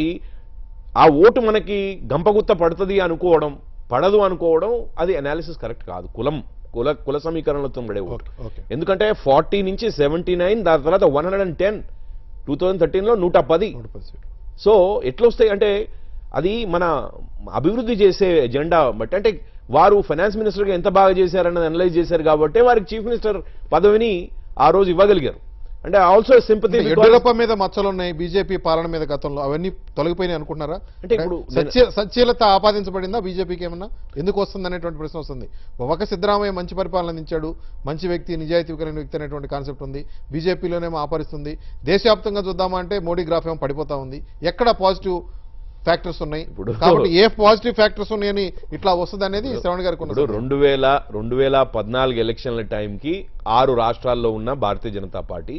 ఆ ఓటు మనకి గంపగుత్త పడుతుంది అనుకోవడం పడదు అనుకోవడం అది అనాలిసిస్ కరెక్ట్ కాదు కులం కుల కుల సమీకరణలతో పడే ఓటు ఓకే, ఓకే. ఎందుకంటే ఫార్టీ నుంచి సెవెంటీ నైన్ దాని తర్వాత one hundred and ten two thousand థర్టీన్లో నూట పది నూట పది సీట్లు. సో ఎట్లా వస్తాయి అంటే అది మన అభివృద్ధి చేసే ఎజెండా బట్టి అంటే వారు ఫైనాన్స్ మినిస్టర్గా ఎంత బాగా చేశారన్నది అనలైజ్ చేశారు కాబట్టి వారికి చీఫ్ మినిస్టర్ పదవిని ఆ రోజు ఇవ్వగలిగారు అంటే ఆల్సో సింపతి అంటే యడ్యూరప్ప మీద మచ్చలు ఉన్నాయి బీజేపీ పాలన మీద గతంలో అవన్నీ తొలగిపోయినాయి అనుకుంటున్నారా అంటే ఇప్పుడు నేను- సత్య- సత్యలత ఆపాదించబడిందా బీజేపీకి ఏమన్నా ఎందుకు వస్తుంది అనేటువంటి ప్రశ్న వస్తుంది ఒక సిద్ధరామయ్య మంచి పరిపాలన అందించాడు మంచి వ్యక్తి నిజాయితీ కలిగిన వ్యక్తి అనేటువంటి కాన్సెప్ట్ ఉంది బీజేపీలోనేమో ఆపరిస్తుంది దేశవ్యాప్తంగా చూద్దామా అంటే మోడీ గ్రాఫ్ ఏమో పడిపోతా ఉంది ఎక్కడ పాజిటివ్ ఫ్యాక్టర్స్ ఉన్నాయి ఇప్పుడు- కాబట్టి ఏ పాజిటివ్ ఫ్యాక్టర్స్ ఉన్నాయని ఇట్లా వస్తుంది అనేది శ్రవణ్ గారికి ఉన్న ఇప్పుడు సందేహం. రెండు వేల రెండు వేల పద్నాలుగు ఎలక్షన్ల టైంకి ఆరు రాష్ట్రాల్లో ఉన్న భారతీయ జనతా పార్టీ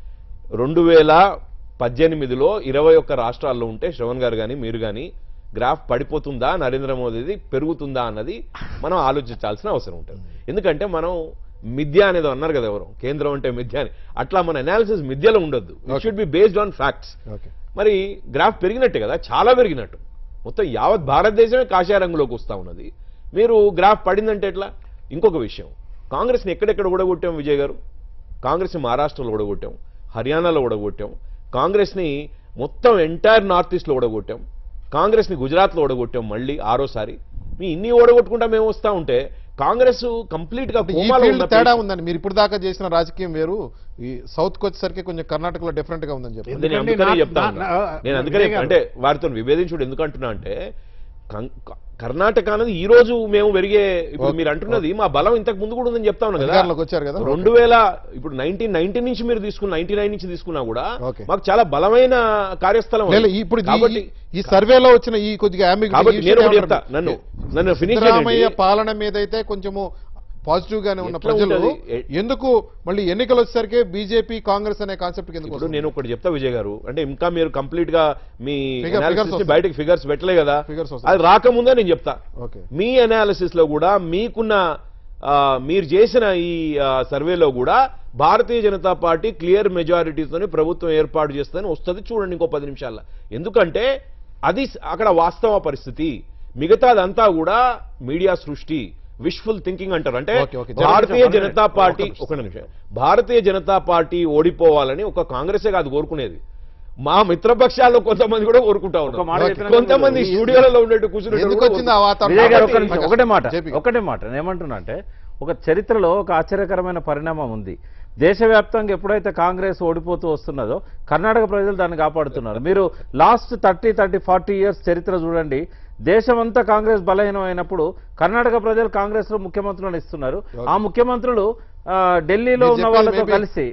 రెండు వేల పద్దెనిమిదిలో ఇరవై ఒక్క రాష్ట్రాల్లో ఉంటే శ్రవణ్ గారు కానీ మీరు కానీ గ్రాఫ్ పడిపోతుందా నరేంద్ర మోదీది పెరుగుతుందా అన్నది మనం ఆలోచించాల్సిన అవసరం ఉంటుంది ఎందుకంటే మనం మిథ్య అనేది అన్నారు కదా ఎవరు కేంద్రం అంటే మిథ్య అని అట్లా మన అనాలిసిస్ మిథ్యలో ఉండొద్దు it should be based on facts okay మరి గ్రాఫ్ పెరిగినట్టే కదా చాలా పెరిగినట్టు మొత్తం యావత్ భారతదేశమే కాషాయ రంగులోకి వస్తా ఉన్నది మీరు గ్రాఫ్ పడిందంటే ఎట్లా ఇంకొక విషయం కాంగ్రెస్ని ఎక్కడెక్కడ ఓడగొట్టాం విజయ్ గారు కాంగ్రెస్ని మహారాష్ట్రలో ఓడగొట్టాం హర్యానాలో ఓడగొట్టాం కాంగ్రెస్ని మొత్తం ఎంటైర్ నార్త్ ఈస్ట్లో ఓడగొట్టాం కాంగ్రెస్ని గుజరాత్లో ఓడగొట్టాం మళ్ళీ ఆరోసారి మీ ఇన్ని ఓడగొట్టుకుంటా మేము వస్తా ఉంటే కాంగ్రెస్ కంప్లీట్ గా అంటే ఈ కోమాలో ఫీల్డ్ ఉన్న తేడా ఉందండి మీరు ఇప్పుడు దాకా చేసిన రాజకీయం వేరు ఈ సౌత్ కి వచ్చేసరికి కొంచెం కర్ణాటకలో డిఫరెంట్ గా ఉందని చెప్పి నేను ఎందుకంటే అందుకనే నా- చెప్తా నా- ఉన్నా. నా- నేను అందుకనే విజయ్ గారు. అంటే వారితో విభేదించుడు ఎందుకు అంటున్నా అంటే కం- క- కర్ణాటక అనేది ఈ రోజు మేము పెరిగే ఇప్పుడు ఓకే, మీరు అంటున్నది మా బలం ఇంతకు ముందు కూడా ఉందని చెప్తా ఉన్నా కదా అధికారంలోకి వచ్చారు కదా రెండు వేల ఇప్పుడు నైన్టీన్ నైన్టీ నుంచి మీరు తీసుకున్న నైన్టీ నైన్ నుంచి తీసుకున్నా కూడా ఓకే. మాకు చాలా బలమైన కార్యస్థలం అది. లేదు, ఇప్పుడు ఈ- కాబట్టి ఈ సర్వేలో వచ్చిన ఈ కొద్దిగా ambiguity, కాబట్టి ఈ నేను విషయం ఒకటి ఏమంటారు? చెప్తా నన్ను నన్ను ఫినిష్ సిద్ధరామయ్య పాలన మీద అయితే కొంచెము పాజిటివ్ గానే ఉన్న ఎట్లా ప్రజలు ఉంటది? ఎ- ఎందుకు మళ్ళీ ఎన్నికలు వచ్చేసరికి బీజేపీ కాంగ్రెస్ అనే కాన్సెప్ట్ ఎందుకు ఇప్పుడు వస్తుంది? నేను ఒకటి చెప్తా విజయ్ గారు అంటే ఇంకా మీరు కంప్లీట్ గా మీ Figure- analysis figures ని వస్తాయి. బయటకు ఫిగర్స్ పెట్టలే కదా Figures వస్తాయి. అది రాకముందే నేను చెప్తా ఓకే మీ అనాలిసిస్ లో కూడా మీకున్న ఆ, మీరు చేసిన ఈ ఆ, సర్వేలో కూడా భారతీయ జనతా పార్టీ క్లియర్ మెజారిటీతోనే ప్రభుత్వం ఏర్పాటు చేస్తుందని వస్తుంది చూడండి ఇంకో పది నిమిషాల్లో ఎందుకంటే అది స- అక్కడ వాస్తవ పరిస్థితి మిగతాదంతా కూడా మీడియా సృష్టి విష్ఫుల్ థింకింగ్ అంటారు అంటే okay, okay. Bharatiya general Janata ఒక్క పార్టీ నిమిషం. ఒక నిమిషం భారతీయ జనతా పార్టీ ఓడిపోవాలని ఒక కాంగ్రెసే కాదు కోరుకునేది మా మిత్రపక్షాల్లో కొంతమంది కూడా కోరుకుంటా ఒక మాట ఉన్నారు చెప్పినా కొంతమంది కూడా స్టూడియోలలో ఉండేట్టు కూర్చుని ఎందుకు వచ్చింది ఆ వాతావరణం విజయ్ గారు కాబట్టి ఒక నిమిషం, ప్రకాష్ ఒకటే మాట జేపీ గారు. ఒకటే మాట నేను ఏమంటున్నా అంటే ఒక చరిత్రలో ఒక ఆశ్చర్యకరమైన పరిణామం ఉంది దేశవ్యాప్తంగా ఎప్పుడైతే కాంగ్రెస్ ఓడిపోతూ వస్తున్నదో కర్ణాటక ప్రజలు దాన్ని కాపాడుతున్నారు మీరు last thirty thirty forty years చరిత్ర చూడండి దేశమంతా కాంగ్రెస్ బలహీనం అయినప్పుడు కర్ణాటక ప్రజలు కాంగ్రెస్ లో ముఖ్యమంత్రులను ఇస్తున్నారు ఆ ముఖ్యమంత్రులు ఆ, ఢిల్లీలో మీరు ఉన్న చెప్పేది వాళ్ళతో maybe కలిసి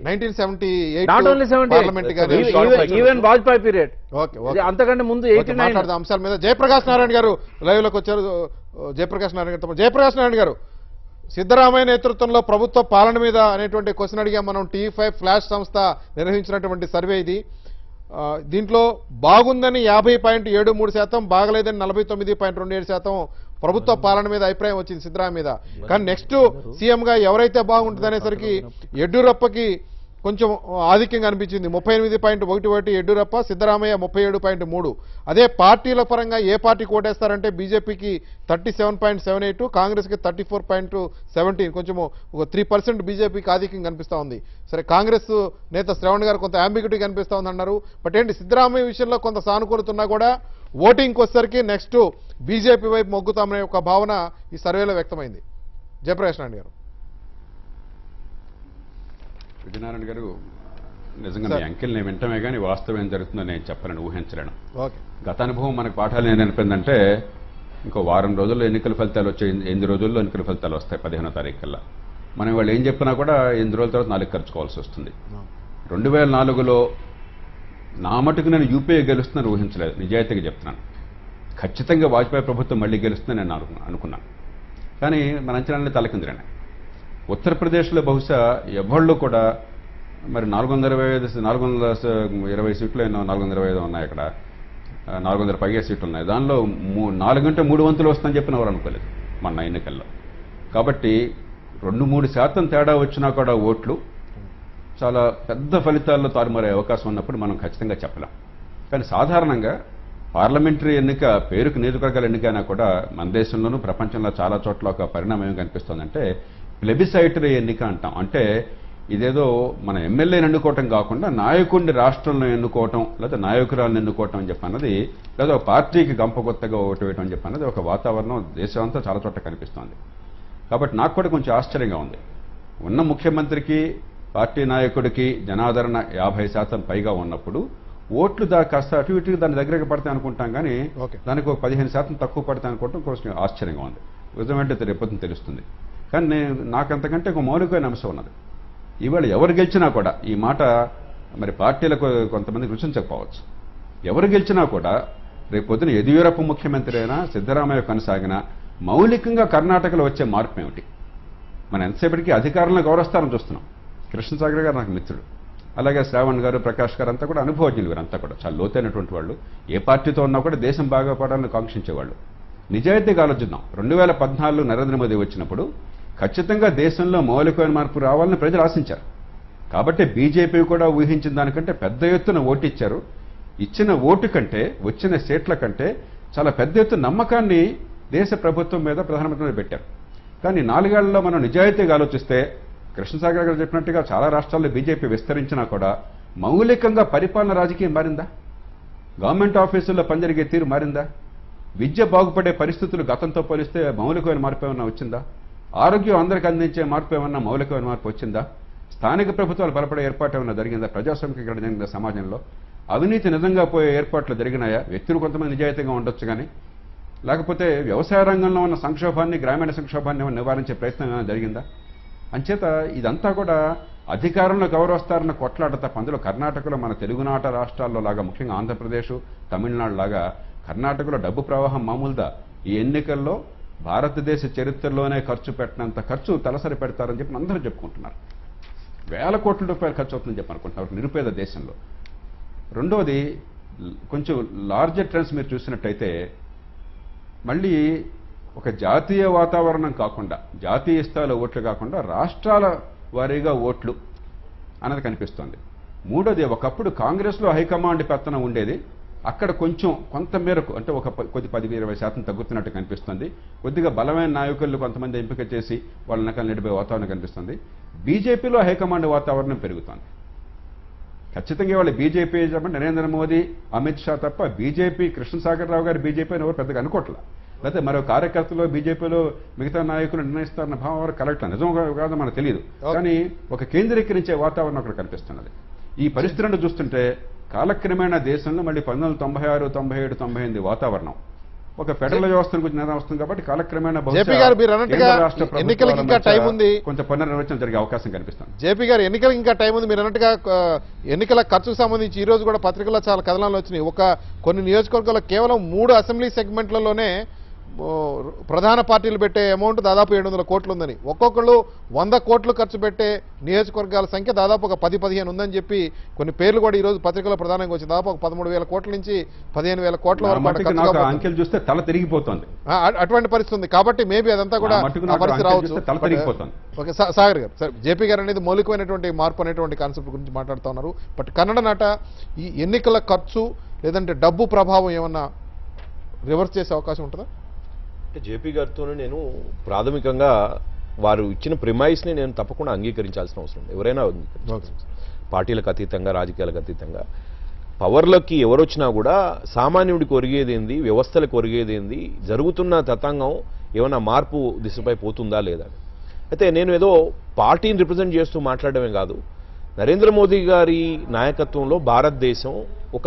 1978 నాట్ ఓన్లీ పార్లమెంట్ గానీ seventy even Vajpayee period okay okay అంతకంటే ముందు ఓకే, ఎయిటీ నైన్ మాట్లాడదాం అంశాల మీద జయప్రకాష్ నారాయణ గారు లైవ్ లోకి వచ్చారు ఓ, జయప్రకాష్ నారాయణ గారితో జయప్రకాష్ నారాయణ గారు సిద్ధరామయ్య నేతృత్వంలో ప్రభుత్వ పాలన మీద అనేటువంటి క్వశ్చన్ అడిగాం మనం టీ ఫైవ్ ఫ్లాష్ సంస్థ నిర్వహించినటువంటి సర్వే ఇది ఆ, దీంట్లో బాగుందని యాభై పాయింట్ ఏడు మూడు శాతం బాగలేదని నలభై తొమ్మిది పాయింట్ రెండు ఏడు శాతం ప్రభుత్వ పాలన మీద అభిప్రాయం వచ్చింది సిద్ధరామయ్య మీద కానీ నెక్స్ట్ సీఎంగా ఎవరైతే బాగుంటుంది అనేసరికి యడ్యూరప్పకి కొంచెం ఆధిక్యంగా అనిపించింది ముప్పై ఎనిమిది పాయింట్ ఒకటి ఒకటి యడ్యూరప్ప సిద్ధరామయ్య ముప్పై ఏడు పాయింట్ మూడు అదే పార్టీల పరంగా ఏ పార్టీ కోటేస్తారంటే బీజేపీకి thirty seven point seven eight కాంగ్రెస్కి థర్టీ ఫోర్ పాయింట్ సెవెంటీన్ కొంచెం ఒక త్రీ పర్సెంట్ బీజేపీకి ఆధిక్యం కనిపిస్తూ ఉంది సరే కాంగ్రెస్ నేత శ్రవణ్ గారు కొంత అంబిగ్యూటీ కనిపిస్తూ ఉంది అన్నారు బట్ ఏంటి సిద్ధరామయ్య విషయంలో కొంత సానుకూలత ఉన్నా కూడా ఓటింగ్కి వచ్చేసరికి నెక్స్ట్ బీజేపీ వైపు మొగ్గుతామనే ఒక భావన ఈ సర్వేలో వ్యక్తమైంది జయప్రకాష్ నాయుడు గారు విజయనారాయణ గారు నిజంగా మీ సార్. అంకెల్ని వింటమే కానీ వాస్తవం ఏం జరుగుతుందో నేను చెప్పలేను ఊహించలేను ఓకే గత అనుభవం మనకు పాఠాలు ఏం అనిపిందంటే ఇంకో వారం రోజుల్లో ఎన్నికల ఫలితాలు వచ్చే ఎనిమిది రోజుల్లో ఎన్నికల ఫలితాలు వస్తాయి పదిహేనో తారీఖు కల్లా మనం వాళ్ళు ఏం చెప్పినా కూడా ఎనిమిది రోజుల తర్వాత నాలుగు ఖర్చుకోవాల్సి వస్తుంది రెండు వేల నాలుగులో నా మటుకు నేను యూపీఏ గెలుస్తుందని ఊహించలేదు నిజాయితీగా చెప్తున్నాను ఖచ్చితంగా వాజ్పేయి ప్రభుత్వం మళ్ళీ గెలుస్తుందని నేను అనుకున్నా- అనుకున్నాను కానీ మన అంచనాలన్నీ తలకిందులనే ఉత్తరప్రదేశ్లో బహుశా ఎవళ్ళు కూడా మరి నాలుగు వందల ఇరవై ఐదు నాలుగు వందల స- ఇరవై సీట్లు ఎన్నో నాలుగు వందల ఇరవై ఐదు ఉన్నాయి అక్కడ ఆ, నాలుగు వందల పైగా సీట్లు ఉన్నాయి దానిలో మూ నాలుగంటే మూడు వంతులు వస్తుందని చెప్పిన ఎవరు అనుకోలేదు మొన్న ఎన్నికల్లో కాబట్టి రెండు మూడు శాతం తేడా వచ్చినా కూడా ఓట్లు చాలా పెద్ద ఫలితాల్లో తారుమారే అవకాశం ఉన్నప్పుడు మనం ఖచ్చితంగా చెప్పలేం కానీ సాధారణంగా పార్లమెంటరీ ఎన్నిక పేరుకు నియోజకవర్గాల ఎన్నికైనా కూడా మన దేశంలోనూ ప్రపంచంలో చాలా చోట్ల ఒక పరిణామం ఏం కనిపిస్తుందంటే ప్లెబిసైటరీ ఎన్నిక అంటాం అంటే ఇదేదో మన ఎమ్మెల్యేని ఎన్నుకోవటం కాకుండా నాయకుడిని రాష్ట్రంలో ఎన్నుకోవటం లేదా నాయకురాలను ఎన్నుకోవటం అని చెప్పి అన్నది లేదా ఒక పార్టీకి గంప కొత్తగా ఓటు వేయటం అని చెప్పి అన్నది ఒక వాతావరణం దేశం అంతా చాలా చోట్ల కనిపిస్తోంది కాబట్టి నాకు కూడా కొంచెం ఆశ్చర్యంగా ఉంది ఉన్న ముఖ్యమంత్రికి పార్టీ నాయకుడికి జనాదరణ యాభై శాతం పైగా ఉన్నప్పుడు ఓట్లు దా కాస్త అటు ఇటు దాని దగ్గరకు పడతాయి అనుకుంటాం కానీ ఓకే. దానికి ఒక పదిహేను శాతం తక్కువ పడతాయి అనుకోవటం కొంచెం ఆశ్చర్యంగా ఉంది నిజమంటే రేపొద్దున తెలుస్తుంది కానీ నేను నాకు అంతకంటే ఒక మౌలికమైన అంశం ఉన్నది ఇవాళ ఎవరు గెలిచినా కూడా ఈ మాట మరి పార్టీలకు కొంతమంది రుచించకపోవచ్చు ఎవరు గెలిచినా కూడా రేపు పొద్దున యదియూరప్ప ముఖ్యమంత్రి అయినా సిద్ధరామయ్య కొనసాగినా మౌలికంగా కర్ణాటకలో వచ్చే మార్పు ఏమిటి మనం ఎంతసేపటికి అధికారంలో గౌరవస్థానం చూస్తున్నాం కృష్ణసాగర్ గారు నాకు మిత్రుడు అలాగే శ్రావణ్ గారు ప్రకాష్ గారు అంతా కూడా అనుభవజ్ఞులు వీరంతా కూడా చాలా లోతైనటువంటి వాళ్ళు ఏ పార్టీతో ఉన్నా కూడా దేశం బాగుపడాలని కాంక్షించేవాళ్ళు నిజాయితీగా ఆలోచిద్దాం రెండు వేల పద్నాలుగు నరేంద్ర మోదీ వచ్చినప్పుడు ఖచ్చితంగా దేశంలో మౌలికమైన మార్పు రావాలని ప్రజలు ఆశించారు కాబట్టి బీజేపీ కూడా ఊహించిన దానికంటే పెద్ద ఎత్తున ఓటు ఇచ్చారు ఇచ్చిన ఓటు కంటే వచ్చిన సీట్ల కంటే చాలా పెద్ద ఎత్తున నమ్మకాన్ని దేశ ప్రభుత్వం మీద ప్రధానమంత్రి మీద పెట్టారు కానీ నాలుగేళ్లలో మనం నిజాయితీగా ఆలోచిస్తే కృష్ణసాగర్ గారు చెప్పినట్టుగా చాలా రాష్ట్రాల్లో బీజేపీ విస్తరించినా కూడా మౌలికంగా పరిపాలన రాజకీయం మారిందా గవర్నమెంట్ ఆఫీసుల్లో పనిజరిగే తీరు మారిందా విద్య బాగుపడే పరిస్థితులు గతంతో పోలిస్తే మౌలికమైన మార్పు ఏమన్నా వచ్చిందా ఆరోగ్యం అందరికి అందించే మార్పు ఏమన్నా మౌలికమైన మార్పు వచ్చిందా స్థానిక ప్రభుత్వాలు బలపడే ఏర్పాటు ఏమన్నా జరిగిందా ప్రజాస్వామిక ఇక్కడ జరిగిందా సమాజంలో అవినీతి నిజంగా పోయే ఏర్పాట్లు జరిగినాయా వ్యక్తులు కొంతమంది నిజాయితీగా ఉండొచ్చు కానీ లేకపోతే వ్యవసాయ రంగంలో ఉన్న సంక్షోభాన్ని గ్రామీణ సంక్షోభాన్ని ఏమైనా నివారించే ప్రయత్నం ఏమైనా జరిగిందా అంచేత ఇదంతా కూడా అధికారంలో గౌరవస్తారన్న కొట్లాట తప్ప అందులో కర్ణాటకలో మన తెలుగునాట రాష్ట్రాల్లో లాగా ముఖ్యంగా ఆంధ్రప్రదేశ్ తమిళనాడు లాగా కర్ణాటకలో డబ్బు ప్రవాహం మామూలుదా ఈ ఎన్నికల్లో భారతదేశ చరిత్రలోనే ఖర్చు పెట్టినంత ఖర్చు తలసరి పెడతారని చెప్పి అందరూ చెప్పుకుంటున్నారు వేల కోట్ల రూపాయలు ఖర్చు అవుతుందని చెప్పి అనుకుంటున్నారు నిరుపేద దేశంలో రెండోది ల్- కొంచెం లార్జర్ ట్రెండ్స్ మీరు చూసినట్టయితే మళ్ళీ ఒక జాతీయ వాతావరణం కాకుండా జాతీయ స్థాయిలో ఓట్లు కాకుండా రాష్ట్రాల వారీగా ఓట్లు అన్నది కనిపిస్తోంది మూడోది ఒకప్పుడు కాంగ్రెస్లో హైకమాండ్ పెత్తనం ఉండేది అక్కడ కొంచెం కొంత మేరకు అంటే ఒక ప- కొద్ది పది ఇరవై శాతం తగ్గుతున్నట్టు కనిపిస్తుంది కొద్దిగా బలమైన నాయకులు కొంతమంది ఎంపిక చేసి వాళ్ళ నకలు నడిపే వాతావరణం కనిపిస్తుంది బీజేపీలో హైకమాండ్ వాతావరణం పెరుగుతోంది ఖచ్చితంగా వాళ్ళు బీజేపీ చెప్పండి నరేంద్ర మోదీ అమిత్ షా తప్ప బీజేపీ కృష్ణసాగర్ రావు గారు బీజేపీ అని ఎవరు పెద్దగా అనుకోవట్లా లేకపోతే మరో కార్యకర్తలు బీజేపీలో మిగతా నాయకులు నిర్ణయిస్తారన్న భావం ఎవరు కరెక్ట్ నిజం కాదో మనకు తెలియదు కానీ ఒక కేంద్రీకరించే వాతావరణం అక్కడ కనిపిస్తున్నది ఈ పరిస్థితులను చూస్తుంటే కాలక్రమేణా దేశంలో మళ్ళీ పంతొమ్మిది వందల తొంభై ఆరు తొంభై ఏడు తొంభై ఎనిమిది వాతావరణం ఒక ఫెడరల్ వ్యవస్థను గురించి నిర్ణయం వస్తుంది కాబట్టి కాలక్రమేణా బహుశా జేపీ గారు మీరు అన్నట్టుగా కేంద్ర రాష్ట్ర ఎన్నికలకి ప్రభుత్వాల ఇంకా మధ్య టైం ఉంది. కొంత పునర్నిర్వచనం జరిగే అవకాశం కనిపిస్తుంది జేపీ గారు ఎన్నికలకు ఇంకా టైం ఉంది మీరు అన్నట్టుగా ఆ, ఎన్నికల ఖర్చుకు సంబంధించి ఈ రోజు కూడా పత్రికల్లో చాలా కథనాలు వచ్చినాయి ఒక కొన్ని నియోజకవర్గాల్లో కేవలం మూడు అసెంబ్లీ సెగ్మెంట్లలోనే ఓ, ప్రధాన పార్టీలు పెట్టే అమౌంట్ దాదాపు ఏడు వందల కోట్లు ఉందని ఒక్కొక్కళ్ళు వంద కోట్లు ఖర్చు పెట్టే నియోజకవర్గాల సంఖ్య దాదాపు ఒక పది పదిహేను ఉందని చెప్పి కొన్ని పేర్లు కూడా ఈ రోజు పత్రికలో ప్రధానంగా వచ్చింది దాదాపు ఒక పదమూడు వేల కోట్ల నుంచి పదిహేను వేల కోట్ల నా వరకు కూడా మట్టుకు ఖర్చు నాకు ఆ కాబోతుంది. అంకెలు చూస్తే తల తిరిగిపోతుంది ఆ, అ- అటువంటి పరిస్థితి ఉంది కాబట్టి మేబీ అదంతా కూడా నా మట్టుకు ఆ నాకు పరిస్థితి అంకెలు రావచ్చు చూస్తే తల బట్, తిరిగిపోతుంది. ఓకే సా- సాగర్ గారు సార్ జేపీ గారు అనేది మౌలికమైనటువంటి మార్పు అనేటువంటి కాన్సెప్ట్ గురించి మాట్లాడుతూ ఉన్నారు బట్ కన్నడ నాట ఈ ఎన్నికల ఖర్చు లేదంటే డబ్బు ప్రభావం ఏమన్నా రివర్స్ చేసే అవకాశం ఉంటుందా అంటే జేపీ గారితోనే నేను ప్రాథమికంగా వారు ఇచ్చిన ప్రిమైస్ని నేను తప్పకుండా అంగీకరించాల్సిన అవసరం ఉంది ఎవరైనా అంగీకరించాల్సిన అవసరం. పార్టీలకు అతీతంగా రాజకీయాలకు అతీతంగా పవర్లోకి ఎవరు వచ్చినా కూడా సామాన్యుడికి ఒరిగేది ఏంది వ్యవస్థలకు ఒరిగేది ఏంది జరుగుతున్న తతంగం ఏమైనా మార్పు దిశపై పోతుందా లేదా అని. అయితే నేను ఏదో పార్టీని రిప్రజెంట్ చేస్తూ మాట్లాడమే కాదు నరేంద్ర మోదీ గారి నాయకత్వంలో భారతదేశం ఒక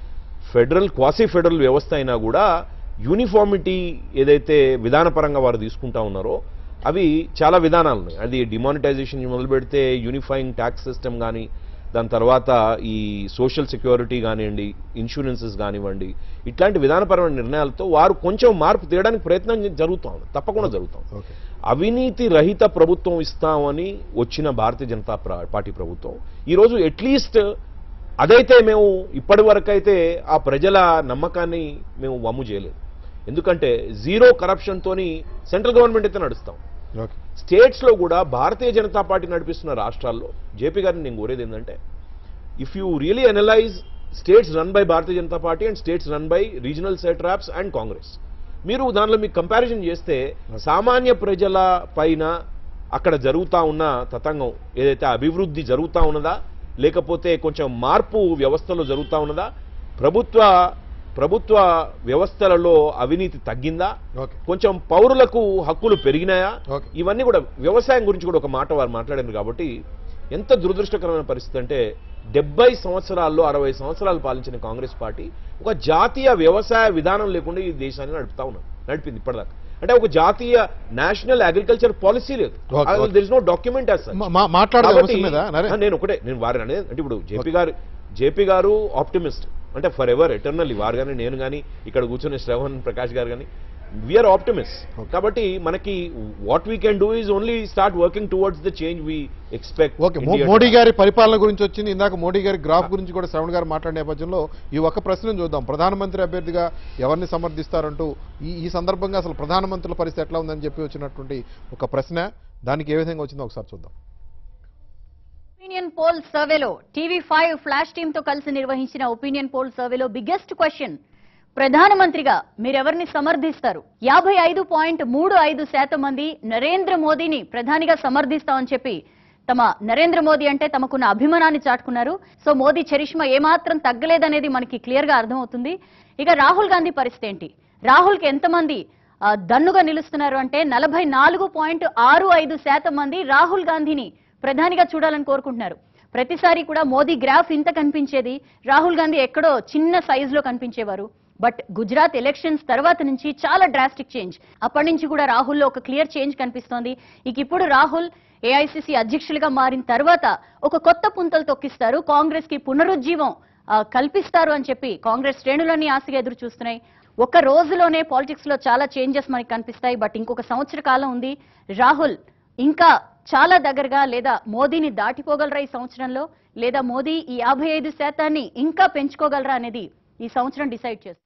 ఫెడరల్ క్వాసీ ఫెడరల్ వ్యవస్థ అయినా కూడా యూనిఫార్మిటీ ఏదైతే విధానపరంగా వారు తీసుకుంటా ఉన్నారో అవి చాలా విధానాలు ఉన్నాయి అది డిమానిటైజేషన్ మొదలు పెడితే యూనిఫైయింగ్ ట్యాక్స్ సిస్టమ్ కానీ దాని తర్వాత ఈ సోషల్ సెక్యూరిటీ కానివ్వండి ఇన్సూరెన్సెస్ కానివ్వండి ఇట్లాంటి విధానపరమైన నిర్ణయాలతో వారు కొంచెం మార్పు తీయడానికి ప్రయత్నం జరుగుతూ ఉంది తప్పకుండా జరుగుతాం ఓకే అవినీతి రహిత ప్రభుత్వం ఇస్తామని వచ్చిన భారతీయ జనతా ప్ర- పార్టీ ప్రభుత్వం ఈరోజు అట్లీస్ట్ అదైతే మేము ఇప్పటి వరకైతే ఆ ప్రజల నమ్మకాన్ని మేము వమ్ము చేయలేదు ఎందుకంటే జీరో కరప్షన్తోని సెంట్రల్ గవర్నమెంట్ అయితే నడుస్తాం ఓకే స్టేట్స్లో కూడా భారతీయ జనతా పార్టీ నడిపిస్తున్న రాష్ట్రాల్లో జేపీ గారిని నేను కోరేది ఏంటంటే if you really analyse states run by Bharatiya Janata party and states run by regional satraps and Congress మీరు దానిలో మీకు కంపారిజన్ చేస్తే సామాన్య ప్రజల పైన అక్కడ జరుగుతా ఉన్న తతంగం ఏదైతే అభివృద్ధి జరుగుతా ఉన్నదా లేకపోతే కొంచెం మార్పు వ్యవస్థలో జరుగుతా ఉన్నదా ప్రభుత్వ ప్రభుత్వ వ్యవస్థలలో అవినీతి తగ్గిందా ఓకే కొంచెం పౌరులకు హక్కులు పెరిగినాయా ఓకే. ఇవన్నీ కూడా వ్యవసాయం గురించి కూడా ఒక మాట వారు మాట్లాడారు కాబట్టి ఎంత దురదృష్టకరమైన పరిస్థితి అంటే డెబ్బై సంవత్సరాల్లో అరవై సంవత్సరాలు పాలించిన కాంగ్రెస్ పార్టీ ఒక జాతీయ వ్యవసాయ విధానం లేకుండా ఈ దేశాన్ని నడుపుతా ఉన్నారు నడిపింది ఇప్పటిదాకా అంటే ఒక జాతీయ నేషనల్ అగ్రికల్చర్ పాలసీ లేదు okay, okay. There is no document మా- మా- మాట్లాడదాం కాబట్టి అంశం మీద, నరే. ఆ, నేను ఒకటే నేను వారిని అనేది అంటే ఇప్పుడు జేపీ గారు జేపీ గారు ఆప్టిమిస్ట్ అంటే ఫర్ ఎవర్ ఎటర్నల్లీ వారు కానీ నేను కానీ ఇక్కడ కూర్చునే శ్రవణ్ ప్రకాష్ గారు కానీ వీఆర్ ఆప్టిమిస్ట్ కాబట్టి మనకి what we can do is only start working towards the change we expect okay మో- మోడీ గారి పరిపాలన గురించి వచ్చింది ఇందాక మోడీ గారి గ్రాఫ్ గురించి కూడా శ్రవణ్ గారు మాట్లాడే నేపథ్యంలో ఈ ఒక్క ప్రశ్నను చూద్దాం ప్రధానమంత్రి అభ్యర్థిగా ఎవరిని సమర్థిస్తారంటూ ఈ ఈ సందర్భంగా అసలు ప్రధానమంత్రుల పరిస్థితి ఎట్లా ఉందని చెప్పి వచ్చినటువంటి ఒక ప్రశ్న దానికి ఏ విధంగా వచ్చిందో ఒకసారి చూద్దాం ఒపీనియన్ పోల్ సర్వేలో టీవీ ఫైవ్ ఫ్లాష్ టీమ్ తో కలిసి నిర్వహించిన ఒపీనియన్ పోల్ సర్వేలో బిగ్గెస్ట్ క్వశ్చన్ ప్రధానమంత్రిగా మీరెవరిని సమర్థిస్తారు యాభై ఐదు పాయింట్ మూడు ఐదు శాతం మంది నరేంద్ర మోదీని ప్రధానిగా సమర్థిస్తామని చెప్పి తమ నరేంద్ర మోదీ అంటే తమకున్న అభిమానాన్ని చాటుకున్నారు సో మోదీ చరిష్మా ఏమాత్రం తగ్గలేదనేది మనకి క్లియర్ గా అర్థమవుతుంది ఇక రాహుల్ గాంధీ పరిస్థితి ఏంటి రాహుల్ కి ఎంతమంది ఆ, దన్నుగా నిలుస్తున్నారు అంటే నలభై నాలుగు పాయింట్ ఆరు ఐదు శాతం మంది రాహుల్ గాంధీని ప్రధానిగా చూడాలని కోరుకుంటున్నారు ప్రతిసారి కూడా మోదీ గ్రాఫ్ ఇంత కనిపించేది రాహుల్ గాంధీ ఎక్కడో చిన్న సైజులో కనిపించేవారు బట్ గుజరాత్ ఎలక్షన్స్ తర్వాత నుంచి చాలా డ్రాస్టిక్ చేంజ్ అప్పటి నుంచి కూడా రాహుల్లో ఒక క్లియర్ చేంజ్ కనిపిస్తోంది ఇక ఇప్పుడు రాహుల్ ఏఐసిసి అధ్యక్షులుగా మారిన తర్వాత ఒక కొత్త పుంతలు తొక్కిస్తారు కాంగ్రెస్ కి పునరుజ్జీవం ఆ, కల్పిస్తారు అని చెప్పి కాంగ్రెస్ శ్రేణులన్నీ ఆశగా ఎదురు చూస్తున్నాయి ఒక రోజులోనే పాలిటిక్స్ లో చాలా చేంజెస్ మనకి కనిపిస్తాయి బట్ ఇంకొక సంవత్సర కాలం ఉంది రాహుల్ ఇంకా చాలా దగ్గరగా లేదా మోదీని దాటిపోగలరా ఈ సంవత్సరంలో లేదా మోదీ ఈ యాభై ఐదు శాతాన్ని ఇంకా పెంచుకోగలరా అనేది ఈ సంవత్సరం డిసైడ్ చేస్తుంది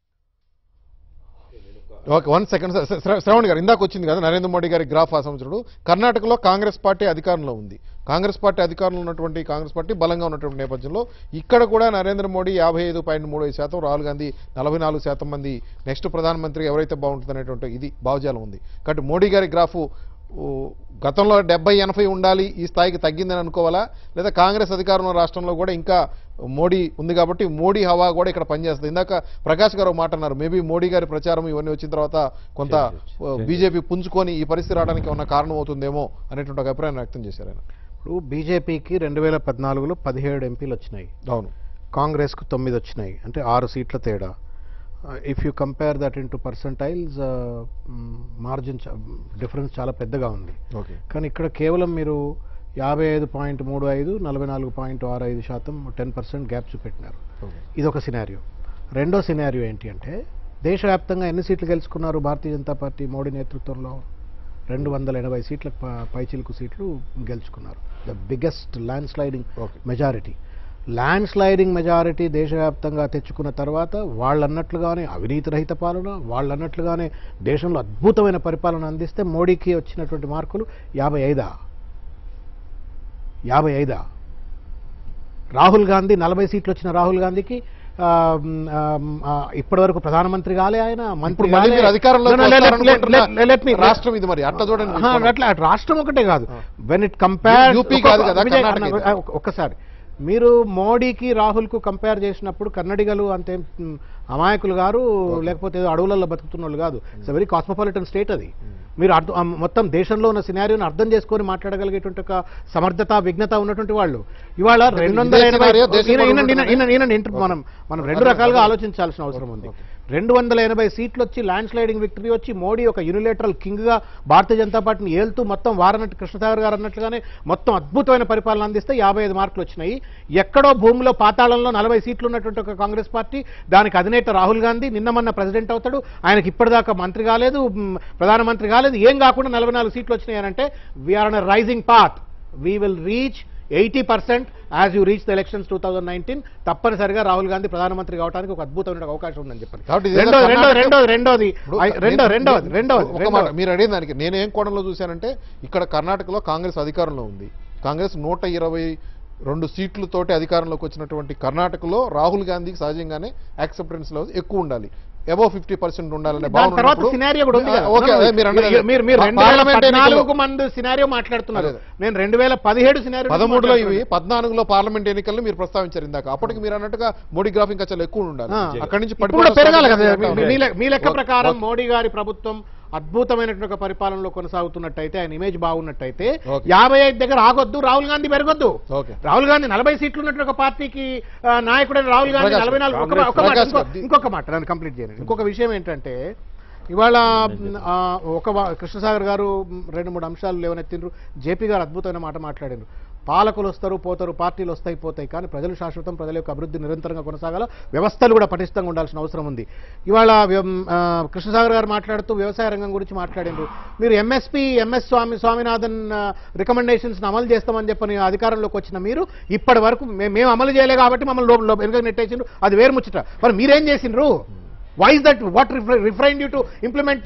ఓకే వన్ సెకండ్ శ్రవణ్ గారు ఇందాక వచ్చింది కదా నరేంద్ర మోడీ గారి గ్రాఫ్ ఆ సంవత్సరుడు కర్ణాటకలో కాంగ్రెస్ పార్టీ అధికారంలో ఉంది కాంగ్రెస్ పార్టీ అధికారంలో ఉన్నటువంటి కాంగ్రెస్ పార్టీ బలంగా ఉన్నటువంటి నేపథ్యంలో ఇక్కడ కూడా నరేంద్ర మోడీ యాభై ఐదు పాయింట్ మూడు ఐదు శాతం రాహుల్ గాంధీ నలభై నాలుగు శాతం మంది నెక్స్ట్ ప్రధానమంత్రి ఎవరైతే బాగుంటుంది అనేటువంటి ఇది భావజాలం ఉంది కాబట్టి మోడీ గారి గ్రాఫ్ ఊ, గతంలో డెబ్బై ఎనభై ఉండాలి ఈ స్థాయికి తగ్గిందని అనుకోవాలా లేదా కాంగ్రెస్ అధికారంలో రాష్ట్రంలో కూడా ఇంకా మోడీ ఉంది కాబట్టి మోడీ హవా కూడా ఇక్కడ పనిచేస్తుంది ఇందాక ప్రకాష్ గారు ఒక మాట అన్నారు మేబీ మోడీ గారి ప్రచారం ఇవన్నీ వచ్చిన తర్వాత కొంత బీజేపీ పుంజుకొని ఈ పరిస్థితి రావడానికి ఏమన్నా కారణం అవుతుందేమో అనేటువంటి ఒక అభిప్రాయం వ్యక్తం చేశారు ఆయన ఇప్పుడు బీజేపీకి రెండు వేల పద్నాలుగులో పదిహేడు ఎంపీలు వచ్చినాయి అవును కాంగ్రెస్కు తొమ్మిది వచ్చినాయి అంటే ఆరు సీట్ల తేడా if you compare that in two percentiles margin difference చాలా పెద్దగా ఉంది ఓకే కానీ ఇక్కడ కేవలం మీరు యాభై ఐదు పాయింట్ మూడు ఐదు నలభై నాలుగు పాయింట్ ఆరు ఐదు శాతం టెన్ పర్సెంట్ గ్యాప్ చూపెట్టినారు ఓకే ఇది ఒక సినారియో రెండో సినారియో ఏంటి అంటే దేశవ్యాప్తంగా ఎన్ని సీట్లు గెలుచుకున్నారు భారతీయ జనతా పార్టీ మోడీ నేతృత్వంలో రెండు వందల ఎనభై సీట్ల ప- పైచిలుకు సీట్లు గెలుచుకున్నారు the biggest land sliding Okay. Majority land sliding majority దేశవ్యాప్తంగా తెచ్చుకున్న తర్వాత వాళ్ళన్నట్లుగానే అవినీతి రహిత పాలన వాళ్ళన్నట్లుగానే దేశంలో అద్భుతమైన పరిపాలన అందిస్తే మోడీకి వచ్చినటువంటి మార్కులు యాభై ఐదా యాభై ఐదా రాహుల్ గాంధీ నలభై సీట్లు వచ్చిన రాహుల్ గాంధీకి ఆ, మ్, ఆ, మ్, ఆ, ఇప్పటి వరకు ప్రధానమంత్రి కాలే ఆయన మంత్రి ఇప్పుడు మళ్ళీ కాలే. మీరు అధికారంలోకి No, no, let- let- వస్తారనుకుంటున్న let- let- let me- రాష్ట్రం ఇది మరి అట్లా చూడండి ఆహా, అట్లా అటు రాష్ట్రం ఒకటే కాదు వెన్ ఇట్ కంపేర్ UP కాదు కదా, కర్ణాటక ఇది. ఒక్కసారి మీరు మోడీకి రాహుల్ కు కంపేర్ చేసినప్పుడు కన్నడిగలు అంతే మ్, అమాయకులు గారు లేకపోతే ఏదో అడవులలో బతుకుతున్న వాళ్ళు కాదు ఇట్స్ వెరీ కాస్మోపాలిటన్ స్టేట్ అది మీరు అర్థం ఆ మొత్తం దేశంలో ఉన్న సినారియోని అర్థం చేసుకొని మాట్లాడగలిగేటువంటి ఒక సమర్థత విఘ్నత ఉన్నటువంటి వాళ్ళు ఇవాళ రెండు వందల ఇదే ఎనభై scenario దేశంలో ఈయన- ఈయన- ఉన్నటువంటి- ఈయన- ఈయన- ఈయన- మనం మనం రెండు రకాలుగా ఆలోచించాల్సిన అవసరం ఉంది రెండు వందల ఎనభై సీట్లు వచ్చి ల్యాండ్ స్లైడింగ్ విక్టరీ వచ్చి మోడీ ఒక యూనిలేటరల్ కింగ్ గా భారతీయ జనతా పార్టీని ఏల్తూ మొత్తం వారనట్టు కృష్ణసాగర్ గారు అన్నట్లుగానే మొత్తం అద్భుతమైన పరిపాలన అందిస్తే యాభై ఐదు మార్కులు వచ్చినాయి ఎక్కడో భూమిలో పాతాళంలో నలభై సీట్లు ఉన్నటువంటి ఒక కాంగ్రెస్ పార్టీ దానికి అధినేత రాహుల్ గాంధీ నిన్న మొన్న ప్రెసిడెంట్ అవుతాడు ఆయనకి ఇప్పటిదాకా మంత్రి కాలేదు మ్, ప్రధానమంత్రి కాలేదు ఏం కాకుండా నలభై నాలుగు సీట్లు వచ్చినాయి అని అంటే we're on rising path we will reach eighty percent as you reach the elections two thousand nineteen తప్పనిసరిగా రాహుల్ గాంధీ ప్రధానమంత్రి కావడానికి ఒక అద్భుతమైన అవకాశం ఉందని చెప్పారు కాబట్టి ఇది ఏదో రెండోది రెండోది కర్ణాటక- రెండోది రెండోది ఇప్పుడు ఐ- రెండో నేను- రెండోది రెండోది ఒక మాట రెండోది మీరు అడిగిన దానికి నేను ఏం కోణంలో చూశానంటే ఇక్కడ కర్ణాటకలో కాంగ్రెస్ అధికారంలో ఉంది కాంగ్రెస్ నూట ఇరవై రెండు సీట్లతోటి అధికారంలోకి వచ్చినటువంటి కర్ణాటకలో రాహుల్ గాంధీకి సహజంగానే యాక్సెప్టెన్స్ లెవెల్ ఎక్కువ ఉండాలి అబౌవ్ ఫిఫ్టీ పర్సెంట్ ఉండాలనే దాని భావన తర్వాత ఉన్నప్పుడు- సినారియో కూడా ఉంది కదా. ఓకే అదే మీరు అన్నది. మీరు మీరు రెండు వేల పార్లమెంట్ ఎన్నికల్లో- పద్నాలుగు మంది సినారియో మాట్లాడుతున్నారు అదే. నేను రెండు వేల పదిహేడు సినారియో పదమూడులో ఇవి పద్నాలుగులో పార్లమెంట్ ఎన్నికలను మీరు ప్రస్తావించారు ఇందాక అప్పటికి మీరు అన్నట్టుగా మోడీ గ్రాఫ్ ఇంకా చాలా ఎక్కువ ఉండాలి ఆ, అక్కడి నుంచి ఇప్పుడు కూడా పెరగాలి కదా మీ- మీ- మీ లె- మీ లెక్క ఓకే, ప్రకారం ఓకే. మోడీ గారి ప్రభుత్వం అద్భుతమైనటువంటి ఒక పరిపాలనలో కొనసాగుతున్నట్టయితే ఆయన ఇమేజ్ బాగున్నట్టయితే ఓకే. యాభై ఐదు దగ్గర ఆగొద్దు రాహుల్ గాంధీ పెరగొద్దు ఓకే. రాహుల్ గాంధీ నలభై సీట్లు ఉన్నటువంటి ఒక పార్టీకి ఆ, నాయకుడైన రాహుల్ గాంధీ ప్రకాష్ నలభై నాలుగు ఒక కాంగ్రెస్ ఒక మాట ప్రకాష్ ఇంకో- గారు. ఇంకొక మాట నన్ను కంప్లీట్ చేయండి ఇంకొక విషయం ఏంటంటే ఇవాళ ఆ, ఒక వా- కృష్ణసాగర్ గారు మ్, రెండు మూడు అంశాలు లేవనెత్తిండ్రు జేపీ గారు అద్భుతమైన మాట మాట్లాడిండ్రు పాలకులు వస్తారు పోతారు పార్టీలు వస్తాయి పోతాయి కానీ ప్రజలు శాశ్వతం ప్రజల యొక్క అభివృద్ధి నిరంతరంగా కొనసాగాల వ్యవస్థలు కూడా పటిష్టంగా ఉండాల్సిన అవసరం ఉంది ఇవాళ వ్యం- ఆ, కృష్ణసాగర్ గారు మాట్లాడుతూ వ్యవసాయ రంగం గురించి మాట్లాడిండ్రు మీరు MSP MS Swami Swaminathan recommendations అమలు చేస్తామని చెప్పని అధికారంలోకి వచ్చిన మీరు ఇప్పటి వరకు మే- మేము అమలు చేయలే కాబట్టి మమ్మల్ని లోపల లోపల వెనుక నెట్టేసిండ్రు అది వేరు ముచ్చట మరి మీరేం చేసిండ్రు why is that what refrain you to implement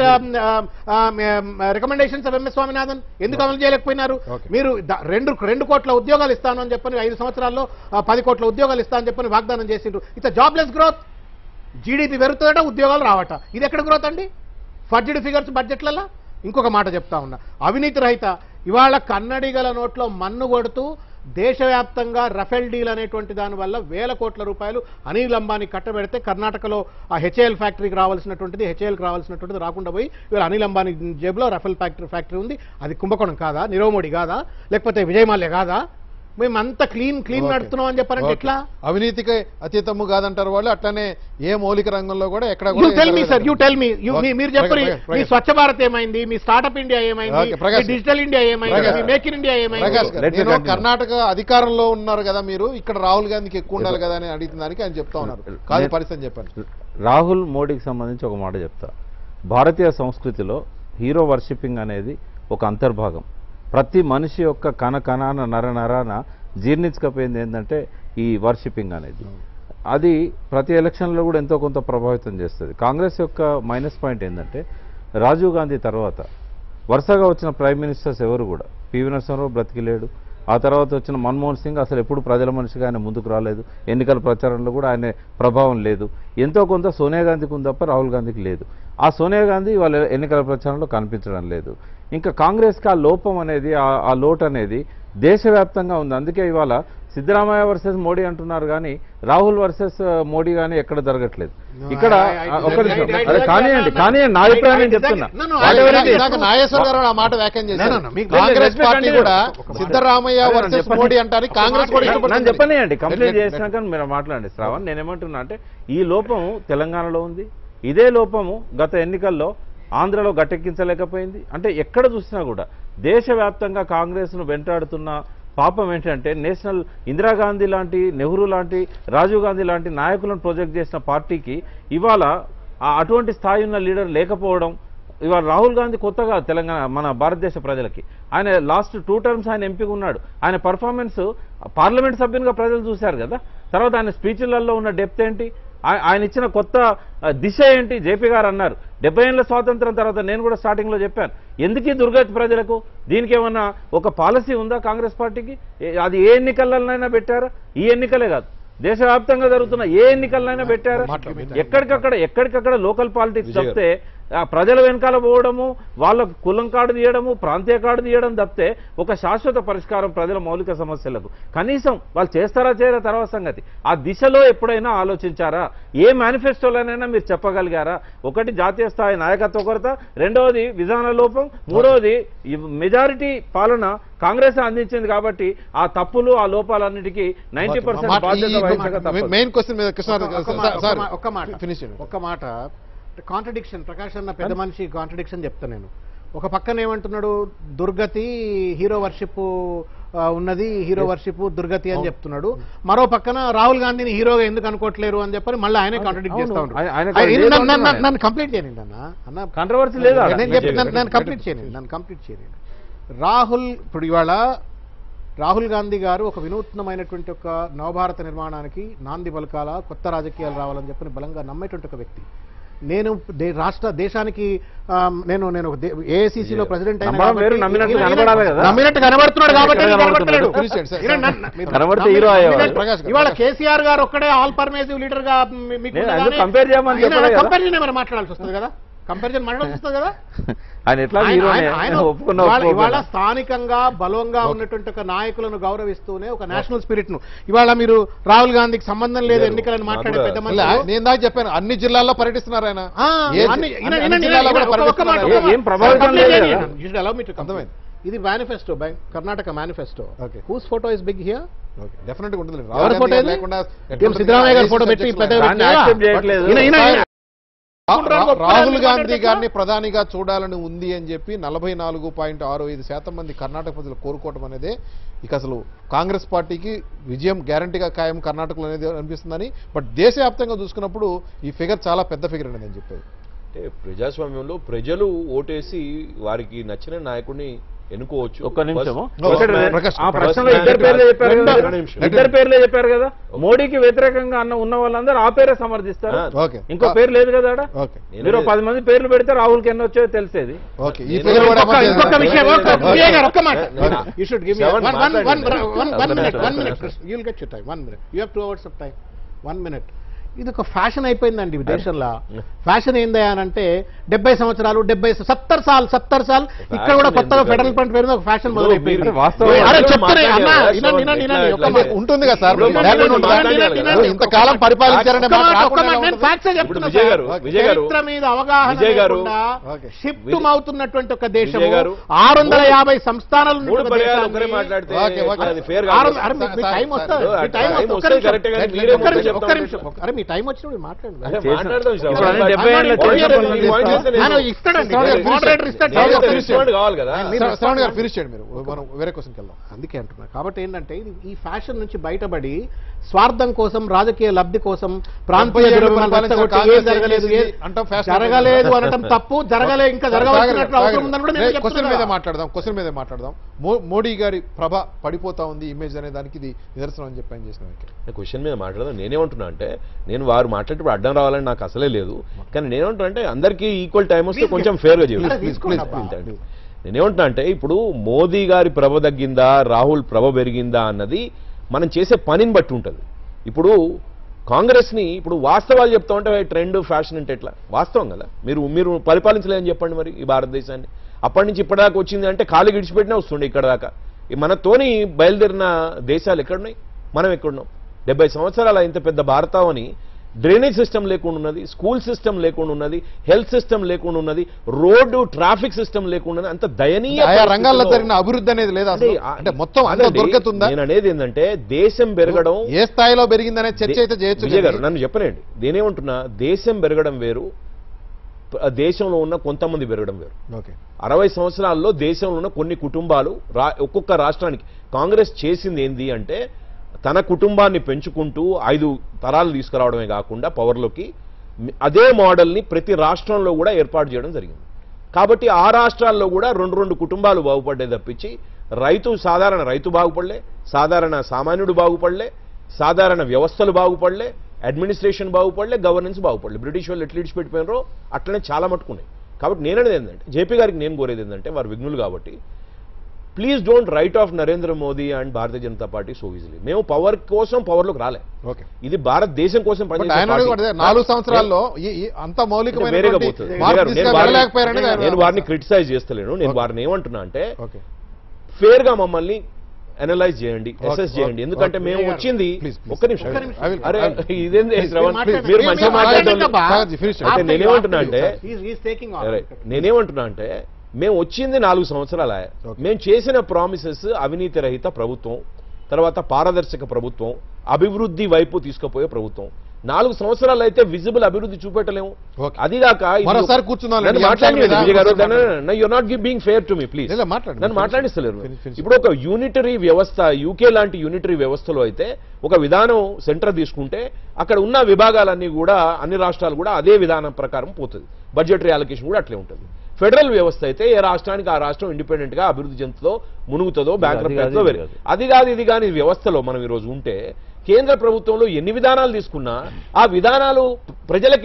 recommendations of MS Swaminathan ఎందుకు అమలు చేయలేకపోయినారు Okay. మీరు ద- రెండు రెండు కోట్ల ఉద్యోగాలు ఇస్తాను అని చెప్పని ఐదు సంవత్సరాల్లో ఆ, పది కోట్ల ఉద్యోగాలు ఇస్తానని చెప్పని వాగ్దానం చేసిండ్రు ఇట్స్ జాబ్లెస్ గ్రోత్ జీడిపి పెరుగుతుందట ఉద్యోగాలు రావట ఇది ఎక్కడ గ్రోత్ అండి ఫడ్జెడ్ ఫిగర్స్ బడ్జెట్లలో ఇంకొక మాట చెప్తా ఉన్నా అవినీతి రహిత ఇవాళ కన్నడిగల నోట్లో మన్ను కొడుతూ దేశవ్యాప్తంగా రఫెల్ డీల్ అనేటువంటి దాని వల్ల వేల కోట్ల రూపాయలు అనిల్ అంబానీ కట్టబెడితే కర్ణాటకలో ఆ హెచ్ఏఎల్ ఫ్యాక్టరీకి రావాల్సినటువంటిది హెచ్ఏఎల్కి రావాల్సినటువంటిది రాకుండా పోయి ఇవాళ అనిల్ అంబానీ జేబులో రఫెల్ ఫ్యాక్టరీ ఫ్యాక్టరీ ఉంది అది కుంభకోణం కాదా నీరవ్ మోడీ కాదా లేకపోతే విజయ్ మాల్యా కాదా మేము అంత క్లీన్ క్లీన్ ఓకే. నడుతున్నాం అని చెప్పారంటే ఓకే. ఎట్లా అవినీతికి అతీతము కాదంటారు వాళ్ళు అట్లనే ఏ మౌలిక రంగంలో కూడా ఎక్కడ you tell me sir you tell me okay. మీరు చెప్పండి ప్రకాష్, మీ ప్రకాష్. స్వచ్ఛ భారత్ ఏమైంది మీ స్టార్ట్అప్ ఇండియా ఏమైంది ఓకే, ప్రకాష్. మీ డిజిటల్ ఇండియా ఏమైంది ప్రకాష్. మీ మేక్ ఇన్ ఇండియా ఏమైంది ప్రకాష్ గారు, Let me నేను continue. కర్ణాటక అధికారంలో ఉన్నారు కదా మీరు ఇక్కడ రాహుల్ గాంధీకి ఎక్కువ ఉండాలి కదా అని అడిగిన దానికి ఆయన చెప్తా ఉన్నారు కాదు నేను- పరిస్థితి చెప్పండి రాహుల్ మోడీకి సంబంధించి ఒక మాట చెప్తా భారతీయ సంస్కృతిలో హీరో వర్షిపింగ్ అనేది ఒక అంతర్భాగం ప్రతి మనిషి యొక్క కణ కణాన నర నరాన జీర్ణించకపోయింది ఏంటంటే ఈ వర్షిపింగ్ అనేది అది ప్రతి ఎలక్షన్లో కూడా ఎంతో కొంత ప్రభావితం చేస్తుంది కాంగ్రెస్ యొక్క మైనస్ పాయింట్ ఏంటంటే రాజీవ్ గాంధీ తర్వాత వరుసగా వచ్చిన ప్రైమ్ మినిస్టర్స్ ఎవరు కూడా పివి నరసింహరావు బ్రతికిలేడు ఆ తర్వాత వచ్చిన మన్మోహన్ సింగ్ అసలు ఎప్పుడు ప్రజల మనిషిగా ఆయన ముందుకు రాలేదు ఎన్నికల ప్రచారంలో కూడా ఆయన ప్రభావం లేదు ఎంతో కొంత సోనియా గాంధీకి ఉంది తప్ప రాహుల్ గాంధీకి లేదు ఆ సోనియా గాంధీ వాళ్ళ ఎన్నికల ప్రచారంలో కనిపించడం లేదు ఇంకా కాంగ్రెస్కి ఆ లోపం అనేది ఆ- ఆ లోటు అనేది దేశవ్యాప్తంగా ఉంది అందుకే ఇవాళ సిద్ధరామయ్య వర్సెస్ మోడీ అంటున్నారు కానీ రాహుల్ వర్సెస్ మోడీ కానీ ఎక్కడ జరగట్లేదు ఇక్కడ I- I- I- ఒక్క నిమిషం. I- I- I- అదే కానివ్వండి కానివ్వండి నా అభిప్రాయం నేను చెప్తున్నా No, no, I- Whatever it is. ఇందాక నాగేశ్వర్ గారు ఆ మాట వ్యాఖ్యానం No, చేశారు no, no, మీకు- కాంగ్రెస్ let me పార్టీ continue. కూడా ఒక మాట. సిద్ధరామయ్య అదే వర్సెస్ చెప్పండి. మోడీ అంటారు కాంగ్రెస్ కూడా నన్ను ఇష్టపడుతుంది చెప్పనియండి కంప్లీట్ Let- let- చేసినాక మీరు మాట్లాడండి శ్రావణ్ నేనేమంటున్నా అంటే ఈ లోపం తెలంగాణలో ఉంది ఇదే లోపము గత ఎన్నికల్లో ఆంధ్రలో గట్టెక్కించలేకపోయింది అంటే ఎక్కడ చూసినా కూడా దేశవ్యాప్తంగా కాంగ్రెస్ను వెంటాడుతున్న పాపం ఏంటంటే నేషనల్ ఇందిరాగాంధీ లాంటి నెహ్రూ లాంటి రాజీవ్ గాంధీ లాంటి నాయకులను ప్రొజెక్ట్ చేసిన పార్టీకి ఇవాళ ఆ అటువంటి స్థాయి ఉన్న లీడర్ లేకపోవడం ఇవాళ రాహుల్ గాంధీ కొత్తగా తెలంగాణ మన భారతదేశ ప్రజలకి ఆయన లాస్ట్ టూ టర్మ్స్ ఆయన ఎంపీగా ఉన్నాడు ఆయన పర్ఫార్మెన్స్ పార్లమెంట్ సభ్యునిగా ప్రజలు చూశారు కదా తర్వాత ఆయన స్పీచ్లలో ఉన్న డెప్త్ ఏంటి ఆయ- ఆయన ఇచ్చిన కొత్త ఆ, దిశ ఏంటి జేపీ గారు అన్నారు డెబ్బై ఏళ్ళ స్వాతంత్రం తర్వాత నేను కూడా స్టార్టింగ్లో చెప్పాను ఎందుకు ఈ దుర్గతి ప్రజలకు దీనికి ఏమన్నా ఒక పాలసీ ఉందా కాంగ్రెస్ పార్టీకి ఏ- అది ఏ ఎన్నికలనైనా పెట్టారా ఈ ఎన్నికలే కాదు దేశవ్యాప్తంగా జరుగుతున్న ఏ ఎన్నికలనైనా పెట్టారా ఎక్కడికక్కడ ఎక్కడికక్కడ లోకల్ పాలిటిక్స్ విజయ్ గారు. తప్పితే ఆ ప్రజల వెనకాల పోవడము వాళ్ళ కులం కార్డు తీయడము ప్రాంతీయ కార్డు తీయడం తప్పితే ఒక శాశ్వత పరిష్కారం ప్రజల మౌలిక సమస్యలకు కనీసం వాళ్ళు చేస్తారా చేయరా తర్వాత సంగతి ఆ దిశలో ఎప్పుడైనా ఆలోచించారా ఏ మేనిఫెస్టోలోనైనా మీరు చెప్పగలిగారా ఒకటి జాతీయ స్థాయి నాయకత్వ కొరత రెండవది విధాన లోపం మూడవది మెజారిటీ పాలన కాంగ్రెస్ అందించింది కాబట్టి ఆ తప్పులు ఆ లోపాలన్నిటికీ నైన్టీ పర్సెంట్ బాధ్యత వహించక తప్పదు మెయిన్ క్వశ్చన్ మీద కృష్ణ ఒక- ఒక మా- ఒక సార్ మా- ఒక్క మాట ఫినిష్ ఒక్క మాట కాంట్రడిక్షన్ ప్రకాష్ అన్న పెద్ద మనిషి కాంట్రడిక్షన్ చెప్తా నేను ఒక పక్కన ఏమంటున్నాడు దుర్గతి హీరో వర్షిప్ ఉన్నది హీరో వర్షిప్ దుర్గతి అని చెప్తున్నాడు మరో పక్కన రాహుల్ గాంధీని హీరోగా ఎందుకు అనుకోవట్లేరు అని చెప్పని మళ్ళీ ఆయనే కాంట్రడిక్ట్ అవును. చేస్తా ఉన్నాడు ఆయన- ఆయన ఆయన- లేదు నన్ను- నన్ను- అంటున్నాడు. నన్ను కంప్లీట్ చేయనండి అన్న అన్న కాంట్రవర్సీ లేదా ఆడ? నేను చెప్పి నన్ను- నన్ను కంప్లీట్ చేయను నన్ను కంప్లీట్ చేయను రాహుల్ ఇప్పుడు ఇవాళ రాహుల్ గాంధీ గారు ఒక వినూత్నమైనటువంటి ఒక నవభారత నిర్మాణానికి నాంది పలకాల కొత్త రాజకీయాలు రావాలని చెప్పని బలంగా నమ్మేటువంటి ఒక వ్యక్తి నేను దే- రాష్ట్ర దేశానికి ఆ, నేను నేను ఏఐసిసిలో ప్రెసిడెంట్ అయినా నమ్మడం వేరు, కాబట్టి నమ్మినట్టు ఈయన- కనబడాలి కదా. నమ్మినట్టు కనబడుతున్నాడు కాబట్టి ఎక్కడ ఈయన కనబడట్లేడు. కనబడుతున్నాడు? Finish చేయండి, ఈయన సార్. నన్ను- మీరు కనబడితే నమ్మినట్టు- హీరో అయ్యేవాడు. నమ్మినట్టు- ప్రకాష్ గారు, ఇవాళ ప్రకాష్ కేసీఆర్ గారు ఒక్కడే ఆల్ పర్మేసివ్ లీడర్ గా మీ- మీకు నేను ఉండగానే అందుకు compare చేయమని ఆయన చెప్పలే కదా. కంపారిజన్ ఏమైనా మాట్లాడాల్సి వస్తుంది కదా కంపారిజన్ మాట్లాడాల్సి వస్తుంది కదా ఆయన ఎట్లా ఆయన- హీరోనే ఆయన- ఆయన ఒప్పుకున్న ఇవాళ- ఇవాళ ఒప్పుకోకపోయినా. స్థానికంగా బలంగా ఉన్నటువంటి ఒక నాయకులను గౌరవిస్తూనే ఒక నేషనల్ స్పిరిట్ ను ఇవాళ మీరు రాహుల్ గాంధీకి సంబంధం లేదు ఎన్నికలని మాట్లాడే నాకు పెద్ద కూడా- మళ్ళీ మనుషులు. నేను దాకా చెప్పాను అన్ని జిల్లాల్లో పర్యటిస్తున్నారు ఆయన ఆ, ఏ- అన్ని- అన్ని- ఈయన- అన్ని ఈయన- జిల్లాల్లో కూడా ఈయన- ఒక్క- ఒక్క మాట, పర్యటిస్తున్నారు ఒక్క మాట. ఏం ప్రభావితం లేదు Complete కదా. You should allow me to complete. అర్థమైంది. ఇది manifesto by Karnataka manifesto Okay. Whose photo is big here definite గా ఉంటుంది ఎవరి ఫోటో ఇది? ఏం సిద్ధరామయ్య గారి ఫోటో పెట్టి పెద్దగా దాన్ని పెట్టారా? accept చేయట్లేదు. ఈయన- ఈయన- ఈయన- రాహుల్ గాంధీ మాట్లాడితే గారిని ప్రధానిగా చూడాలని ఉంది అని చెప్పి నలభై నాలుగు పాయింట్ ఆరు ఐదు శాతం మంది కర్ణాటక ప్రజలు కోరుకోవటం అనేదే ఇక అసలు కాంగ్రెస్ పార్టీకి విజయం గ్యారంటీగా ఖాయం కర్ణాటకలో అనేది అనిపిస్తుందని బట్ దేశవ్యాప్తంగా చూసుకున్నప్పుడు ఈ ఫిగర్ చాలా పెద్ద ఫిగర్ అనేది అని చెప్పేది అంటే ప్రజాస్వామ్యంలో ప్రజలు ఓటేసి వారికి నచ్చిన నాయకుడిని ఎన్నుకోవచ్చు ఒక్క నిమిషము First- ఓ, ఒకటి ప్రకాష్, ఆ ప్రకాష్, ప్రశ్నలో ఇద్దరు పేర్లే చెప్పారు రెండో- కదా ఒక్క నిమిషం. ఇద్దరు పేర్లే చెప్పారు కదా మోడీకి వ్యతిరేకంగా అన్న ఉన్న వాళ్ళందరూ ఆ పేరే సమర్థిస్తారు ఆ, ఓకే ఇంకో పేరు లేదు కదా ఆడ ఓకే నేను మీరు ఓ పది మంది పేర్లు పెడితే రాహుల్కి ఎన్ని వచ్చాయో తెలిసేది ఓకే ఈ నేను ఫిగర్ కూడా ఇంకొక- ఏమంటే- ఇంకొక విషయం ఒక్క- ఓకే. విజయ్ గారు ఒక్క మాట okay. You should give Seven one one one మాట్లాడండి. One one minute one Okay. Minute you'll get you time one minute you have two hours of time one minute ఇది ఒక ఫ్యాషన్ అయిపోయిందండి ఈ దేశంలో ఫ్యాషన్ ఏంది అని అంటే డెబ్బై సంవత్సరాలు డెబ్బై సత్తర్ సాల్ సత్తర్ సాల్ ఇక్కడ కూడా Fashion కొత్తగా ఎందుకండి? ఫెడరల్ ఫ్రంట్ పేరు ఒక ఫ్యాషన్ ఇప్పుడు మొదలైపోయింది మీరు వాస్తవం అరే ఎట్లా చెప్తున్నా అన్న మాట్లాడారు? వినండి వినండి వినండి ఎట్లా- ఒక్క ఎట్లా- మాట. ఉంటుంది కదా సార్ ఇప్పుడు బ్యాక్గ్రౌండ్ మాట్లాడారు ఉంటుంది. మాట్లాడారు కదా. ఇప్పుడు ఇంతకాలం పరిపాలించారనే ఒక్క మాట మాట, ఒక్క రాకుండా మాట, ఎలా నేను ఉంటుంది? facts ఏ ఇప్పుడు చెప్తున్నా విజయ్ సార్. గారు విజయ్ గారు చరిత్ర మీద అవగాహన విజయ్ గారు, లేకుండా ఓకే. షిఫ్ట్ అవుతున్నటువంటి ఒక దేశం విజయ్ గారు, ఆరు వందల యాభై సంస్థానాలు మూడు ఉన్నటువంటి పర్యాలు దేశాన్ని ఒకరే మాట్లాడితే ఓకే, ఓకే. అది ఫేర్ ఆరు- కాదు అరే మీ- మీ సార్, టైం సార్, వస్తుంది సార్, మీ టైం టైం వస్తుంది. ఒక్క వస్తుంది నిమిషం. కరెక్టే కానీ ఒక్క మీరే నిమిషం, ముందు ఒక్క చెప్తా నిమిషం. ఉంటారు. అరే మీ టైం వచ్చినప్పుడు మాట్లాడండి అరే, చేసిన- మాట్లాడదాం శ్రవణ్. ఇప్పుడు ఆయన డెబ్బై ఏళ్ళ పాయింట్ చరిత్ర చేస్తే పనులు పాయింట్ చేస్తే ఆయన నేను- ఇస్తాడండి శ్రవణ్ గారు, మోడరేటర్ ఇస్తాడు శ్రవణ్ గారు, టైం finish రెస్పాండ్ కావాలి కదా శ్రవణ్ శ్రవణ్ గారు ఫినిష్ చేయండి మీరు మనం వేరే క్వశ్చన్కి వెళ్దాం అందుకే అంటున్నా కాబట్టి ఏంటంటే ఇది ఈ ఫ్యాషన్ నుంచి బయటపడి స్వార్థం కోసం రాజకీయ లబ్ధి కోసం ప్రాంతీయ డెబ్బై ఏళ్ళు విలువలను పరిపాలించిన రెచ్చగొట్టి కాంగ్రెస్ ఏం జరగలేదు చేసింది ఏ- అంటాం fashion జరగలేదు అనటం తప్పు జరగలే ఇంకా జరగవలసినట్లు అవసరం ఉందని కూడా నేను క్వశ్చన్ చెప్తున్నా మీద మాట్లాడదాం క్వశ్చన్ మీద మాట్లాడదాం మో- మోడీ గారి ప్రభ పడిపోతా ఉంది ఇమేజ్ అనే దానికి ఇది నిదర్శనం అని చెప్పి ఆయన చేసిన వ్యాఖ్య క్వశ్చన్ మీద మాట్లాడదాం నేనేమంటున్నా అంటే నేను వారు మాట్లాడేటప్పుడు అడ్డం రావాలని నాకు అసలే లేదు కానీ నేనేమంటున్నా అంటే అందరికీ ఈక్వల్ టైం వస్తే Please, కొంచెం ఫేర్గా please, చేయాలి తీసుకోండి అబ్బా. నేనేమంటున్నా అంటే ఇప్పుడు మోదీ గారి ప్రభ తగ్గిందా రాహుల్ ప్రభ పెరిగిందా అన్నది మనం చేసే పనిని బట్టి ఉంటుంది ఇప్పుడు కాంగ్రెస్ని ఇప్పుడు వాస్తవాలు చెప్తా ఉంటే ట్రెండ్ ఫ్యాషన్ అంటే ఎట్లా వాస్తవం కదా మీరు మీరు పరిపాలించలేదని చెప్పండి మరి ఈ భారతదేశాన్ని అప్పటి నుంచి ఇప్పటిదాకా వచ్చింది అంటే ఖాళీ గిడిచిపెట్టినా వస్తుండే ఇక్కడ దాకా ఈ మనతోని బయలుదేరిన దేశాలు ఎక్కడున్నాయి మనం ఎక్కడున్నాం డెబ్బై సంవత్సరాల ఇంత పెద్ద భారతావని డ్రైనేజ్ సిస్టమ్ లేకుండా ఉన్నది స్కూల్ సిస్టమ్ లేకుండా ఉన్నది హెల్త్ సిస్టమ్ లేకుండా ఉన్నది రోడ్డు ట్రాఫిక్ సిస్టమ్ లేకుండా ఉన్నది అంత దయనీయ ఆయా రంగాల్లో పరిస్థితుల్లో- జరిగిన అభివృద్ధి అనేది లేదా అసలు? అంటే అంటే మొత్తం అంత కాదండి, దొరకతుందా నేను అనేది ఏంటంటే దేశం పెరగడం ఏ స్థాయిలో పెరిగిందనే చర్చ అయితే చేయొచ్చు విజయ్ గారు కానీ నన్ను చెప్పనండి నేనేమంటున్నా దేశం పెరగడం వేరు ప- దేశంలో ఉన్న కొంతమంది పెరగడం వేరు ఓకే అరవై సంవత్సరాల్లో దేశంలో ఉన్న కొన్ని కుటుంబాలు రా ఒక్కొక్క రాష్ట్రానికి కాంగ్రెస్ చేసింది ఏంది అంటే తన కుటుంబాన్ని పెంచుకుంటూ ఐదు తరాలు తీసుకురావడమే కాకుండా పవర్లోకి మి- అదే మోడల్ని ప్రతి రాష్ట్రంలో కూడా ఏర్పాటు చేయడం జరిగింది కాబట్టి ఆ రాష్ట్రాల్లో కూడా రెండు రెండు కుటుంబాలు బాగుపడ్డాయి తప్పించి రైతు సాధారణ రైతు బాగుపడలే సాధారణ సామాన్యుడు బాగుపడలే సాధారణ వ్యవస్థలు బాగుపడలే అడ్మినిస్ట్రేషన్ బాగుపడలే గవర్నెన్స్ బాగుపడలే బ్రిటిష్ వాళ్ళు ఎట్లా ఇడిచిపెట్టిపోయినారో అట్లనే చాలా మట్టుకున్నాయి కాబట్టి నేననేది ఏంటంటే జేపీ గారికి నేను కోరేది ఏంటంటే వారు విఘ్నులు కాబట్టి please don't write off Narendra Modi and Bharatiya Janata party so easily మేము పవర్ కోసం పవర్లోకి రాలే ఓకే ఇది భారతదేశం కోసం బట్ పనిచేసే ఆయన పార్టీ. అడుగు పడితే నాలుగు సంవత్సరాల్లో ఈ- ఈ అంత అంటే వేరేగా మౌలికమైన పోతుంది. మార్పు నేను వారిని- తీసుకురాలేకపోయారని ఆయన- నేను వారిని క్రిటిసైజ్ చేస్తలేను నేను Okay. వారిని ఏమంటున్నా అంటే ఓకే ఫేర్ గా మమ్మల్ని అనలైజ్ చేయండి Okay, అసెస్ okay, చేయండి ఎందుకంటే okay. మేము వచ్చింది Please, please. ఒక్క నిమిషం ఒక్క నిమిషం. I will- అరే I will- ఇదేంది Please, శ్రవణ్ మాట్లాడండి. మీరు మీరు మంచిగా మాట్లాడండి మాట్లాడేటోళ్ళు అబ్బా. కాదు, finish చేయండి. అంటే నేనేమంటున్నా అంటే He's- he's taking off. Right. నేనేమంటున్నా అంటే మేము వచ్చింది నాలుగు సంవత్సరాల Okay. మేము చేసిన ప్రామిసెస్ అవినీతి రహిత ప్రభుత్వం తర్వాత పారదర్శక ప్రభుత్వం అభివృద్ధి వైపు తీసుకుపోయే ప్రభుత్వం నాలుగు సంవత్సరాలు అయితే విజిబుల్ అభివృద్ధి చూపెట్టలేము Okay. అదిగాక ఇది- మరోసారి కూర్చుందాం నన్ను ఈ అంశాల మాట్లాడనీయండి, మీద. విజయ్ గారు ఒకసారి you're not being fair to me please లేదు, మాట్లాడండి. నన్ను Finish. మాట్లాడిస్తలేరు Finish, finish. ఇప్పుడు ఒక యూనిటరీ వ్యవస్థ యూకే లాంటి యూనిటరీ వ్యవస్థలో అయితే ఒక విధానం సెంటర్ తీసుకుంటే అక్కడ ఉన్న విభాగాలన్నీ కూడా అన్ని రాష్ట్రాలు కూడా అదే విధానం ప్రకారం పోతుంది బడ్జెటరీ అలొకేషన్ కూడా అట్లే ఉంటుంది ఫెడరల్ వ్యవస్థ అయితే ఏ రాష్ట్రానికి ఆ రాష్ట్రం ఇండిపెండెంట్ గా అభివృద్ధి చెందుతుందో మునుగుతుందో బ్యాంక్ అది కాదు, ఇది కాదు. అది కాదు ఇది కాని వ్యవస్థలో మనం ఈరోజు ఉంటే కేంద్ర ప్రభుత్వంలో ఎన్ని విధానాలు తీసుకున్నా ఆ విధానాలు ప్రజలకి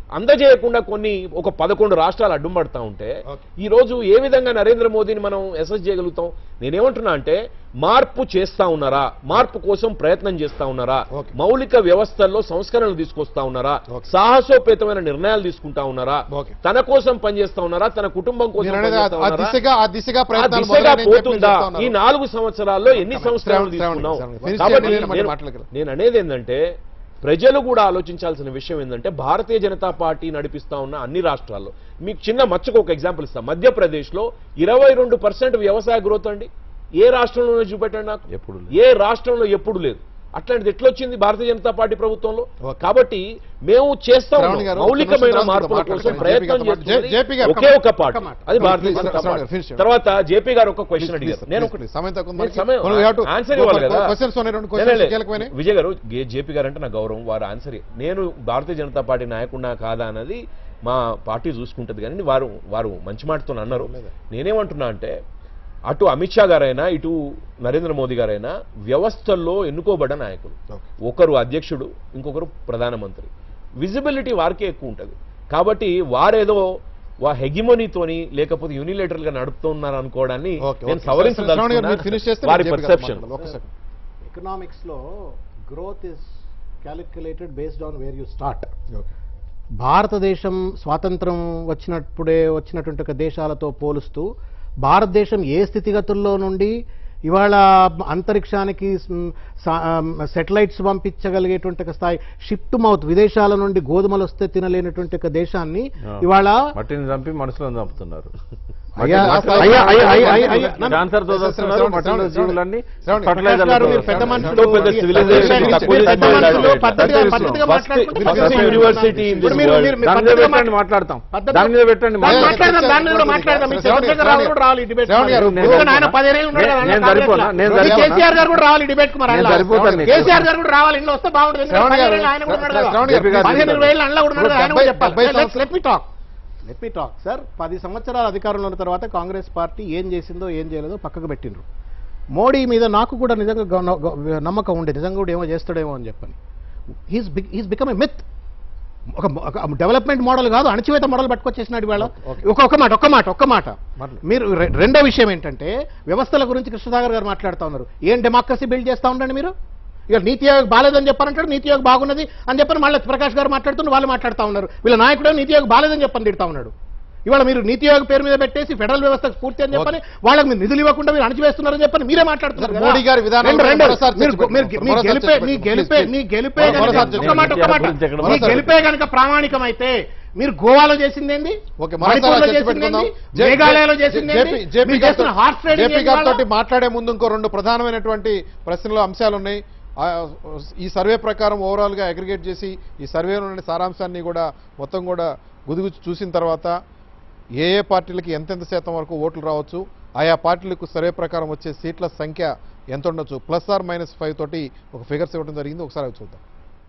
అందజేయకుండా కొన్ని ఒక పదకొండు రాష్ట్రాలు అడ్డం పడతా ఉంటే ఈ రోజు ఏ విధంగా నరేంద్ర మోదీని మనం అసెస్ చేయగలుగుతాం నేనేమంటున్నా అంటే మార్పు చేస్తా ఉన్నారా మార్పు కోసం ప్రయత్నం చేస్తా ఉన్నారా Okay. మౌలిక వ్యవస్థల్లో సంస్కరణలు తీసుకొస్తా ఉన్నారా Okay. సాహసోపేతమైన నిర్ణయాలు తీసుకుంటా ఉన్నారా Okay. తన కోసం పనిచేస్తా ఉన్నారా తన కుటుంబం కోసం మీరు అనేది పనిచేస్తా ఆ ఉన్నారా? దిశగా ఆ దిశగా ఆ ప్రయత్నాలు దిశగా మొదలైనాయని చెప్పి పోతుందా చెప్తా ఉన్నారు. ఈ నాలుగు సంవత్సరాల్లో ఎన్ని శ్రావణ్, సంవత్సరాలు శ్రావణ్, తీసుకున్నాం శ్రావణ్, finish కాబట్టి చేయండి, మళ్ళీ నేను- మాట్లాడగలరు. నేను అనేది ఏంటంటే ప్రజలు కూడా ఆలోచించాల్సిన విషయం ఏంటంటే భారతీయ జనతా పార్టీ నడిపిస్తా ఉన్న అన్ని రాష్ట్రాల్లో మీకు చిన్న మచ్చకు ఒక ఎగ్జాంపుల్ ఇస్తాం మధ్యప్రదేశ్లో ఇరవై రెండు పర్సెంట్ వ్యవసాయ గ్రోత్ అండి ఏ రాష్ట్రంలోనే చూపెట్టండి నాకు ఎప్పుడు లేదు. ఏ రాష్ట్రంలో ఎప్పుడు లేదు అట్లాంటిది ఎట్లొచ్చింది భారతీయ జనతా పార్టీ ప్రభుత్వంలో ఓకే. కాబట్టి మేము చేస్తా శ్రావణ్ ఉన్నాం. గారు, మౌలికమైన కొంచెం మార్పుల తర్వాత కోసం మాట్లాడతాం. ప్రయత్నం జేపీ గారు, చేస్తున్నది జేపీ గారు, ఒకే ఒక పార్టీ ఒక్క మాట. అది Please, Bharatiya please, Janata Shravan గారు, పార్టీ finish చేయండి. తర్వాత జేపీ గారు ఒక క్వశ్చన్ Please, అడిగారు please, నేను please, సమయం తక్కువ ఉంది నేను మనకి. సమయం- మనం we have to- ఆన్సర్ ఇవ్వాలి కదా questions ఉన్నాయి, రెండు లే, questions లే, కీలకమైనవి. విజయ్ గారు గే- జేపీ గారు అంటే నా గౌరవం వారు ఆన్సర్ ఇ- నేను భారతీయ జనతా పార్టీ నాయకుడినా కాదా అన్నది మా పార్టీ చూసుకుంటది కానీ వారు వారు మంచి మాటతో అన్నారు నేనేమంటున్నా అంటే అటు అమిత్ షా గారైనా ఇటు నరేంద్ర మోదీ గారైనా వ్యవస్థల్లో ఎన్నుకోబడ్డ నాయకులు ఒకరు అధ్యక్షుడు ఇంకొకరు ప్రధానమంత్రి విజిబిలిటీ వారికే ఎక్కువ ఉంటుంది కాబట్టి వారేదో వా హెగిమోనీతోని లేకపోతే యూనిలేటరల్ గా నడుపుతున్నారు అనుకోవడాన్ని ఓకే, నేను ఓకే. శ్రావణ్ గారు, మీరు సవరించదలుచుకున్నా. finish చేస్తే వారి నేను జేపీ గారు పర్సెప్షన్ మాట్లాడాలి. ఒక్క second. ఎకనామిక్స్లో growth is calculated based on where you start okay. భారతదేశం స్వాతంత్రం వచ్చినప్పుడే వచ్చినటువంటి ఒక దేశాలతో పోలుస్తూ భారతదేశం ఏ స్థితిగతుల్లో నుండి ఇవాళ అంతరిక్షానికి సెటిలైట్స్ పంపించగలిగేటువంటి ఒక స్థాయి షిప్ టు మౌత్ విదేశాల నుండి గోధుమలు వస్తే తినలేనటువంటి ఒక దేశాన్ని ఇవాళ మట్టిని చంపి మనుషులను చంపుతున్నారు అయ్యా, మట్టిని- అయ్యా, అయ్యా, అయ్యా, అయ్యా, అయ్యా, నన్ను- క్యాన్సర్ తో వస్తున్నారు శ్రావణ్, మట్టిలో శ్రావణ్, జీవులన్నీ శ్రావణ్, fertilizer గారు లతో మీరు పెద్ద వస్తున్నారు. మనుషులు ఎంతో పెద్ద civilization మీరు తక్కువ పెద్ద చేసిన మనుషులు, వాళ్ళు పద్ధతిగా- First- పద్ధతిగా first- మాట్లాడుకుంటున్నారు. first university in this ఇప్పుడు మీరు- world. మీరు- మీరు దాని మీద పద్ధతిగా పెట్టండి మాట్లాడు- మాట్లాడతాం పద్ధతిగా- దాని మీద పెట్టండి దాన్ని ఏ, మాట్లాడదాం, చర్చ- దాని మీద కూడా చర్చ- మాట్లాడదాం. మీ శ్రావణ్ చంద్రశేఖర్ గారు, రావు కూడా రావాలి ఈ debate కి. శ్రావణ్ గారు, ఎందుకంటే నేను- ఆయన పదిహేను ఉన్నాడు కదా, నేను ఆయన సరిపోనా? కాంగ్రెస్లో. నేను ఇప్పుడు సరిపోనా? కేసీఆర్ గారు కూడా రావాలి ఈ debate కు మరి నేను అలా. సరిపోతాను నీకు. కేసీఆర్ గారు కూడా రావాలి ఇంట్లో వస్తే బాగుంటుంది ఎందుకంటే శ్రావణ్ గారు, పదిహేను ఆయన కూడా ఉన్నాడు కదా. శ్రావణ్ గారు, జేపీ గారు పదిహేను చెప్తారు. వేలు అండ్ల కూడా ఉన్నాడు కదా, ఆయన కూడా డెబ్బై- డెబ్బై చెప్పాలి సంవత్సరాలు- let me talk let me talk sir పది సంవత్సరాల అధికారంలో ఉన్న తర్వాత కాంగ్రెస్ పార్టీ ఏం చేసిందో ఏం చేయలేదో పక్కకు పెట్టిండ్రు మోడీ మీద నాకు కూడా నిజంగా గ- గ- నమ్మకం ఉండే నిజంగా కూడా ఏమో చేస్తాడేమో అని చెప్పని he's he's become a myth ఒక ఒక డెవలప్మెంట్ మోడల్ కాదు అణచివేత మోడల్ పట్టుకొచ్చేసినాడు ఇవాళ ఒక ఒక మాట ఒక్క మాట ఒక్క మాట మీరు రె- రెండో విషయం ఏంటంటే వ్యవస్థల గురించి కృష్ణసాగర్ గారు మాట్లాడుతూ ఉన్నారు ఏం డెమోక్రసీ బిల్డ్ చేస్తా ఉండండి మీరు ఇక నీతి ఆయోగ్ బాలేదని చెప్పారంటాడు నీతి ఆయోగ్ బాగున్నది అని చెప్పని మళ్ళీ ప్రకాష్ గారు మాట్లాడుతున్నారు వాళ్ళు మాట్లాడుతూ ఉన్నారు వీళ్ళ నాయకుడు నీతి ఆయోగ్ బాలేదని చెప్పని తిడతా ఉన్నాడు ఇవాళ మీరు నీతి ఆయోగ్ పేరు మీద పెట్టేసి ఫెడరల్ వ్యవస్థ స్ఫూర్తి అని చెప్పని వాళ్ళకి మీరు నిధులు ఇవ్వకుండా మీరు అణచివేస్తున్నారని చెప్పని మీరే మాట్లాడుతున్నారు కదా. మోడీ గారి విధానాలు రెండు- రెండు. మరోసారి మీరు- చర్చ మీరు- పెట్టండి. మీ మరోసారి గెలిపే చర్చ మీ పెట్టండి. గెలిపే Please, మీ please. గెలిపే మరోసారి కనుక- చర్చ ఒక్క మాట ఒక్క మాట గురించి ఎక్కడ మీ మరోసారి గెలిపే కనుక ప్రామాణికమైతే మీరు గోవాలో చేసింది ఏంది ఓకే మరోసారి మణిపూర్లో చర్చ చేసింది పెట్టుకుందాం ఏంది? జే- మేఘాలయలో జే- చేసింది జేపీ ఏంది? జేపీ మీరు గారితో చేస్తున్న హార్స్ ట్రేడింగ్ జేపీ ఏంది గారితో ఇవాళ? మాట్లాడే ముందు ఇంకో రెండు ప్రధానమైనటువంటి ప్రశ్నలు అంశాలు ఉన్నాయి ఆ, ఈ సర్వే ప్రకారం ఓవరాల్ గా అగ్రిగేట్ చేసి ఈ సర్వేలోని సారాంశాన్ని కూడా మొత్తం కూడా గుదిగుచ్చి చూసిన తర్వాత ఏ ఏ పార్టీలకి ఎంతెంత శాతం వరకు ఓట్లు రావచ్చు ఆయా పార్టీలకు సర్వే ప్రకారం వచ్చే సీట్ల సంఖ్య ఎంత ఉండొచ్చు ప్లస్ ఆర్ మైనస్ ఫైవ్ తోటి ఒక ఫిగర్స్ ఇవ్వడం జరిగింది ఒకసారి అవి చూద్దాం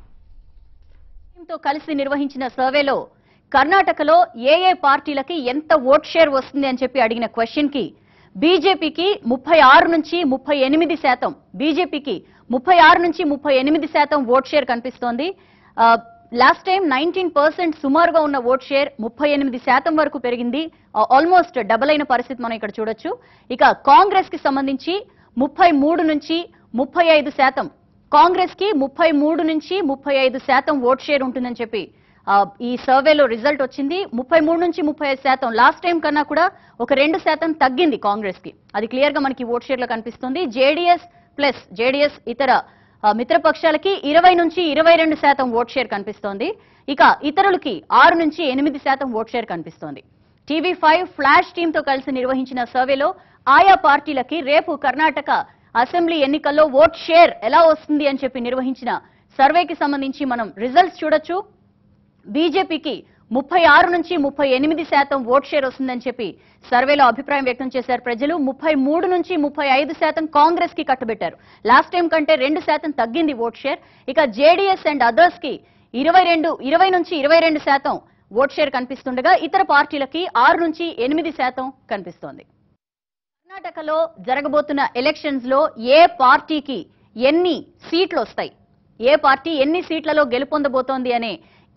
తో కలిసి నిర్వహించిన సర్వేలో కర్ణాటకలో ఏ ఏ పార్టీలకి ఎంత ఓట్ షేర్ వస్తుంది అని చెప్పి అడిగిన క్వశ్చన్ కి బీజేపీకి ముప్పై ఆరు నుంచి ముప్పై ఎనిమిది శాతం బీజేపీకి ముప్పై ఆరు నుంచి ముప్పై ఎనిమిది శాతం ఓట్ షేర్ కనిపిస్తోంది లాస్ట్ టైం నైన్టీన్ పర్సెంట్ సుమారుగా ఉన్న ఓట్ షేర్ ముప్పై ఎనిమిది శాతం వరకు పెరిగింది ఆల్మోస్ట్ డబల్ అయిన పరిస్థితి మనం ఇక్కడ చూడొచ్చు ఇక కాంగ్రెస్ కి సంబంధించి ముప్పై మూడు నుంచి ముప్పై ఐదు శాతం కాంగ్రెస్ కి ముప్పై మూడు నుంచి ముప్పై ఐదు శాతం ఓట్ షేర్ ఉంటుందని చెప్పి ఆ, ఈ సర్వేలో రిజల్ట్ వచ్చింది ముప్పై మూడు నుంచి ముప్పై ఐదు శాతం లాస్ట్ టైం కన్నా కూడా ఒక రెండు శాతం తగ్గింది కాంగ్రెస్ కి అది క్లియర్ గా మనకి ఓట్ షేర్ లో కనిపిస్తుంది జేడీఎస్ ప్లస్ జేడీఎస్ ఇతర ఆ, మిత్రపక్షాలకి ఇరవై నుంచి ఇరవై రెండు శాతం ఓట్ షేర్ కనిపిస్తోంది ఇక ఇతరులకి ఆరు నుంచి ఎనిమిది శాతం ఓట్ షేర్ కనిపిస్తోంది టీవీ ఫైవ్ ఫ్లాష్ టీమ్ తో కలిసి నిర్వహించిన సర్వేలో ఆయా పార్టీలకి రేపు కర్ణాటక అసెంబ్లీ ఎన్నికల్లో ఓట్ షేర్ ఎలా వస్తుంది అని చెప్పి నిర్వహించిన సర్వేకి సంబంధించి మనం రిజల్ట్స్ చూడొచ్చు బీజేపీకి ముప్పై ఆరు నుంచి ముప్పై ఎనిమిది శాతం ఓట్ షేర్ వస్తుందని చెప్పి సర్వేలో అభిప్రాయం వ్యక్తం చేశారు ప్రజలు ముప్పై మూడు నుంచి ముప్పై ఐదు శాతం కాంగ్రెస్ కి కట్టుబెట్టారు లాస్ట్ టైం కంటే రెండు శాతం తగ్గింది ఓట్ షేర్ ఇక జేడీఎస్ అండ్ అదర్స్ కి ఇరవై రెండు ఇరవై నుంచి ఇరవై రెండు శాతం ఓట్ షేర్ కనిపిస్తుండగా ఇతర పార్టీలకి ఆరు నుంచి ఎనిమిది శాతం కనిపిస్తోంది కర్ణాటకలో జరగబోతున్న ఎలక్షన్స్ లో ఏ పార్టీకి ఎన్ని సీట్లు వస్తాయి ఏ పార్టీ ఎన్ని సీట్లలో గెలుపొందబోతోంది అనే